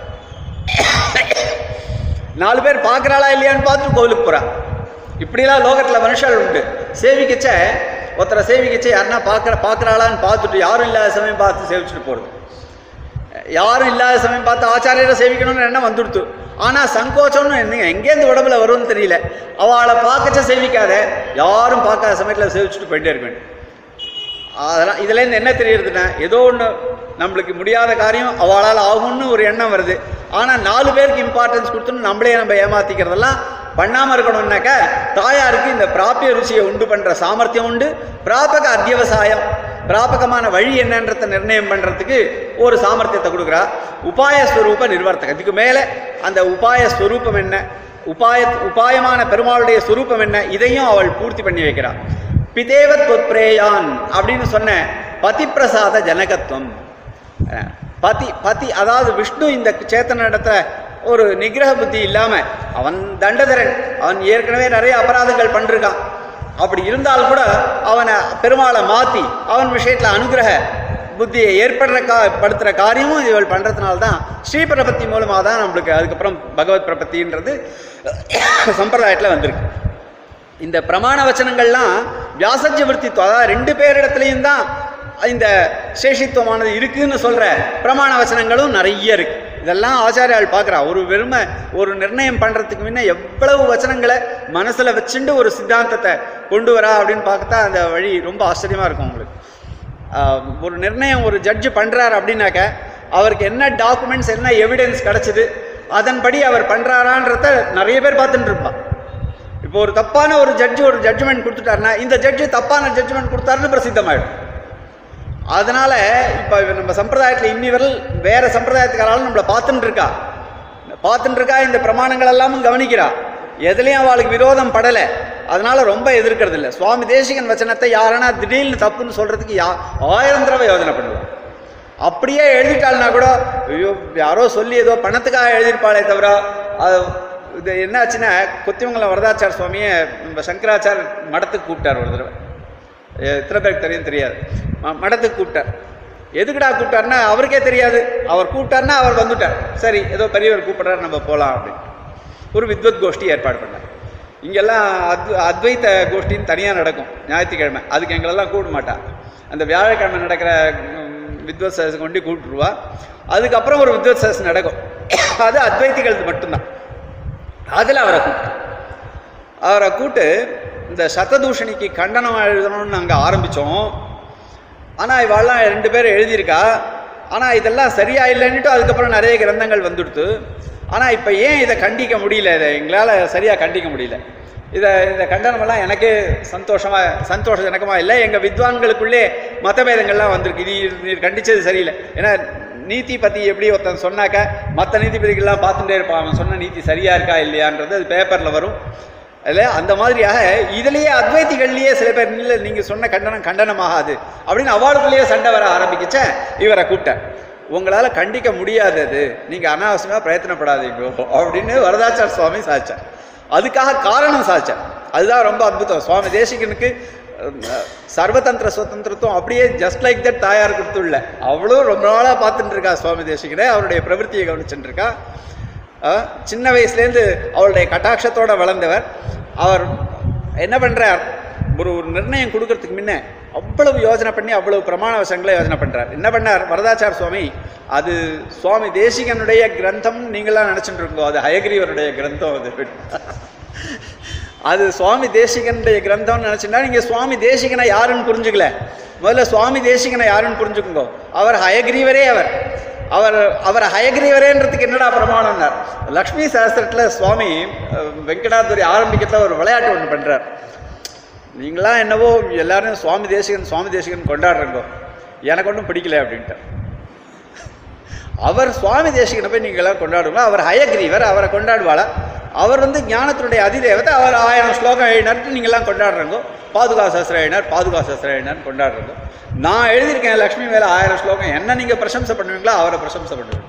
நாலு பேர் பார்க்கறாளா இல்லையான்னு பார்த்துட்டு கோவிலுக்கு போறா இப்படிலாம் லோகத்துல மனுஷால் உண்டு சேவிக்கச்ச ஒருத்தரை சேவிக்கச்ச யாருன்னா பார்க்கற பார்க்கறாளான்னு பார்த்துட்டு யாரும் இல்லாத சமயம் பார்த்து சேவிச்சுட்டு போறது யாரும் இல்லாத சமயம் பார்த்து ஆச்சாரியரை சேவிக்கணும்னு எண்ணம் வந்துடுத்து ஆனா சங்கோச்சம்னு என்ன எங்கேருந்து உடம்புல வரும்னு தெரியல அவளை பார்க்கச்ச சேவிக்காத யாரும் பார்க்காத சமயத்தில் சேவிச்சுட்டு போயிட்டே இருக்க வேண்டும் அதெல்லாம் இதுலேருந்து என்ன தெரியுதுன்னா ஏதோ ஒன்று நம்மளுக்கு முடியாத காரியம் அவளால் ஆகும்னு ஒரு எண்ணம் வருது ஆனால் நாலு பேருக்கு இம்பார்ட்டன்ஸ் கொடுத்துன்னு நம்மளே நம்ம ஏமாத்திக்கிறதெல்லாம் பண்ணாமல் இருக்கணும்னாக்க தாயாருக்கு இந்த பிராபிய ருச்சியை உண்டு பண்ணுற சாமர்த்தியம் உண்டு பிராபக அத்தியவசாயம் பிராபகமான வழி என்னன்றதை நிர்ணயம் பண்ணுறதுக்கு ஒரு சாமர்த்தியத்தை கொடுக்குறா உபாய ஸ்வரூப நிர்வர்த்தகம் இதுக்கு மேலே அந்த உபாய ஸ்வரூபம் என்ன உபாய உபாயமான பெருமாளுடைய ஸ்வரூபம் என்ன இதையும் அவள் பூர்த்தி பண்ணி வைக்கிறாள் பிதேவத் தொத்பிரேயான் அப்படின்னு சொன்ன பதிப்பிரசாத ஜனகத்துவம் அஹ், பதி பதி அதாவது விஷ்ணு இந்த சேத்தன இடத்துல ஒரு நிகிரக புத்தி இல்லாம அவன் தண்டதரன் அவன் ஏற்கனவே நிறைய அபராதங்கள் பண்ணிருக்கான் அப்படி இருந்தால் கூட அவனை பெருமாளை மாத்தி அவன் விஷயத்துல அனுகிரக புத்தியை ஏற்படுற கா படுத்துற காரியமும் இவள் பண்றதுனால தான் ஸ்ரீ பிரபத்தி மூலமாக தான் நம்மளுக்கு அதுக்கப்புறம் பகவத் பிரபத்தின்றது சம்பிரதாயத்தில் வந்திருக்கு இந்த பிரமாண வச்சனங்கள்லாம் வியாசஜ விற்த்தித்துவம் அதாவது ரெண்டு பேரிடத்துலையும் தான் இந்த சேஷித்துவமானது இருக்குன்னு சொல்ற பிரமாண வச்சனங்களும் நிறைய இருக்கு இதெல்லாம் ஆச்சாரியால் பார்க்குறா ஒரு வெறுமை ஒரு நிர்ணயம் பண்றதுக்கு முன்ன எவ்வளவு வச்சனங்களை மனசுல வச்சுண்டு ஒரு சித்தாந்தத்தை கொண்டு வரா அப்படின்னு பார்த்தா அந்த வழி ரொம்ப ஆச்சரியமா இருக்கும் உங்களுக்கு ஆஹ், ஒரு நிர்ணயம் ஒரு ஜட்ஜு பண்றாரு அப்படின்னாக்க அவருக்கு என்ன டாக்குமெண்ட்ஸ் என்ன எவிடன்ஸ் கிடைச்சது அதன்படி அவர் பண்றாரான்றத நிறைய பேர் பார்த்துட்டு இருப்பான் இப்போ ஒரு தப்பான ஒரு ஜட்ஜு ஒரு ஜட்ஜ்மெண்ட் கொடுத்துட்டாருன்னா இந்த ஜட்ஜு தப்பான ஜட்ஜ்மெண்ட் கொடுத்தாருன்னு பிரசித்தமாயிடும் அதனால இப்போ நம்ம சம்பிரதாயத்தில் இன்னி வரல் வேற சம்பிரதாயத்துக்காராலும் நம்மளை பார்த்துட்டு இருக்கா பார்த்துட்டு இருக்கா இந்த பிரமாணங்கள் எல்லாமும் கவனிக்கிறா எதுலேயும் அவளுக்கு விரோதம் படலை அதனால ரொம்ப எதிர்க்கிறது இல்லை சுவாமி தேசிகன் வச்சனத்தை யாரனா திடீர்னு தப்புன்னு சொல்றதுக்கு யா ஆயிரம் தடவை யோசனை பண்ணுவாள் அப்படியே எழுதிட்டாள்னா கூட ஐயோ யாரோ சொல்லி ஏதோ பணத்துக்காக எழுதியிருப்பாளே தவிர அது இது என்னாச்சுன்னா கொத்திமங்கலம் வரதாச்சார் சுவாமியை நம்ம சங்கராச்சார் மடத்துக்கு கூப்பிட்டார் ஒரு தடவை எத்தனை பேருக்கு தெரியும் தெரியாது ம- மடத்துக்கு கூப்பிட்டார் எதுக்குடா கூப்பிட்டாருன்னா அவருக்கே தெரியாது அவர் கூப்பிட்டாருன்னா அவர் வந்துட்டார் சரி ஏதோ பெரியவர் கூப்பிடுறாரு நம்ம போகலாம் அப்படின்னு ஒரு வித்வத் கோஷ்டி ஏற்பாடு பண்ணார் இங்கெல்லாம் அத் அத்வைத்த கோஷ்டின்னு தனியாக நடக்கும் ஞாயிற்றுக்கிழமை அதுக்கு எங்களெல்லாம் கூப்பிட மாட்டா அந்த வியாழக்கிழமை நடக்கிற ம், வித்வத் சதஸ் கொண்டு கூப்பிட்டுருவா அதுக்கப்புறம் ஒரு வித்வத் சதஸ் நடக்கும் அது அத்வைத்திகள் மட்டும்தான் அதில் அவரை கூப்பிட்டு அவரை கூட்டு இந்த சததூஷணிக்கு கண்டனம் எழுதணும்னு நாங்கள் ஆரம்பித்தோம் ஆனால் இவாள்லாம் ரெண்டு பேர் எழுதியிருக்கா ஆனால் இதெல்லாம் சரியா இல்லைன்னுட்டு அதுக்கப்புறம் நிறைய கிரந்தங்கள் வந்துடுத்து ஆனால் இப்போ ஏன் இதை கண்டிக்க முடியல இதை எங்களால் சரியாக கண்டிக்க முடியல இதை இந்த கண்டனமெல்லாம் எனக்கே சந்தோஷமாக சந்தோஷஜனகமாக இல்லை எங்கள் வித்வான்களுக்குள்ளே மதபேதங்கள்லாம் வந்திருக்கு இது நீர் கண்டிச்சது சரியில்லை ஏன்னா நீதி பற்றி எப்படி ஒருத்தன் சொன்னாக்க மற்ற நீதிபதிகள்லாம் பார்த்துட்டே இருப்பான் அவன் சொன்ன நீதி சரியா இருக்கா இல்லையான்றது அது பேப்பரில் வரும் இல்ல அந்த மாதிரியாக இதுலயே அத்வைத்திகள்லயே சில பேர் இல்ல நீங்க சொன்ன கண்டனம் கண்டனமாகாது அப்படின்னு அவளுக்குள்ளேயே சண்டை வர ஆரம்பிக்கச்ச இவரை கூப்பிட்டேன் உங்களால கண்டிக்க முடியாது அது நீங்க அனாவசியமா பிரயத்தனப்படாதீங்க அப்படின்னு வரதாச்சார் சுவாமி சாச்சார் அதுக்காக காரணம் சாச்சார் அதுதான் ரொம்ப அற்புதம் சுவாமி தேசிகனுக்கு அஹ், சர்வதந்திர சுதந்திரத்துவம் அப்படியே ஜஸ்ட் லைக் தட் தாயார் கொடுத்துள்ள அவளும் ரொம்ப நாளா பார்த்துட்டு இருக்கா சுவாமி தேசிகனே அவருடைய பிரவൃத்தியை கவனிச்சுட்டு இருக்கா அஹ், சின்ன வயசுலேருந்து அவருடைய கட்டாட்சத்தோட வளர்ந்தவர் அவர் என்ன பண்றார் ஒரு ஒரு நிர்ணயம் கொடுக்கறதுக்கு முன்ன அவ்வளவு யோசனை பண்ணி அவ்வளவு பிரமாண வசங்களை யோசனை பண்றார் என்ன பண்ணார் வரதாச்சார் சுவாமி அது சுவாமி தேசிகனுடைய கிரந்தம் நீங்களாம் நினைச்சிட்டு இருக்கோ அது ஹயகிரீவருடைய கிரந்தம் அது அது சுவாமி தேசிகனுடைய கிரந்தம்னு நினைச்சுட்டா நீங்க சுவாமி தேசிகனை யாருன்னு புரிஞ்சுக்கல முதல்ல சுவாமி தேசிகனை யாருன்னு புரிஞ்சுக்குங்க அவர் ஹயகிரீவரே அவர் அவர் அவர் ஹயகிரீவரேன்றதுக்கு என்னடா பிரமாணம்னார் லக்ஷ்மி சாஸ்திரத்துல சுவாமி அஹ், வெங்கடாதுரி ஆரம்பிக்கிறதுல ஒரு விளையாட்டு ஒன்று பண்றார் நீங்களாம் என்னவோ எல்லாரும் சுவாமி தேசிகன் சுவாமி தேசிகன் கொண்டாடுறீங்க எனக்கு ஒன்றும் பிடிக்கல அப்படின்ட்டு அவர் சுவாமி தேசிகனை போய் நீங்கள் எல்லாம் கொண்டாடுங்க அவர் ஹயக்ரீவர் அவரை கொண்டாடுவாளா அவர் வந்து ஞானத்தினுடைய அதிதேவத்தை அவர் ஆயிரம் ஸ்லோகம் எழுதினார்ட்டு நீங்கள்லாம் கொண்டாடுறீங்க பாதுகா சாஸ்திரம் எழுதினார் பாதுகா சாஸ்திரம் எழுதினார் கொண்டாடுறீங்க நான் எழுதியிருக்கேன் லக்ஷ்மி மேலே ஆயிரம் ஸ்லோகம் என்ன நீங்கள் பிரசம்சை பண்ணுவீங்களோ அவரை பிரசம்சை பண்ணுவீங்க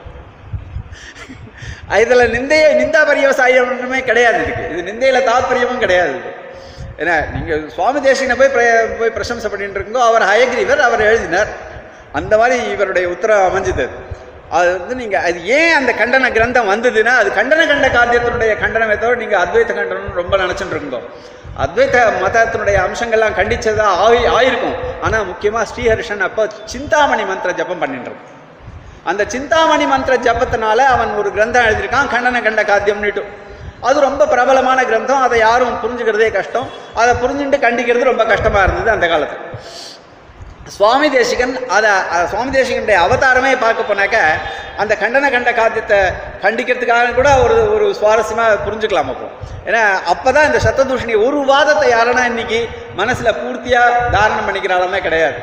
இதில் நிந்தைய நிந்தா பரியவசாயமே கிடையாது இதுக்கு இது நிந்தையில தாத்பரியமும் கிடையாது இது ஏன்னா நீங்கள் சுவாமி தேசிகனை போய் பிர- போய் பிரசம்சை பண்ணிட்டு இருக்கோ அவர் ஹயக்ரீவர் அவர் எழுதினார் அந்த மாதிரி இவருடைய உத்தரவு அமைஞ்சது அது. அது வந்து நீங்கள் அது ஏன் அந்த கண்டன கிரந்தம் வந்ததுன்னா அது கண்டன கண்ட காரியத்தினுடைய கண்டனமே தவிர நீங்கள் அத்வைத கண்டனம் ரொம்ப நினச்சிட்டு இருந்தோம் அத்வைத மதத்தினுடைய அம்சங்கள்லாம் கண்டிச்சதா ஆகி ஆயிருக்கும் ஆனால் முக்கியமாக ஸ்ரீஹர்ஷன் அப்போ சிந்தாமணி மந்திர ஜபம் பண்ணிட்டு இருந்தான். அந்த சிந்தாமணி மந்திர ஜபத்தினால அவன் ஒரு கிரந்தம் எழுதியிருக்கான் கண்டன கண்ட காத்தியம்னுட்டு அது ரொம்ப பிரபலமான கிரந்தம் அதை யாரும் புரிஞ்சுக்கிறதே கஷ்டம் அதை புரிஞ்சுட்டு கண்டிக்கிறது ரொம்ப கஷ்டமா இருந்தது அந்த காலத்துல சுவாமி தேசிகன் அதை அஹ், சுவாமி தேசிகனுடைய அவதாரமே பார்க்க போனாக்க அந்த கண்டன கண்ட காத்தியத்தை கண்டிக்கிறதுக்காக கூட ஒரு ஒரு சுவாரஸ்யமா புரிஞ்சுக்கலாம் அப்போ ஏன்னா அப்பதான் இந்த சத்ததூஷணி ஒரு வாதத்தை யாரனா இன்னைக்கு மனசுல பூர்த்தியா தாரணம் பண்ணிக்கிறாலுமே கிடையாது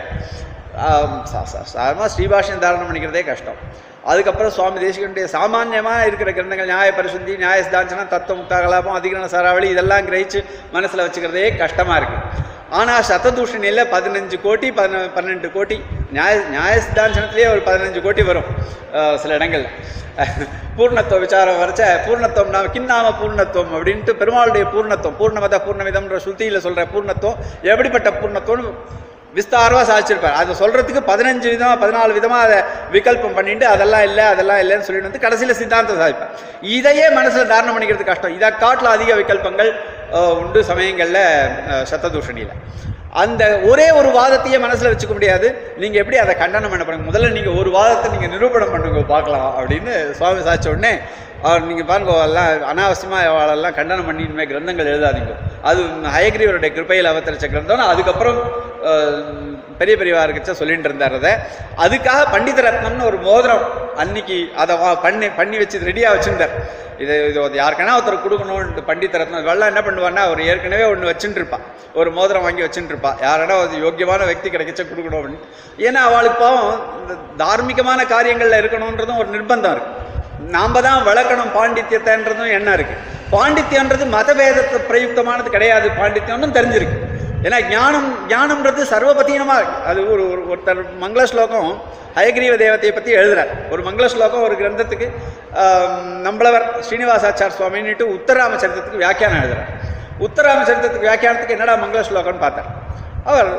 சாதாரணமாக ஸ்ரீபாஷன் தாரணம் பண்ணிக்கிறதே கஷ்டம் அதுக்கப்புறம் சுவாமி தேசிகனுடைய சாமானியமாக இருக்கிற கிரந்தங்கள் நியாய பரிசுத்தி நியாய சித்தாஞ்சனம் தத்துவ முக்தாகலாபம் அதிகரண சராவளி இதெல்லாம் கிரகிச்சு மனசில் வச்சுக்கிறதே கஷ்டமாக இருக்குது ஆனால் சத்ததூஷணியில் பதினஞ்சு கோடி பதின பன்னெண்டு கோடி நியாய நியாய சித்தாஞ்சனத்திலேயே ஒரு பதினஞ்சு கோடி வரும் அஹ், சில இடங்கள்ல பூர்ணத்துவ விசாரம் வரைச்ச பூர்ணத்துவம் நாம கிண்ணாம பூர்ணத்துவம் அப்படின்ட்டு பெருமாளுடைய பூர்ணத்துவம் பூர்ணமத பூர்ணமிதம்ன்ற ஸ்ருதியில் சொல்ற பூர்ணத்துவம் எப்படிப்பட்ட பூர்ணத்துவம்னு விஸ்தாரமா சாதிச்சிருப்பார் அதை சொல்றதுக்கு பதினஞ்சு விதமா பதினாலு விதமா அதை விகல்பம் பண்ணிட்டு அதெல்லாம் இல்லை அதெல்லாம் இல்லைன்னு சொல்லிட்டு வந்து கடைசியில சித்தாந்தம் சாதிப்பார் இதையே மனசுல தாரணம் பண்ணிக்கிறது கஷ்டம் இதை காட்டில் அதிக விகல்பங்கள் அஹ், உண்டு சமயங்கள்ல அஹ், சத்ததூஷணியில அந்த ஒரே ஒரு வாதத்தையே மனசுல வச்சுக்க முடியாது நீங்க எப்படி அதை கண்டனம் பண்ண போறீங்க முதல்ல நீங்க ஒரு வாதத்தை நீங்க நிரூபணம் பண்ணுங்க பார்க்கலாம் அப்படின்னு சுவாமி சாதிச்ச உடனே அவர் நீங்க பாருங்க எல்லாம் அனாவசியமா அவளெல்லாம் கண்டனம் பண்ணி இனிமேல் கிரந்தங்கள் எழுதாதீங்க அது ஹயகிரீவருடைய கிருப்பையில் அவதரிச்ச கிரந்தம் அதுக்கப்புறம் அஹ், பெரிய பெரியவா இருக்கச்ச சொல்லிட்டு இருந்தார் அதை அதுக்காக பண்டித ரத்னம்னு ஒரு மோதிரம் அன்னைக்கு அதை வா- பண்ணி பண்ணி வச்சு ரெடியாக வச்சிருந்தார் இது இது ஒரு யாருக்கானா ஒருத்தர் கொடுக்கணும்னு பண்டித ரத்னம் வெள்ளம் என்ன பண்ணுவான்னா அவர் ஏற்கனவே ஒன்று வச்சுட்டு இருப்பா ஒரு மோதிரம் வாங்கி வச்சுட்டு இருப்பா யாரானா ஒரு யோக்கியமான વ્યક્તિ கிடைக்கச்ச கொடுக்கணும் அப்படின்னு ஏன்னா அவளுக்கு பாவம் இந்த தார்மீகமான காரியங்கள்ல இருக்கணுன்றதும் ஒரு நிர்பந்தம் இருக்கு நாம தான் வளர்க்கணும் பாண்டித்யத்தைன்றதும் எண்ணம் இருக்கு பாண்டித்யன்றது மதபேதத்தை பிரயுக்தமானது கிடையாது பாண்டித்யம்னு தெரிஞ்சிருக்கு ஏன்னா ஞானம் ஞானம்ன்றது சர்வபதீனமா இருக்கு அது ஒரு ஒரு- ஒருத்தர் மங்கள ஸ்லோகம் ஹயக்ரீவ தேவதையை பத்தி எழுதுறார் ஒரு மங்கள ஸ்லோகம் ஒரு கிரந்தத்துக்கு ஆம், நம்மளவர் ஸ்ரீனிவாசாச்சார் சுவாமின்னுட்டு உத்தராம சரித்திரத்துக்கு வியாக்கியானம் எழுதுறார் உத்தராம சரித்திரத்துக்கு வியாக்கியானத்துக்கு என்னடா மங்கள ஸ்லோகம்னு பார்த்தார் அவர்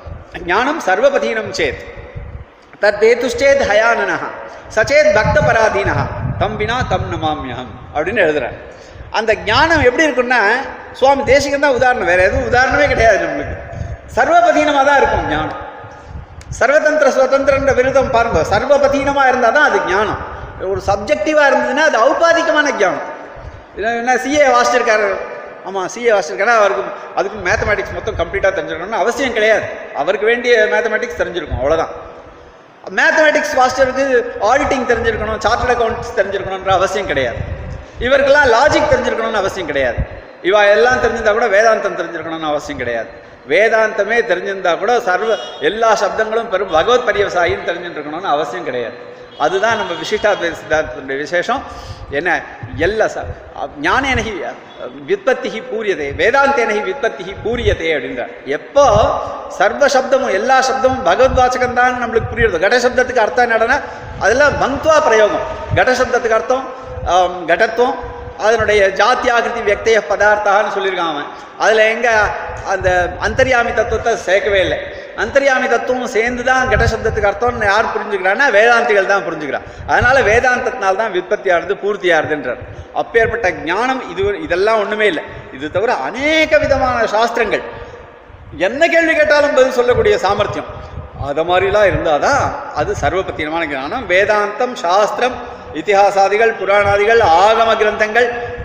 ஞானம் சர்வபதீனம் சேத் தத்தேதுஷ்டேத் ஹயானனா சச்சேத் பக்த பராதீனா தம் வினா தம் நமாமியம் அப்படின்னு எழுதுறார் அந்த ஞானம் எப்படி இருக்குன்னா சுவாமி தேசிகன் தான் உதாரணம் வேற எதுவும் உதாரணமே கிடையாது நம்மளுக்கு சர்வபதீனமாக தான் இருக்கும் ஞானம் சர்வதந்திர சுதந்திரன்ற விருதம் பாருங்க சர்வபதீனமா இருந்தால் தான் அது ஞானம் ஒரு சப்ஜெக்டிவா இருந்ததுன்னா அது ஔபாதிகமான ஞானம் இல்ல- என்ன சிஏ வாசிச்சிருக்காரு ஆமாம் சிஏ வாசிச்சிருக்காரு அவருக்கு அதுக்கு மேத்தமேட்டிக்ஸ் மொத்தம் கம்ப்ளீட்டாக தெரிஞ்சிருக்கணும்னு அவசியம் கிடையாது அவருக்கு வேண்டிய மேத்தமேட்டிக்ஸ் தெரிஞ்சிருக்கும் அவ்வளவுதான் மேத்தமேட்டிக்ஸ் வாசிச்சருக்கு ஆடிட்டிங் தெரிஞ்சிருக்கணும் சார்ட்டர்ட் அக்கௌண்ட்ஸ் தெரிஞ்சிருக்கணுன்ற அவசியம் கிடையாது இவருக்கெல்லாம் லாஜிக் தெரிஞ்சிருக்கணும்னு அவசியம் கிடையாது இவ எல்லாம் தெரிஞ்சிருந்தா கூட வேதாந்தம் தெரிஞ்சிருக்கணும்னு அவசியம் கிடையாது வேதாந்தமே தெரிஞ்சிருந்தா கூட சர்வ எல்லா சப்தங்களும் பெரும் பகவத் பரியவசாயின்னு தெரிஞ்சுட்டு இருக்கணும்னு அவசியம் கிடையாது அதுதான் நம்ம விசிஷ்டாத்வைத சித்தாந்தத்துடைய விசேஷம் என்ன ಎಲ್ಲ ಸ ஞானேன ஹி வித்பத்தி பூரியதே வேதாந்தேன ஹி வித்பத்தி பூரியதே அப்படின்றார் எப்போ சர்வ சப்தமும் எல்லா சப்தமும் பகவத் வாசகம் தான் நம்மளுக்கு புரியுறது கட சப்தத்துக்கு அர்த்தம் என்னடனா அதெல்லாம் மந்த்வா பிரயோகம் கட சப்தத்துக்கு அர்த்தம் ஆம், கடத்துவம் அதனுடைய ஜாத்தி ஆகிருதி வியக்தய பதார்த்தான்னு சொல்லியிருக்கான் அவன் அதில் எங்க அந்த அந்தர்யாமி தத்துவத்தை சேர்க்கவே இல்லை அந்தர்யாமி தத்துவம் சேர்ந்து தான் கட சப்தத்துக்கு அர்த்தம்னு யார் புரிஞ்சுக்கிறான்னா வேதாந்திகள் தான் புரிஞ்சுக்கிறான் அதனால வேதாந்தத்தினால தான் விற்பத்தி ஆறுது பூர்த்தி ஆறுதுன்றார் அப்பேற்பட்ட ஞானம் இது இதெல்லாம் ஒண்ணுமே இல்லை இது தவிர அநேக விதமான சாஸ்திரங்கள் என்ன கேள்வி கேட்டாலும் பதில் சொல்லக்கூடிய சாமர்த்தியம் அது மாதிரிலாம் இருந்தாதான் அது சர்வபத்தியமான ஞானம் வேதாந்தம் சாஸ்திரம் இதிகாசாதிகள் புராணாதிகள் ஆகம கிரந்தங்கள்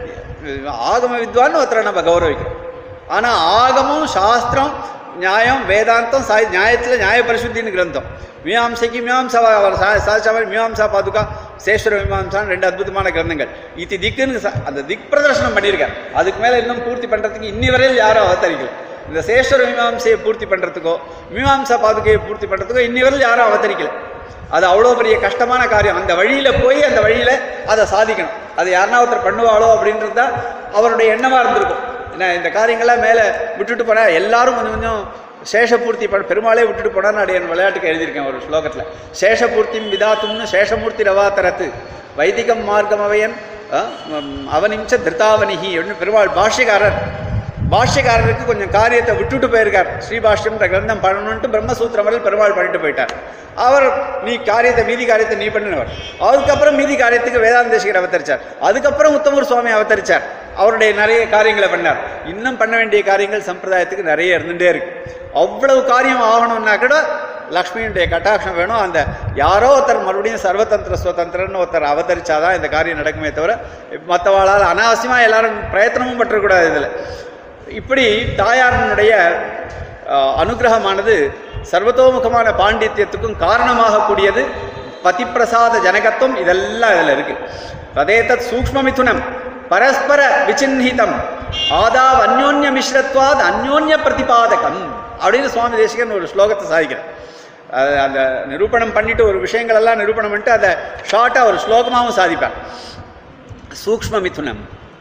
ஆகம வித்வான் ஒருத்தரை நம்ம கௌரவிக்கிறோம் ஆனா ஆகமம் சாஸ்திரம் நியாயம் வேதாந்தம் சாய் நியாயத்தில் நியாய பரிசுத்தின்னு கிரந்தம் மீமாம்சைக்கு மீமாம்சா அவர் சா- சாட்சாவர் மீமாம்சா பாதுகா சேஸ்வர மீமாம்சான்னு ரெண்டு அற்புதமான கிரந்தங்கள் இது திக்குன்னு ச- அந்த திக் பிரதர்சனம் பண்ணியிருக்கார் அதுக்கு மேலே இன்னும் பூர்த்தி பண்ணுறதுக்கு இன்னி வரையில் யாரும் அவதரிக்கல இந்த சேஸ்வர மீமாம்சையை பூர்த்தி பண்ணுறதுக்கோ மீமாம்சா பாதுகையை பூர்த்தி பண்ணுறதுக்கோ இன்னி வரையில் யாரும் அவதரிக்கல அது அவ்வளோ பெரிய கஷ்டமான காரியம் அந்த வழியில போய் அந்த வழியில அதை சாதிக்கணும் அது யாருன்னா ஒருத்தர் பண்ணுவாளோ அப்படின்றது தான் அவருடைய எண்ணமா இருந்திருக்கும் ஏன்னா இந்த காரியங்கள்லாம் மேலே விட்டுட்டு போனா எல்லாரும் கொஞ்சம் கொஞ்சம் சேஷபூர்த்தி பண்ண பெருமாளே விட்டுட்டு போனான்னு அடைய விளையாட்டுக்கு எழுதியிருக்கேன் ஒரு ஸ்லோகத்தில் சேஷபூர்த்திம் விதாத்தும்னு சேஷமூர்த்தி ரவாத்தரத்து வைதிகம் மார்க்கம் அவையன் அவனிம்ச திருத்தாவனிஹி அப்படின்னு பெருமாள் பாஷ்யக்காரர் பாஷ்யக்காரருக்கு கொஞ்சம் காரியத்தை விட்டுட்டு போயிருக்கார் ஸ்ரீபாஷ்யம்ன்ற கிரந்தம் பண்ணணுன்ட்டு பிரம்மசூத்திரம் வரை பெருமாள் பண்ணிட்டு போயிட்டார் அவர் நீ காரியத்தை மீதி காரியத்தை நீ பண்ணினவர் அதுக்கப்புறம் மீதி காரியத்துக்கு வேதாந்தேசிகர் அவதரிச்சார் அதுக்கப்புறம் உத்தமர் சுவாமி அவதரிச்சார் அவருடைய நிறைய காரியங்களை பண்ணார் இன்னும் பண்ண வேண்டிய காரியங்கள் சம்பிரதாயத்துக்கு நிறைய இருந்துட்டே இருக்கு அவ்வளவு காரியம் ஆகணும்னா கூட லக்ஷ்மியுடைய கட்டாட்சம் வேணும் அந்த யாரோ ஒருத்தர் மறுபடியும் சர்வதந்திர சுதந்திரன்னு ஒருத்தர் அவதரிச்சாதான் இந்த காரியம் நடக்குமே தவிர மற்றவாளால் அனாவசியமா எல்லாரும் பிரயத்தனமும் பற்றக்கூடாது இதில் இப்படி தாயாரனுடைய அஹ், அனுகிரகமானது சர்வதோமுகமான பாண்டித்யத்துக்கும் காரணமாக கூடியது பதிப்பிரசாத ஜனகத்துவம் இதெல்லாம் இதில் இருக்கு ததேதத் சூக்ஷ்ம மிதுனம் பரஸ்பர விசின்ஹிதம் ஆதாவ் அந்யோன்ய மிஸ்ரத்வாத் அந்யோன்ய பிரதிபாதகம் அப்படின்னு சுவாமி தேசிகன் ஒரு ஸ்லோகத்தை சாதிக்கிறார் அது அந்த நிரூபணம் பண்ணிட்டு ஒரு விஷயங்கள் எல்லாம் நிரூபணம் பண்ணிட்டு அதை ஷார்ட்டாக ஒரு ஸ்லோகமாகவும் சாதிப்பார் சூக்ஷ்ம மிதுனம்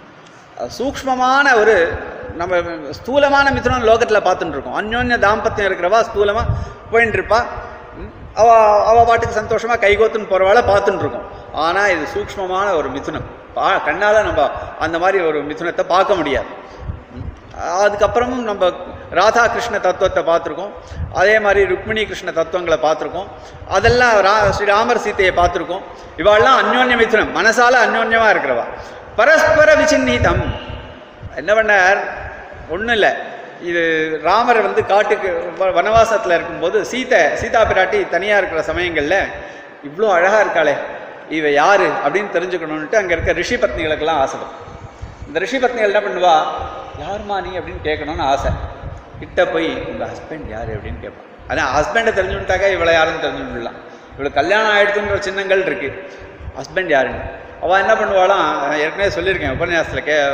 சூக்ஷ்மமான ஒரு நம்ம ஸ்தூலமான மிதுனம் லோகத்தில் பார்த்துட்டு இருக்கோம் அந்யோன்ய தாம்பத்தியம் இருக்கிறவா ஸ்தூலமாக போயின்னு இருப்பா ம், அவ அவ பாட்டுக்கு சந்தோஷமாக கைகோத்துன்னு போகிறவாள பார்த்துட்டு இருக்கோம் ஆனால் இது சூக்ஷ்மமான ஒரு மிதுனம் பா கண்ணால் நம்ம அந்த மாதிரி ஒரு மிதுனத்தை பார்க்க முடியாது ம், அதுக்கப்புறமும் நம்ம ராதா கிருஷ்ண தத்துவத்தை பார்த்துருக்கோம் அதே மாதிரி ருக்மிணி கிருஷ்ண தத்துவங்களை பார்த்துருக்கோம் அதெல்லாம் ரா ஸ்ரீராமர் சீதையை பார்த்துருக்கோம் இவாள்லாம் அந்யோன்ய மிதுனம் மனசால அந்யோன்யமாக இருக்கிறவா பரஸ்பர விசின்னீதம் என்ன பண்ணார் ஒன்றும் இல்லை இது ராமர் வந்து காட்டுக்கு வ- வனவாசத்தில் இருக்கும்போது சீதை சீதா பிராட்டி தனியாக இருக்கிற சமயங்களில் இவ்வளோ அழகாக இருக்காளே இவ யாரு அப்படின்னு தெரிஞ்சுக்கணுன்ட்டு அங்கே இருக்க ரிஷி பத்னிகளுக்கெல்லாம் ஆசைப்படும் இந்த ரிஷி பத்னிகள் என்ன பண்ணுவா யாரும்மா நீ அப்படின்னு கேட்கணும்னு ஆசை கிட்ட போய் உங்கள் ஹஸ்பண்ட் யார் அப்படின்னு கேட்பான் ஆனால் ஹஸ்பண்டை தெரிஞ்சுட்டாக்கா இவளை யாருன்னு தெரிஞ்சுடலாம் இவளுக்கு கல்யாணம் ஆயிடுதுன்ற சின்னங்கள் இருக்கு ஹஸ்பண்ட் யாருன்னு அவள் என்ன பண்ணுவாளாம் நான் ஏற்கனவே சொல்லியிருக்கேன் உபன்யாசத்தில் கே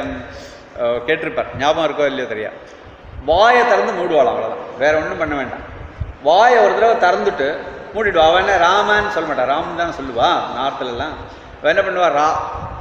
அஹ் கேட்டிருப்பார் ஞாபகம் இருக்கோ இல்லையோ தெரியா வாயை திறந்து மூடுவாளாம் அவ்வளோதான் வேற ஒன்றும் பண்ண வேண்டாம் வாயை ஒரு தடவை திறந்துட்டு மூடிடுவா அவன் என்ன ராமன்னு சொல்ல மாட்டா ராமன் தான் சொல்லுவா நார்த்துல எல்லாம் அவன் என்ன பண்ணுவா ரா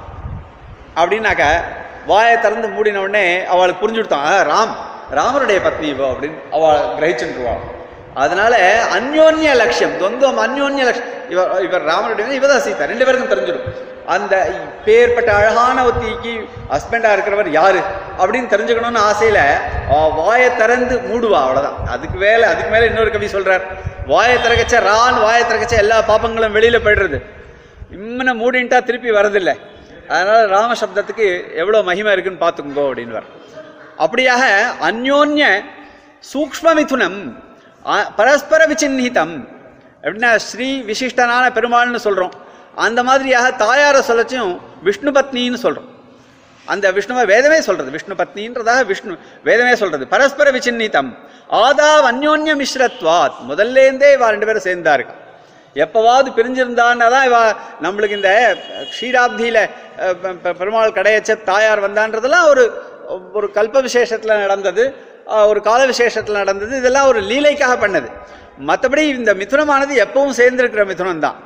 அப்படின்னாக்க வாயை திறந்து மூடின உடனே அவளுக்கு புரிஞ்சுடுத்தான் "ஆ, ராம் ராமருடைய பத்னி இவ அப்படின்னு அவள் கிரகிச்சுருவாள் அதனால அந்யோன்ய லட்சியம் தொந்தம் அந்யோன்ய லட்சியம் இவ இவர் ராமருடைய இவதான் சீதா ரெண்டு பேருக்கும் தெரிஞ்சிடும் அந்த பேர்பட்ட அழகான ஒத்திக்கு ஹஸ்பண்டா இருக்கிறவர் யாரு அப்படின்னு தெரிஞ்சுக்கணும்னு ஆசையில அவ வாயை திறந்து மூடுவா அவ்வளவுதான் அதுக்கு மேல அதுக்கு மேல இன்னொரு கவி சொல்றார் வாயை திறக்கச்ச ரான் வாயை திறக்கச்ச எல்லா பாப்பங்களும் வெளியில போயிடுறது இம்மனை மூடின்ட்டா திருப்பி வரதில்லை அதனால ராம சப்தத்துக்கு எவ்வளோ மகிமை இருக்குன்னு பார்த்துக்கோங்க அப்படின்னு அப்படியாக அந்யோன்ய சூக்ஷ்ம மிதுனம் ஆ- பரஸ்பர விசின்னிதம் எப்படின்னா ஸ்ரீ விசிஷ்டனான பெருமாள்னு சொல்றோம் அந்த மாதிரியாக தாயாரை சொல்லச்சும் விஷ்ணு பத்னின்னு சொல்றோம் அந்த விஷ்ணுவை வேதமே சொல்றது விஷ்ணு பத்னின்றதாக விஷ்ணு வேதமே சொல்றது பரஸ்பர விசின்னிதம் ஆதாவ் அந்யோன்ய மிஸ்ரத்வாத் முதல்லேருந்தே இவா ரெண்டு பேரும் சேர்ந்தா இருக்கா எப்பவாவது பிரிஞ்சிருந்தான்னா தான் இவ நம்மளுக்கு இந்த க்ஷீராப்தியில அஹ், பெ- பெ- பெருமாள் கடையச்ச தாயார் வந்தான்றதெல்லாம் ஒரு ஒரு கல்ப விசேஷத்துல நடந்தது அஹ், ஒரு கால விசேஷத்துல நடந்தது இதெல்லாம் ஒரு லீலைக்காக பண்ணது மற்றபடி இந்த மிதுனமானது எப்பவும் சேர்ந்திருக்கிற மிதுனம் தான்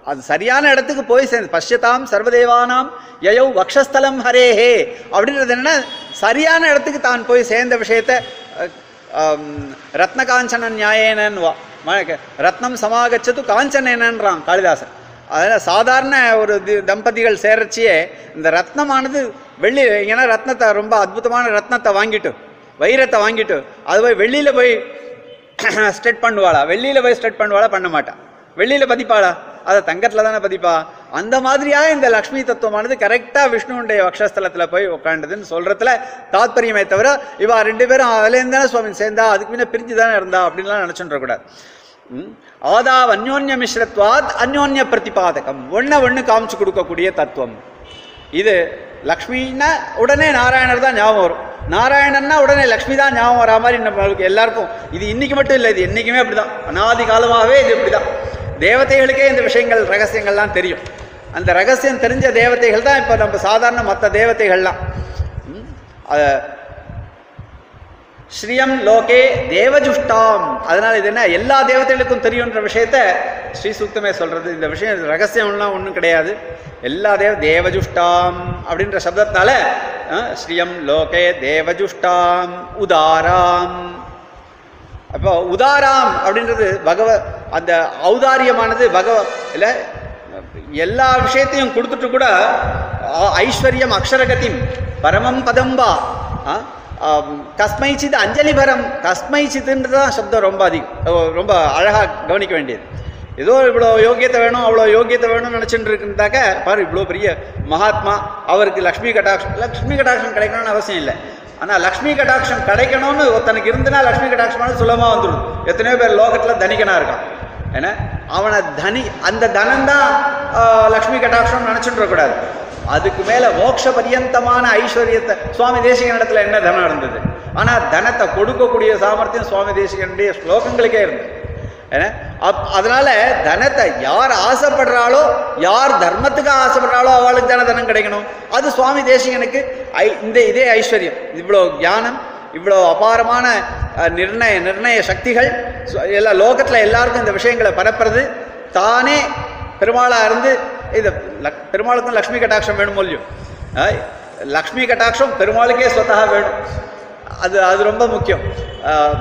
அது சரியான இடத்துக்கு போய் சேர்ந்து பஷ்யதாம் சர்வதேவானாம் யயௌ வக்ஷஸ்தலம் ஹரேஹே அப்படின்றது என்ன சரியான இடத்துக்கு தான் போய் சேர்ந்த விஷயத்த அஹ், ஆம், ரத்னகாஞ்சன நியாயேனன் வா ம- ரத்னம் சமாகச்சது காஞ்சனேனன்றான் காளிதாசன் அதனால் சாதாரண ஒரு தி- தம்பதிகள் சேரச்சியே இந்த ரத்னமானது வெள்ளி ஏன்னா ரத்னத்தை ரொம்ப அற்புதமான ரத்னத்தை வாங்கிட்டு வைரத்தை வாங்கிட்டு அது போய் வெள்ளியில் போய் ஸ்ட்ரெட் பண்ணுவாளா வெள்ளியில் போய் ஸ்ட்ரெட் பண்ணுவாளா பண்ண மாட்டா வெள்ளியில் பதிப்பாளா அதை தங்கத்தில் தானே பதிப்பா அந்த மாதிரியா இந்த லக்ஷ்மி தத்துவமானது கரெக்டாக விஷ்ணுவுடைய வக்ஷஸ்தலத்தில் போய் உட்காண்டதுன்னு சொல்றதுல தாத்பரியமே தவிர இவா ரெண்டு பேரும் அதுலேருந்து தானே சுவாமி சேர்ந்தா அதுக்கு முன்ன பிரிஞ்சு தானே இருந்தா அப்படின்லாம் நினச்சுட்டு கூடாது ம்? ஆதாவ் அந்யோன்ய மிஸ்ரத்வாத் அந்யோன்ய பிரதிபாதகம் ஒன்றை ஒன்று காமிச்சு கொடுக்கக்கூடிய தத்துவம் இது லக்ஷ்மின்னா உடனே நாராயணர் தான் ஞாபகம் வரும் நாராயணன்னா உடனே லக்ஷ்மி தான் ஞாபகம் வரா மாதிரி நம்மளுக்கு எல்லாருக்கும் இது இன்னைக்கு மட்டும் இல்லை இது என்றைக்குமே அப்படிதான் அனாதி காலமாகவே இது இப்படிதான் தேவதைகளுக்கே இந்த விஷயங்கள் ரகசியங்கள்லாம் தெரியும் அந்த ரகசியம் தெரிஞ்ச தேவதைகள் தான் இப்போ நம்ம சாதாரண மற்ற தேவதைகள்லாம் ம்? அத- ஸ்ரீயம் லோகே தேவஜுஷ்டாம் அதனால இது என்ன எல்லா தேவதைகளுக்கும் தெரியுன்ற விஷயத்த ஸ்ரீ சூக்தமே சொல்றது இந்த விஷயம் ரகசியம்லாம் ஒன்றும் கிடையாது எல்லா தேவ தேவஜுஷ்டாம் அப்படின்ற சப்தத்தினால அஹ், ஸ்ரீயம் லோகே தேவஜுஷ்டாம் உதாராம் அப்போ உதாராம் அப்படின்றது பகவ அந்த ஔதாரியமானது பகவ இல்லை எல்லா விஷயத்தையும் கொடுத்துட்டு கூட ஆ, ஐஸ்வர்யம் அக்ஷரகதிம் பரமம் பதம்பா ஆ, ஆம், கஸ்மைச்சித் அஞ்சலிபரம் கஸ்மைச்சித்துன்றது தான் சப்தம் ரொம்ப அதிகம் ஓ, ரொம்ப அழகாக கவனிக்க வேண்டியது ஏதோ இவ்வளோ யோக்கியத்தை வேணும் அவ்வளோ யோக்கியத்தை வேணும்னு நினச்சிட்டு இருக்குந்தாக்க பாரு இவ்வளோ பெரிய மகாத்மா அவருக்கு லக்ஷ்மி கடாட்சம் லக்ஷ்மி கடாட்சம் கிடைக்கணும்னு அவசியம் இல்லை ஆனால் லக்ஷ்மி கடாட்சம் கிடைக்கணும்னு ஒருத்தனுக்கு இருந்துனா லக்ஷ்மி கடாட்சமானது சுலபமாக வந்துடும் எத்தனையோ பேர் லோகத்தில் தனிக்கனா இருக்கான் ஏன்னா அவனை தனி அந்த தனம்தான் ஆஹ், லக்ஷ்மி கடாட்சம் நினச்சிட்டு கூடாது அதுக்கு மேலே மோட்ச பரியந்தமான ஐஸ்வர்யத்தை சுவாமி தேசிகன் இடத்துல என்ன தனம் இருந்தது ஆனால் தனத்தை கொடுக்கக்கூடிய சாமர்த்தியம் சுவாமி தேசிகனுடைய ஸ்லோகங்களுக்கே இருந்தது ஏன்னா அப் அதனால தனத்தை யார் ஆசைப்படுறாளோ யார் தர்மத்துக்கு ஆசைப்படுறாளோ அவளுக்கு தானே தனம் கிடைக்கணும் அது சுவாமி தேசிகனுக்கு ஐ இந்த இதே ஐஸ்வர்யம் இவ்வளோ ஞானம் இவ்வளோ அபாரமான அஹ், நிர்ணய நிர்ணய சக்திகள் சு- எல்லா லோகத்தில் எல்லாருக்கும் இந்த விஷயங்களை பரப்புறது தானே பெருமாளாக இருந்து இது லக் பெருமாளுக்கும் லக்ஷ்மி கட்டாட்சம் வேணும் இல்லையோ அஹ், லக்ஷ்மி கட்டாட்சம் பெருமாளுக்கே சொத்தாக வேணும் அது அது ரொம்ப முக்கியம் அஹ்,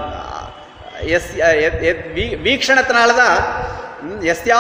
எஸ் எத்- எத் வீ- வீக்ஷணத்தினால தான் ம், எஸ்யா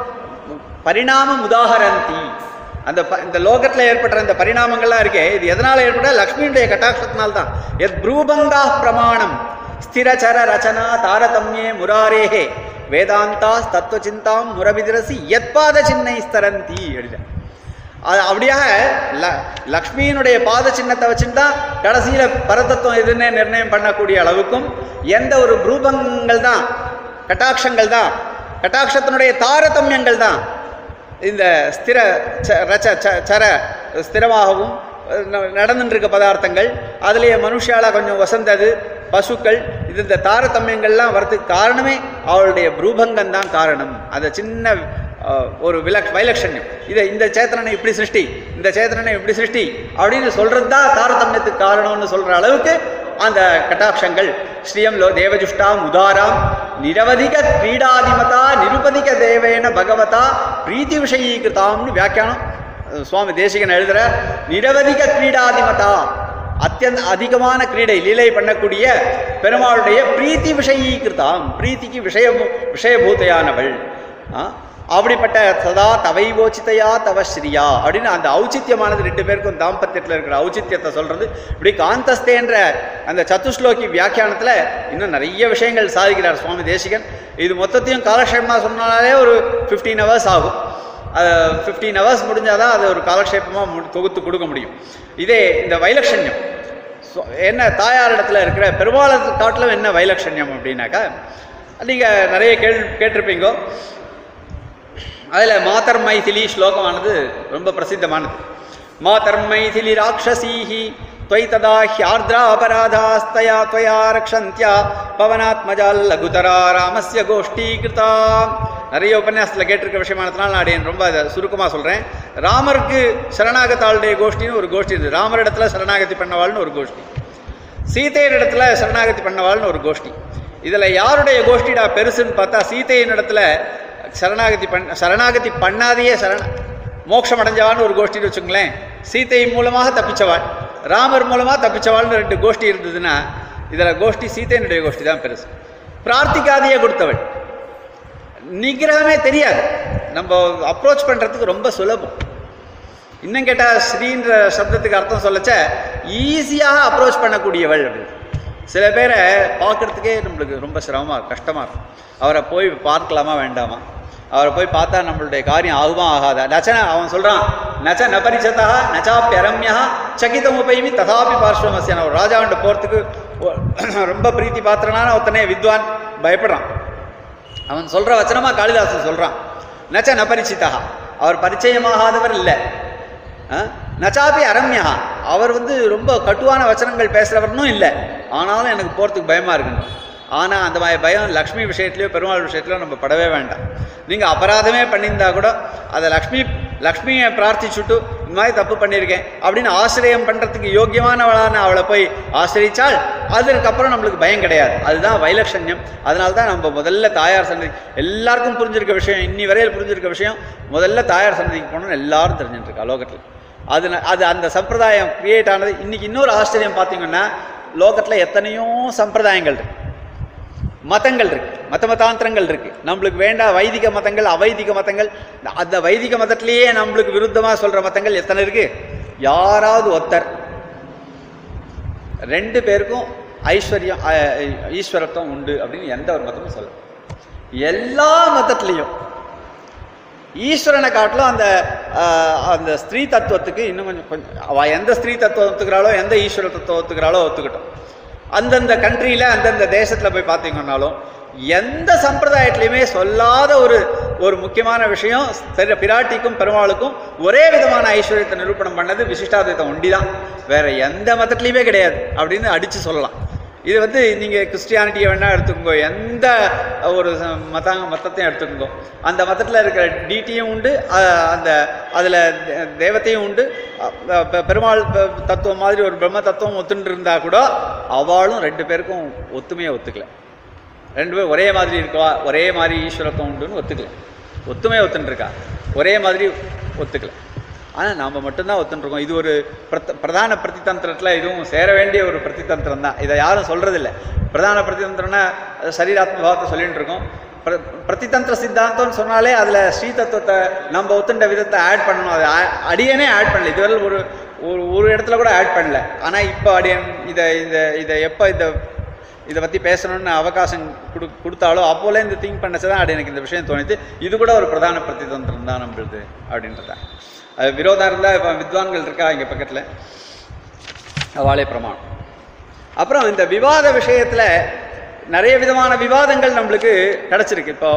பரிணாமம் உதாகரந்தி அந்த ப- இந்த லோகத்தில் ஏற்படுற இந்த பரிணாமங்கள்லாம் இருக்கே இது எதனால் ஏற்பட்ட லக்ஷ்மியுடைய கட்டாட்சத்தினால தான் எத் ப்ரூபங்கா பிரமாணம் ஸ்திரச்சர ரச்சனா தாரதமியே முராரேஹே வேதாந்தா தத்துவச்சிந்தாம் முரபிதிரசி எத்பாத சின்னை ஸ்தரந்தி அப்படின்னா அது அப்படியாக ல லக்ஷ்மியினுடைய பாத சின்னத்தை வச்சுட்டு தான் கடைசியில் பரதத்துவம் எதுன்னே நிர்ணயம் பண்ணக்கூடிய அளவுக்கும் எந்த ஒரு ரூபங்கள் தான் கட்டாட்சங்கள் தான் கட்டாட்சத்தினுடைய தாரதமியங்கள் தான் இந்த ஸ்திர ச- ரச்ச ச- சர ஸ்திரமாகவும் ந- நடந்துட்டு இருக்க பதார்த்தங்கள் அதுலேயே மனுஷால கொஞ்சம் வசந்தது பசுக்கள் இது இந்த தாரதமியங்கள்லாம் வரதுக்கு காரணமே அவளுடைய ப்ரூபங்கம் தான் காரணம் அந்த சின்ன அஹ், ஒரு விலக் வைலட்சண்யம் இதை இந்த சேத்தனனை இப்படி சிருஷ்டி இந்த சேத்தனனை இப்படி சிருஷ்டி அப்படின்னு சொல்றது தான் தாரதமியத்துக்கு காரணம்னு சொல்ற அளவுக்கு அந்த கட்டாட்சங்கள் ஸ்ரீயம் லோ தேவஜுஷ்டாம் உதாராம் நிரவதிக கிரீடாதிமதா நிருபதிக தேவேன பகவதா பிரீத்தி விஷயீகிருதாம்னு வியாக்கியானம் அஹ், சுவாமி தேசிகன் எழுதுற நிரவதிக கிரீடாதிமதா அத்தியந்த அதிகமான கிரீடை லீலை பண்ணக்கூடிய பெருமாளுடைய பிரீத்தி விஷயீகிருதாம் பிரீத்திக்கு விஷய விஷயபூதையானவள் ஆ? அப்படிப்பட்ட சதா தவைவோச்சிதையா தவ ஸ்ரீயா அப்படின்னு அந்த ஔச்சித்யமானது ரெண்டு பேருக்கும் தாம்பத்தியத்தில் இருக்கிற ஔச்சித்யத்தை சொல்றது இப்படி காந்தஸ்தேன்ற அந்த சத்துஸ்லோகி வியாக்கியானத்தில் இன்னும் நிறைய விஷயங்கள் சாதிக்கிறார் சுவாமி தேசிகன் இது மொத்தத்தையும் காலக்ஷேபமாக சொன்னாலே ஒரு ஃபிஃப்டீன் ஹவர்ஸ் ஆகும் ஃபிஃப்டீன் ஹவர்ஸ் முடிஞ்சால் தான் அது ஒரு காலக்ஷேபமாக தொகுத்து கொடுக்க முடியும் இதே இந்த வைலட்சண்யம் சொ- என்ன தாயார் இடத்துல இருக்கிற பெருமாளை காட்டிலும் என்ன வைலட்சண்யம் அப்படின்னாக்கா நீங்கள் நிறைய கேள் கேட்டிருப்பீங்க அதில் மாதர் மைதிலி ஸ்லோகமானது ரொம்ப பிரசித்தமானது மாதர் மைதிலி ராட்சசீஹி त्वयि तदा ह्यार्द्रा अपराधास्तया त्वया रक्षन्त्या பவனாத்மஜால் லகுதரா ராமஸ்ய கோஷ்டீகிருதா நிறைய உபன்யாசத்தில் கேட்டிருக்க விஷயமானதுனால நான் அடியேன் ரொம்ப அதை சுருக்கமாக சொல்கிறேன் ராமருக்கு சரணாகத்தாளுடைய கோஷ்டின்னு ஒரு கோஷ்டி இருக்குது ராமர் இடத்துல சரணாகதி பண்ணவாள்னு ஒரு கோஷ்டி சீதையின் இடத்துல சரணாகதி பண்ணவாள்னு ஒரு கோஷ்டி இதில் யாருடைய கோஷ்டிடா பெருசுன்னு பார்த்தா சீதையின் இடத்துல சரணாகதி பண் சரணாகதி பண்ணாதையே சரண மோட்சம் அடைஞ்சவான்னு ஒரு கோஷ்டின்னு வச்சுங்களேன் சீத்தை மூலமாக தப்பிச்சவாள் ராமர் மூலமாக தப்பிச்சவாள்னு ரெண்டு கோஷ்டி இருந்ததுன்னா இதில் கோஷ்டி சீத்தையினுடைய கோஷ்டி தான் பெருசு பிரார்த்திக்காதையே கொடுத்தவள் நிகிரகமே தெரியாது நம்ம அப்ரோச் பண்ணுறதுக்கு ரொம்ப சுலபம் இன்னும் கேட்டால் ஸ்ரீன்ற சப்தத்துக்கு அர்த்தம் சொல்லச்ச ஈஸியாக அப்ரோச் பண்ணக்கூடியவள் அப்படின்னு சில பேரை பார்க்கறதுக்கே நம்மளுக்கு ரொம்ப சிரமமாக இருக்கும் கஷ்டமாக இருக்கும் அவரை போய் பார்க்கலாமா வேண்டாமா அவரை போய் பார்த்தா நம்மளுடைய காரியம் ஆகுமா ஆகாதா நச்சன அவன் சொல்கிறான் நச்ச நபரிச்சதா நச்சாப்பி அரம்யா சகிதம் உபயமி ததாபி பார்ஸ்வமசியான ஒரு ராஜாவண்ட போகிறதுக்கு ரொம்ப பிரீத்தி பாத்திரனான ஒருத்தனே வித்வான் பயப்படுறான் அவன் சொல்ற வச்சனமா காளிதாசன் சொல்றான் நச்ச நபரிச்சிதா அவர் பரிச்சயமாகாதவர் இல்லை நச்சாபி அரம்யா அவர் வந்து ரொம்ப கட்டுவான வச்சனங்கள் பேசுறவர்னும் இல்லை ஆனாலும் எனக்கு போறதுக்கு பயமா இருக்குன்னு ஆனால் அந்த மாதிரி பயம் லக்ஷ்மி விஷயத்துலையோ பெருமாள் விஷயத்துலையோ நம்ம படவே வேண்டாம் நீங்கள் அபராதமே பண்ணியிருந்தா கூட அதை லக்ஷ்மி லக்ஷ்மியை பிரார்த்திச்சுட்டு இந்த மாதிரி தப்பு பண்ணியிருக்கேன் அப்படின்னு ஆசிரியம் பண்ணுறதுக்கு யோக்கியமானவளான அவளை போய் ஆசிரிச்சால் அதற்கப்புறம் நம்மளுக்கு பயம் கிடையாது அதுதான் வைலட்சண்யம் அதனால தான் நம்ம முதல்ல தாயார் சன்னதி எல்லாருக்கும் புரிஞ்சிருக்க விஷயம் இன்னி வரையில் புரிஞ்சிருக்க விஷயம் முதல்ல தாயார் சன்னதிக்கு போகணும்னு எல்லாரும் தெரிஞ்சுட்டு இருக்கா லோகத்தில் அது ந- அது அந்த சம்பிரதாயம் கிரியேட் ஆனது இன்னைக்கு இன்னொரு ஆச்சரியம் பார்த்தீங்கன்னா லோகத்தில் எத்தனையோ சம்பிரதாயங்கள் இருக்கு மதங்கள் இருக்கு மத மதாந்திரங்கள் இருக்கு நம்மளுக்கு வேண்டாம் வைதிக மதங்கள் அவைதிக மதங்கள் அந்த வைதிக மதத்திலேயே நம்மளுக்கு விருத்தமா சொல்ற மதங்கள் எத்தனை இருக்கு யாராவது ஒருத்தர் ரெண்டு பேருக்கும் ஐஸ்வர்யம் அஹ், ஈஸ்வரத்துவம் உண்டு அப்படின்னு எந்த ஒரு மதமும் சொல்ல எல்லா மதத்துலேயும் ஈஸ்வரனை காட்டிலும் அந்த ஆஹ், அந்த ஸ்திரீ தத்துவத்துக்கு இன்னும் கொஞ்சம் கொஞ்சம் அவ எந்த ஸ்திரீ தத்துவம் ஒத்துக்கிறாளோ எந்த ஈஸ்வர தத்துவம் ஒத்துக்கிறாளோ ஒத்துக்கிட்டோம் அந்தந்த கண்ட்ரியில் அந்தந்த தேசத்தில் போய் பார்த்தீங்கன்னாலும் எந்த சம்பிரதாயத்திலையுமே சொல்லாத ஒரு ஒரு முக்கியமான விஷயம் பெரிய பிராட்டிக்கும் பெருமாளுக்கும் ஒரே விதமான ஐஸ்வர்யத்தை நிரூபணம் பண்ணது விசிஷ்டாத்வைத்தம் ஒண்டி தான் வேற எந்த மதத்துலையுமே கிடையாது அப்படின்னு அடித்து சொல்லலாம் இது வந்து நீங்கள் கிறிஸ்டியானிட்டியை வேணால் எடுத்துக்கோங்க எந்த ஒரு ச- மத மதத்தையும் எடுத்துக்கோங்க அந்த மதத்தில் இருக்கிற டிடியும் உண்டு அஹ் அந்த அதில் தேவத்தையும் உண்டு அஹ் பெ- பெருமாள் பெ- தத்துவம் மாதிரி ஒரு பிரம்ம தத்துவம் ஒத்துன்னு இருந்தா கூட அவளும் ரெண்டு பேருக்கும் ஒத்துமையை ஒத்துக்கல ரெண்டு பேரும் ஒரே மாதிரி இருக்கா ஒரே மாதிரி ஈஸ்வரத்துவம் உண்டுன்னு ஒத்துக்கல ஒத்துமையை ஒத்துன்னு இருக்கா ஒரே மாதிரி ஒத்துக்கல ஆனால் நாம் மட்டும்தான் ஒத்துருக்கோம் இது ஒரு பிரத பிரதான பிரதிதந்திரத்தில் இதுவும் சேர வேண்டிய ஒரு பிரதிதந்திரம் தான் இதை யாரும் சொல்கிறதில்ல பிரதான பிரதிதந்திரம்னா அது சரீராத்ம பாவத்தை சொல்லிட்டு இருக்கோம் பிர- பிரதிதந்திர சித்தாந்தம்னு சொன்னாலே அதில் ஸ்ரீ தத்துவத்தை நம்ம ஒத்துண்ட விதத்தை ஆட் பண்ணணும் அது ஆ- அடியனே ஆட் பண்ணல இதுவரை ஒரு ஒரு ஒரு இடத்துல கூட ஆட் பண்ணல ஆனால் இப்போ அடியன் இதை இதை இதை எப்போ இந்த இதை பற்றி பேசணும்னு அவகாசம் கொடு கொடுத்தாலோ அப்போலே இந்த திங்க் பண்ணச்சு தான் அப்படி எனக்கு இந்த விஷயம் தோணுது இது கூட ஒரு பிரதான பிரதிதந்திரம் தான் நம்மளுது அப்படின்றத அது விரோதம் இருந்தால் இப்போ வித்வான்கள் இருக்கா இங்கே பக்கத்தில் அவாளே பிரமாணம் அப்புறம் இந்த விவாத விஷயத்தில் நிறைய விதமான விவாதங்கள் நம்மளுக்கு கிடச்சிருக்கு இப்போ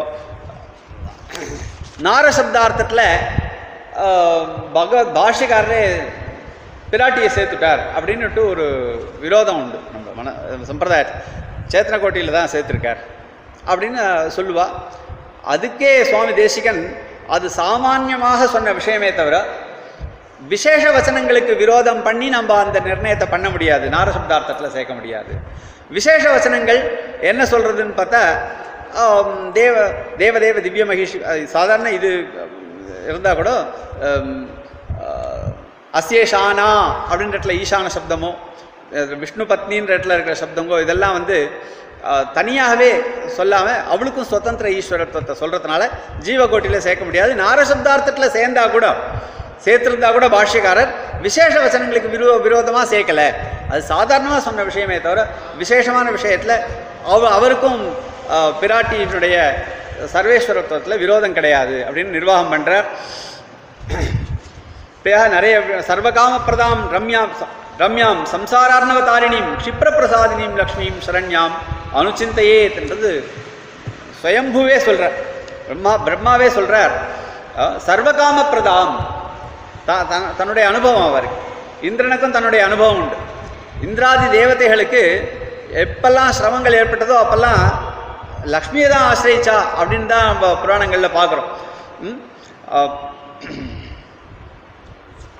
நாரசப்தார்த்தத்தில் பகவத் பாஷ்யக்காரரே பிராட்டியை சேர்த்துட்டார் அப்படின்னுட்டு ஒரு விரோதம் உண்டு நம்ம மன சம்பிரதாயத்தில் சேத்தனக்கோட்டையில் தான் சேர்த்துருக்கார் அப்படின்னு சொல்லுவா அதுக்கே சுவாமி தேசிகன் அது சாமான்யமாக சொன்ன விஷயமே தவிர விசேஷ வசனங்களுக்கு விரோதம் பண்ணி நம்ம அந்த நிர்ணயத்தை பண்ண முடியாது நாரசப்தார்த்தத்தில் சேர்க்க முடியாது விசேஷ வசனங்கள் என்ன சொல்றதுன்னு பார்த்தா ஆம், தேவ தேவதேவ திவ்ய மகிஷி அது சாதாரண இது இருந்தால் கூட ஆம், ஆ, அஸ்யேஷானா அப்படின்ற இடத்துல ஈசான சப்தமோ அது விஷ்ணு பத்னின்ற இடத்துல இருக்கிற சப்தங்கோ இதெல்லாம் வந்து ஆ, தனியாகவே சொல்லாமல் அவளுக்கும் சுதந்திர ஈஸ்வரத்துவத்தை சொல்கிறதுனால ஜீவகோட்டியில் சேர்க்க முடியாது நாரசப்தார்த்தத்தில் சேர்ந்தா கூட சேர்த்திருந்தா கூட பாஷ்யக்காரர் விசேஷ வசனங்களுக்கு விரோ விரோதமாக சேர்க்கல அது சாதாரணமாக சொன்ன விஷயமே தவிர விசேஷமான விஷயத்தில் அவ அவருக்கும் ஆ, பிராட்டியினுடைய சர்வேஸ்வரத்துவத்தில் விரோதம் கிடையாது அப்படின்னு நிர்வாகம் பண்ணுறார் இப்படியாக நிறைய சர்வகாம பிரதாம் ரம்யாம் ச- ரம்யாம் சம்சாரார்ணவ தாரிணியும் க்ஷிப்ரபிரசாதினியும் லக்ஷ்மியும் சரண்யாம் அனுச்சிந்தையேன்றது ஸ்வயம்புவே சொல்றார் பிரம்மா பிரம்மாவே சொல்றார் அஹ், சர்வகாம பிரதாம் த- த- தன்னுடைய அனுபவம் அவருக்கு இந்திரனுக்கும் தன்னுடைய அனுபவம் உண்டு இந்திராதி தேவதைகளுக்கு எப்பெல்லாம் சிரமங்கள் ஏற்பட்டதோ அப்பெல்லாம் லக்ஷ்மியை தான் ஆசிரியிச்சா அப்படின்னு தான் நம்ம புராணங்களில் பார்க்குறோம்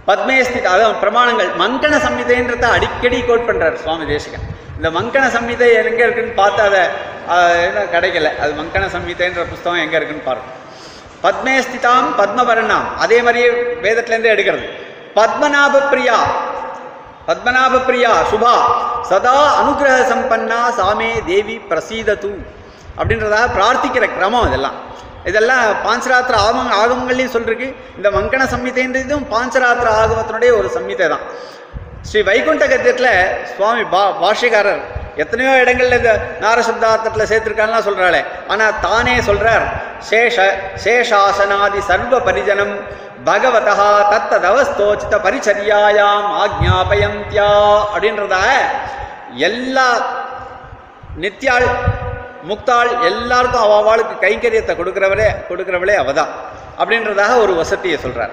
பத்மே ஸ்திதா அதான் பிரமாணங்கள் மங்கன சம்ஹிதைன்றத அடிக்கடி கோட் பண்றார் சுவாமி தேசிகன் இந்த மங்கன சம்ஹிதை எங்க இருக்குன்னு பார்த்தா அதை ஆஹ், என்ன கிடைக்கல அது மங்கன சம்ஹிதைன்ற புஸ்தகம் எங்க இருக்குன்னு பாருங்க பத்மே ஸ்திதாம் பத்மவர்ணாம் அதே மாதிரியே வேதத்திலேருந்தே எடுக்கிறது பத்மநாப பிரியா பத்மநாப பிரியா சுபா சதா அனுகிரக சம்பன்னா சாமே தேவி பிரசீதது அப்படின்றதாக பிரார்த்திக்கிற கிரமம் இதெல்லாம் இதெல்லாம் பாஞ்சராத்திர ஆகம ஆகமங்கள்லையும் சொல்லிருக்கு இந்த மங்கன சம்ஹிதைன்றதும் பாஞ்சராத்திர ஆகமத்தினுடைய ஒரு சம்ஹிதை தான் ஸ்ரீ வைகுண்ட கத்தியத்தில் சுவாமி பா பாஷ்யக்காரர் எத்தனையோ இடங்கள்ல இந்த நாரசப்தார்த்தத்தில் சேர்த்திருக்கான்லாம் சொல்றாளே ஆனால் தானே சொல்றார் சேஷ சேஷாசனாதி சர்வ பரிஜனம் பகவதா தத்ததவஸ்தோச்சித பரிச்சரியாயாம் ஆக்ஞாபயந்தியா அப்படின்றதாக எல்லா நித்யாள் முக்தாள் எல்லாருக்கும் அவ அவளுக்கு கைங்கரியத்தை கொடுக்கிறவரே கொடுக்கிறவளே அவதான் அப்படின்றதாக ஒரு வசதியை சொல்றார்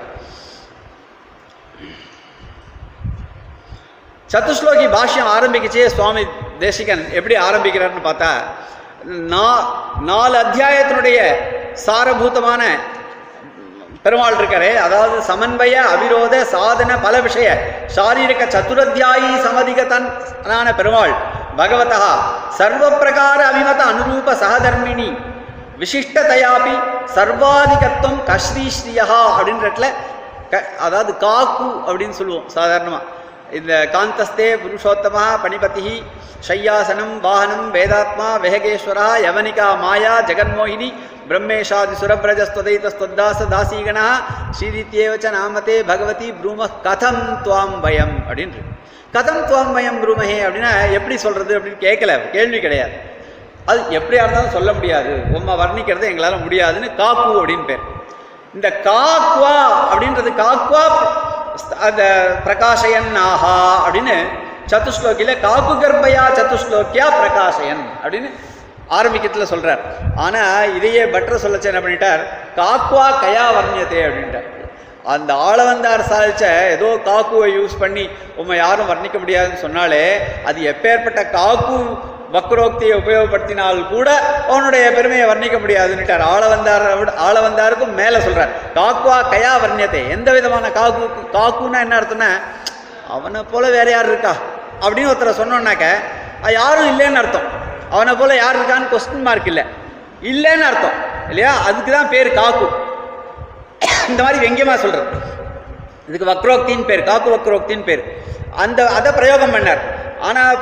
சத்துஸ்லோகி பாஷ்யம் ஆரம்பிக்கச்சே சுவாமி தேசிகன் எப்படி ஆரம்பிக்கிறார்னு பார்த்தா நா நாலு அத்தியாயத்தினுடைய சாரபூதமான பெருமாள் இருக்காரே அதாவது சமன்வய அவிரோத சாதன பல விஷய சாரீரிக சதுரத்தியாயி சமதிகதனான பெருமாள் பகவதா சர்வ பிரகார அபிமத அனுரூப சகதர்மிணி விசிஷ்டதையாபி சர்வாதிகத்துவம் கஸ்ரீஸ்ரீயா அப்படின்றதுல க அதாவது காக்கு அப்படின்னு சொல்லுவோம் சாதாரணமாக இந்த காந்தஸ்தே புருஷோத்தமா பணிபதி ஷையாசனம் வாகனம் வேதாத்மா வெஹகேஸ்வரா யவனிகா மாயா ஜெகன்மோகினி பிரம்மேஷாதி சுரபிரஜஸ்வதைதஸ்வத்தாச தாசீகணா ஸ்ரீதித்யேவச்ச நாமதே பகவதி ப்ரூம கதம் துவாம் வயம் அப்படின்னு இருக்கு. கதம் துவாம் வயம் ப்ரூமஹே அப்படின்னா எப்படி சொல்றது அப்படின்னு கேட்கல கேள்வி கிடையாது அது எப்படியா இருந்தாலும் சொல்ல முடியாது உம்மை வர்ணிக்கிறது எங்களால் முடியாதுன்னு காக்கு அப்படின்னு பேர் இந்த காக்வா அப்படின்றது காக்வா அந்த பிரகாஷயன் ஆஹா அப்படின்னு சதுஸ்லோகியில் காக்கு கர்ப்பயா சதுஸ்லோக்கியா பிரகாஷயன் அப்படின்னு ஆரம்பிக்கத்தில் சொல்றார் ஆனால் இதையே பட்டர் சொல்லச்சு என்ன பண்ணிட்டார் காக்வா கயா வர்ணியதே அப்படின்ட்டார் அந்த ஆளவந்தார் சாதிச்ச ஏதோ காக்குவை யூஸ் பண்ணி உம்மை யாரும் வர்ணிக்க முடியாதுன்னு சொன்னாலே அது எப்பேற்பட்ட காக்கு வக்ரோக்தியை உபயோகப்படுத்தினால் கூட அவனுடைய பெருமையை வர்ணிக்க முடியாதுன்னுட்டார் ஆளவந்தார் ஆளவந்தாருக்கும் மேலே சொல்றார் காக்குவா கயா வர்ணியத்தை எந்த விதமான காக்கு காக்குன்னா என்ன அர்த்தம்னா அவனை போல வேற யார் இருக்கா அப்படின்னு ஒருத்தரை சொன்னோன்னாக்க அது யாரும் இல்லைன்னு அர்த்தம் அவனை போல யார் இருக்கான்னு கொஸ்டின் மார்க் இல்லை இல்லைன்னு அர்த்தம் இல்லையா அதுக்கு தான் பேர் காக்கு இந்த மாதிரி வெங்கியமாக சொல்றது இதுக்கு வக்ரோக்தின்னு பேர் காக்கு வக்ரோக்தின்னு பேர் அந்த அதை பிரயோகம் பண்ணார் ஆனால்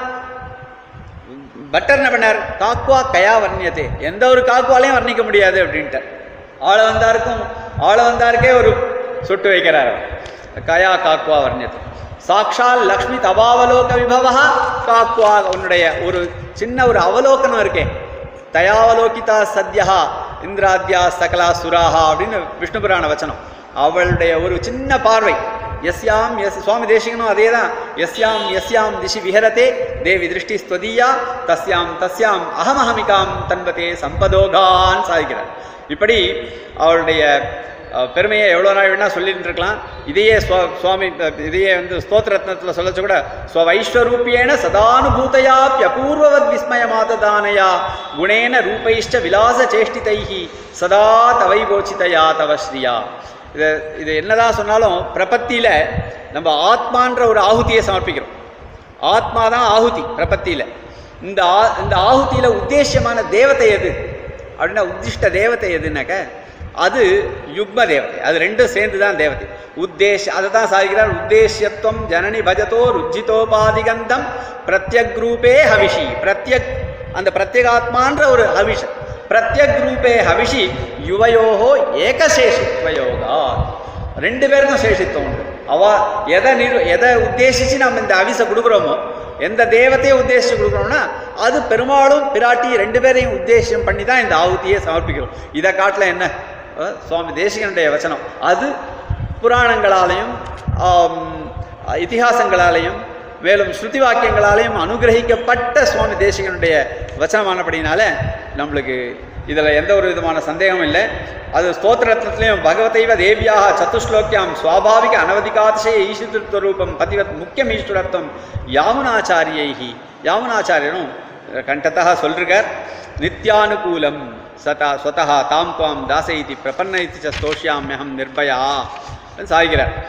பட்டர் என்ன பண்ணார் காக்குவா கயா வர்ணியதே எந்த ஒரு காக்குவாலையும் வர்ணிக்க முடியாது அப்படின்ட்டார் ஆள வந்தாருக்கும் ஆள வந்தாருக்கே ஒரு சுட்டு வைக்கிறார் அவர். கயா காக்குவா வர்ணியதே சாக்ஷால் லக்ஷ்மி தபாவலோக விபவா காக்குவா உன்னுடைய ஒரு சின்ன ஒரு அவலோகனம் இருக்கே தயாவலோகிதா சத்யா இந்திராத்யா சகலா சுராஹா அப்படின்னு விஷ்ணு புராண வச்சனம் அவளுடைய ஒரு சின்ன பார்வை எஸ்யாம் எஸ் சுவாமி தேசிகனும் அதே தான் எஸ்யாம் எஸ்யாம் திசி விஹரதே தேவி திருஷ்டி ஸ்வதீயா தஸ்யாம் தஸ்யாம் அகமஹமிகாம் தன்பதே சம்பதோகான் சாதிக்கிறார் இப்படி அவளுடைய அஹ், பெருமையை எவ்வளோ நாள் வேணா சொல்லிட்டு இருக்கலாம் இதையே சுவா- சுவாமி அஹ், இதையே வந்து ஸ்தோத்திரத்னத்தில் சொல்லச்சு கூட ஸ்வவைஸ்வரூபியேன சதானுபூதையாப்யபூர்வவத் விஸ்மயமாததானயா குணேன ரூபைஷ்ட விலாச சேஷ்டிதைஹி சதா தவைபோச்சிதயா தவ ஸ்ரீயா இது இது என்னதான் சொன்னாலும் பிரபத்தியில நம்ம ஆத்மான்ற ஒரு ஆகுதியை சமர்ப்பிக்கிறோம் ஆத்மா தான் ஆகுதி பிரபத்தியில இந்த ஆ இந்த ஆகுதியில உத்தேசியமான தேவதை எது அப்படின்னா உத்திஷ்ட தேவதை எதுனாக்க அது யுக்ம தேவதை அது ரெண்டும் சேர்ந்து தான் தேவதை உத்தேஷ அதை தான் சாதிக்கிறார் உத்தேசியத்துவம் ஜனனி பஜதோ ருஜிதோபாதிகந்தம் பிரத்யக் ரூபே ஹவிஷி பிரத்யக் அந்த பிரத்யேகாத்மான்ற ஒரு ஹவிஷ் பிரத்யக் ரூபே ஹவிஷி யுவயோகோ ஏகசேஷித்வயோகா ரெண்டு பேருக்கும் சேஷித்துவம் உண்டு அவ எதை நிரு எதை உத்தேசிச்சு நம்ம இந்த அவிசை கொடுக்குறோமோ எந்த தேவத்தையை உத்தேசிச்சு கொடுக்குறோம்னா அது பெருமாளும் பிராட்டி ரெண்டு பேரையும் உத்தேசம் பண்ணி தான் இந்த ஆகுதியை சமர்ப்பிக்கிறோம் இதை காட்டில் என்ன அஹ், சுவாமி தேசிகனுடைய வச்சனம் அது புராணங்களாலையும் ஆம், இதிகாசங்களாலையும் மேலும் ஸ்ருதி வாக்கியங்களாலையும் அனுகிரகிக்கப்பட்ட சுவாமி தேசிகனுடைய வச்சனமானபடினால நம்மளுக்கு இதில் எந்த ஒரு விதமான சந்தேகமும் இல்லை அது ஸ்தோத்திரத்னத்திலையும் பகவதைவ தேவியாக சத்துஸ்லோக்கியாம் சுவாபாவிக அனவதிகாதிசய ஈஸ்வரூபம் பதிவத் முக்கியம் ஈஸ்வரத்துவம் யாமுனாச்சாரியைஹி யாமுனாச்சாரியனும் கண்டத்தா சொல்லிருக்கார் நித்யானுகூலம் சதா ஸ்வதா தாம் துவாம் தாசைதி பிரபன்ன இத்தி ச ஸ்தோஷ்யாமியகம் நிர்பயா சாய்கிறார்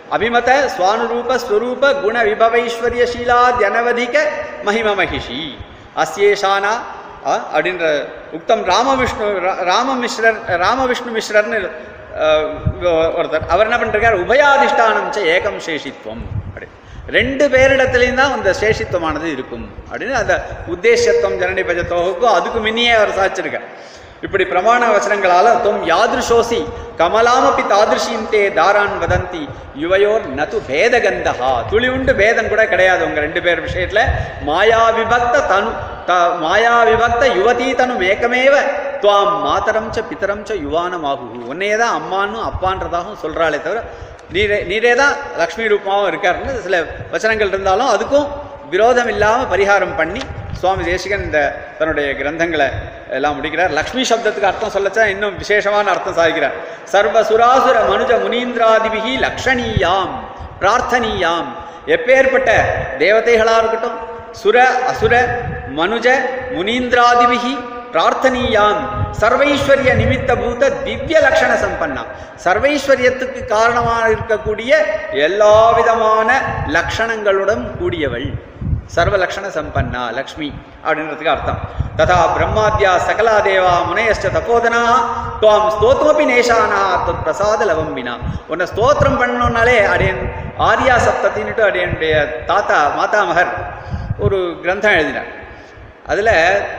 அபிமத சுவானுரூப ஸ்வரூப குண விபவைஸ்வர்ய ஷீலாத்யனவதிக மகிம மகிஷி அஸ்யேஷானா ஆ, அப்படின்ற உக்தம் ராமவிஷ்ணு ரா- ராமமிஸ்ரர் ராமவிஷ்ணு மிஸ்ரர்னு அஹ், ஒருத்தர் அவர் என்ன பண்ணிருக்கார் உபயாதிஷ்டானம் ச ஏகம் சேஷித்வம் அப்படி ரெண்டு பேரிடத்துலையும் தான் அந்த சேஷித்துவமானது இருக்கும் அப்படின்னு அந்த உத்தேசத்துவம் ஜனனி பஜத்தோகுக்கும் அதுக்கு முன்னியே அவர் சாதிச்சிருக்கார் இப்படி பிரமாண வசனங்களால தொம் யாதிருஷோசி கமலாமப்பி தாதிருஷீம் தே தாரான் வதந்தி யுவையோர் நது பேதகந்தஹா துளி உண்டு பேதம் கூட கிடையாது உங்க ரெண்டு பேர் விஷயத்துல மாயா விபக்த தனு த மாயா விபக்த யுவதி தனு மேக்கமேவ துவாம் மாதரம் ச பிதரம் ச யுவானமாகு உன்னையே தான் அம்மான்னு அப்பான்றதாகவும் சொல்றாளே தவிர நீரே நீரே தான் லக்ஷ்மி ரூபமாகவும் இருக்காருன்னு சில வச்சனங்கள் இருந்தாலும் அதுக்கும் விரோதம் இல்லாமல் பரிகாரம் பண்ணி சுவாமி தேசிகன் இந்த தன்னுடைய கிரந்தங்களை எல்லாம் முடிக்கிறார் லக்ஷ்மி சப்தத்துக்கு அர்த்தம் சொல்லச்சா இன்னும் விசேஷமான அர்த்தம் சாதிக்கிறார் சர்வ சுராசுர மனுஜ முனீந்திராதிபிகி லக்ஷணீயாம் பிரார்த்தனீயாம் எப்பேற்பட்ட தேவதைகளாக இருக்கட்டும் சுர அசுர மனுஜ முனீந்திராதிபிகி பிரார்த்தனீயாம் சர்வைஸ்வர்ய நிமித்த பூத திவ்ய லக்ஷண சம்பன்னா சர்வைஸ்வரியத்துக்கு காரணமாக இருக்கக்கூடிய எல்லா விதமான லக்ஷணங்களுடன் கூடியவள் சர்வ லக்ஷண சம்பன்னா லக்ஷ்மி அப்படின்றதுக்கு அர்த்தம் ததா பிரம்மாத்யா சகலா தேவா முனையஷ்ட தபோதனா துவாம் ஸ்தோத்மபி நேஷானா தொத் பிரசாத லவம்பினா உன்னை ஸ்தோத்திரம் பண்ணணும்னாலே அடையன் ஆர்யா சப்தத்தின்னுட்டு அடையனுடைய தாத்தா மாதாமகர் ஒரு கிரந்தம் எழுதினார் அதில்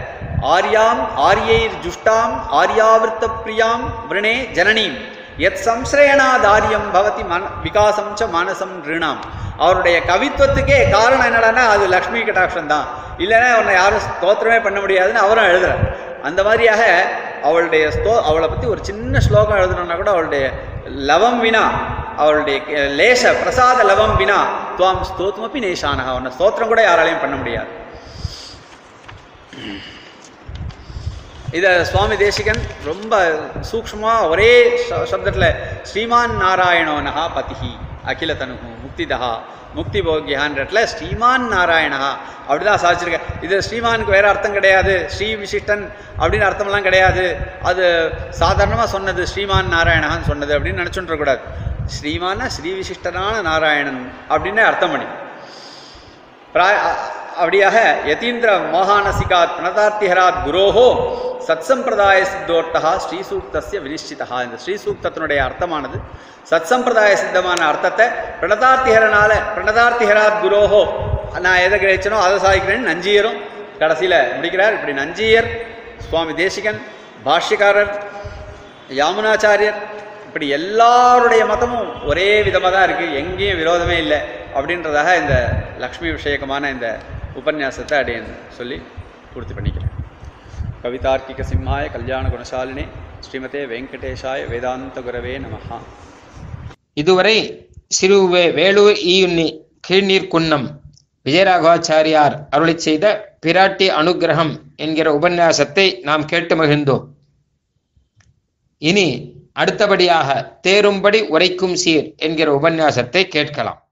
ஆர்யாம் ஆரியைர் ஜுஷ்டாம் ஆர்யாவிருத்த பிரியாம் விரணே ஜனனீம் எத் சம்ஸ்ரயணாதாரியம் பவதி மன விகாசம் ச மனசம் ரிணாம் அவருடைய கவித்துவத்துக்கே காரணம் என்னடான்னா அது லக்ஷ்மி கட்டாட்சம் தான் இல்லைன்னா அவனை யாரும் ஸ்தோத்திரமே பண்ண முடியாதுன்னு அவரும் எழுதுறார் அந்த மாதிரியாக அவளுடைய ஸ்தோ அவளை பற்றி ஒரு சின்ன ஸ்லோகம் எழுதணும்னா கூட அவளுடைய லவம் வினா அவளுடைய அஹ், லேச பிரசாத லவம் வினா துவாம் ஸ்தோத்மப்பி நேஷானக அவனை ஸ்தோத்திரம் கூட யாராலையும் பண்ண முடியாது இதை சுவாமி தேசிகன் ரொம்ப சூக்ஷ்மா ஒரே ச- சப்தத்துல ஸ்ரீமான் நாராயணோனஹா பதிஹி அகில தனுகு முக்திதஹா முக்தி போகியான்றதுல ஸ்ரீமான் நாராயணஹா அப்படிதான் சாதிச்சிருக்க இது ஸ்ரீமானுக்கு வேற அர்த்தம் கிடையாது ஸ்ரீ விசிஷ்டன் அப்படின்னு அர்த்தம்லாம் கிடையாது அது சாதாரணமாக சொன்னது ஸ்ரீமான் நாராயணஹான்னு சொன்னது அப்படின்னு நினச்சுட்டு கூடாது ஸ்ரீமான ஸ்ரீ விசிஷ்டனான நாராயணன் அப்படின்னு அர்த்தம் பண்ணி பிராய அ- அப்படியாக யதீந்திர மோகானசிகாத் பிரணதார்த்திஹராத் குரோஹோ சத்சம்பிரதாய சித்தோர்த்தா ஸ்ரீசூக்தஸ்ய வினிஷ்டிதா இந்த ஸ்ரீசூக்தத்தினுடைய அர்த்தமானது சத்சம்பிரதாய சித்தமான அர்த்தத்தை பிரணதார்த்திஹரனால பிரணதார்த்திஹராத் குரோஹோ நான் எதை கிடைச்சனோ அதை சாதிக்கிறேன்னு நஞ்சியரும் கடைசியில் முடிக்கிறார் இப்படி நஞ்சியர் சுவாமி தேசிகன் பாஷ்யக்காரர் யாமுனாச்சாரியர் இப்படி எல்லாருடைய மதமும் ஒரே விதமாக தான் இருக்குது எங்கேயும் விரோதமே இல்லை அப்படின்றதாக இந்த லக்ஷ்மி விஷயகமான இந்த உபன்யாசத்தை அடையன் சொல்லி பூர்த்தி பண்ணிக்கிறேன் கவிதார்க்கிக சிம்மாய கல்யாண குணசாலினே ஸ்ரீமதே வெங்கடேஷாய வேதாந்த குரவே நமஹா இதுவரை சிறுவே வேலூர் ஈயுன்னி கீழ்நீர் குன்னம் விஜயராகவாச்சாரியார் அருளிச் செய்த பிராட்டி அனுக்கிரகம் என்கிற உபன்யாசத்தை நாம் கேட்டு மகிழ்ந்தோம் இனி அடுத்தபடியாக தேரும்படி உரைக்கும் சீர் என்கிற உபன்யாசத்தை கேட்கலாம்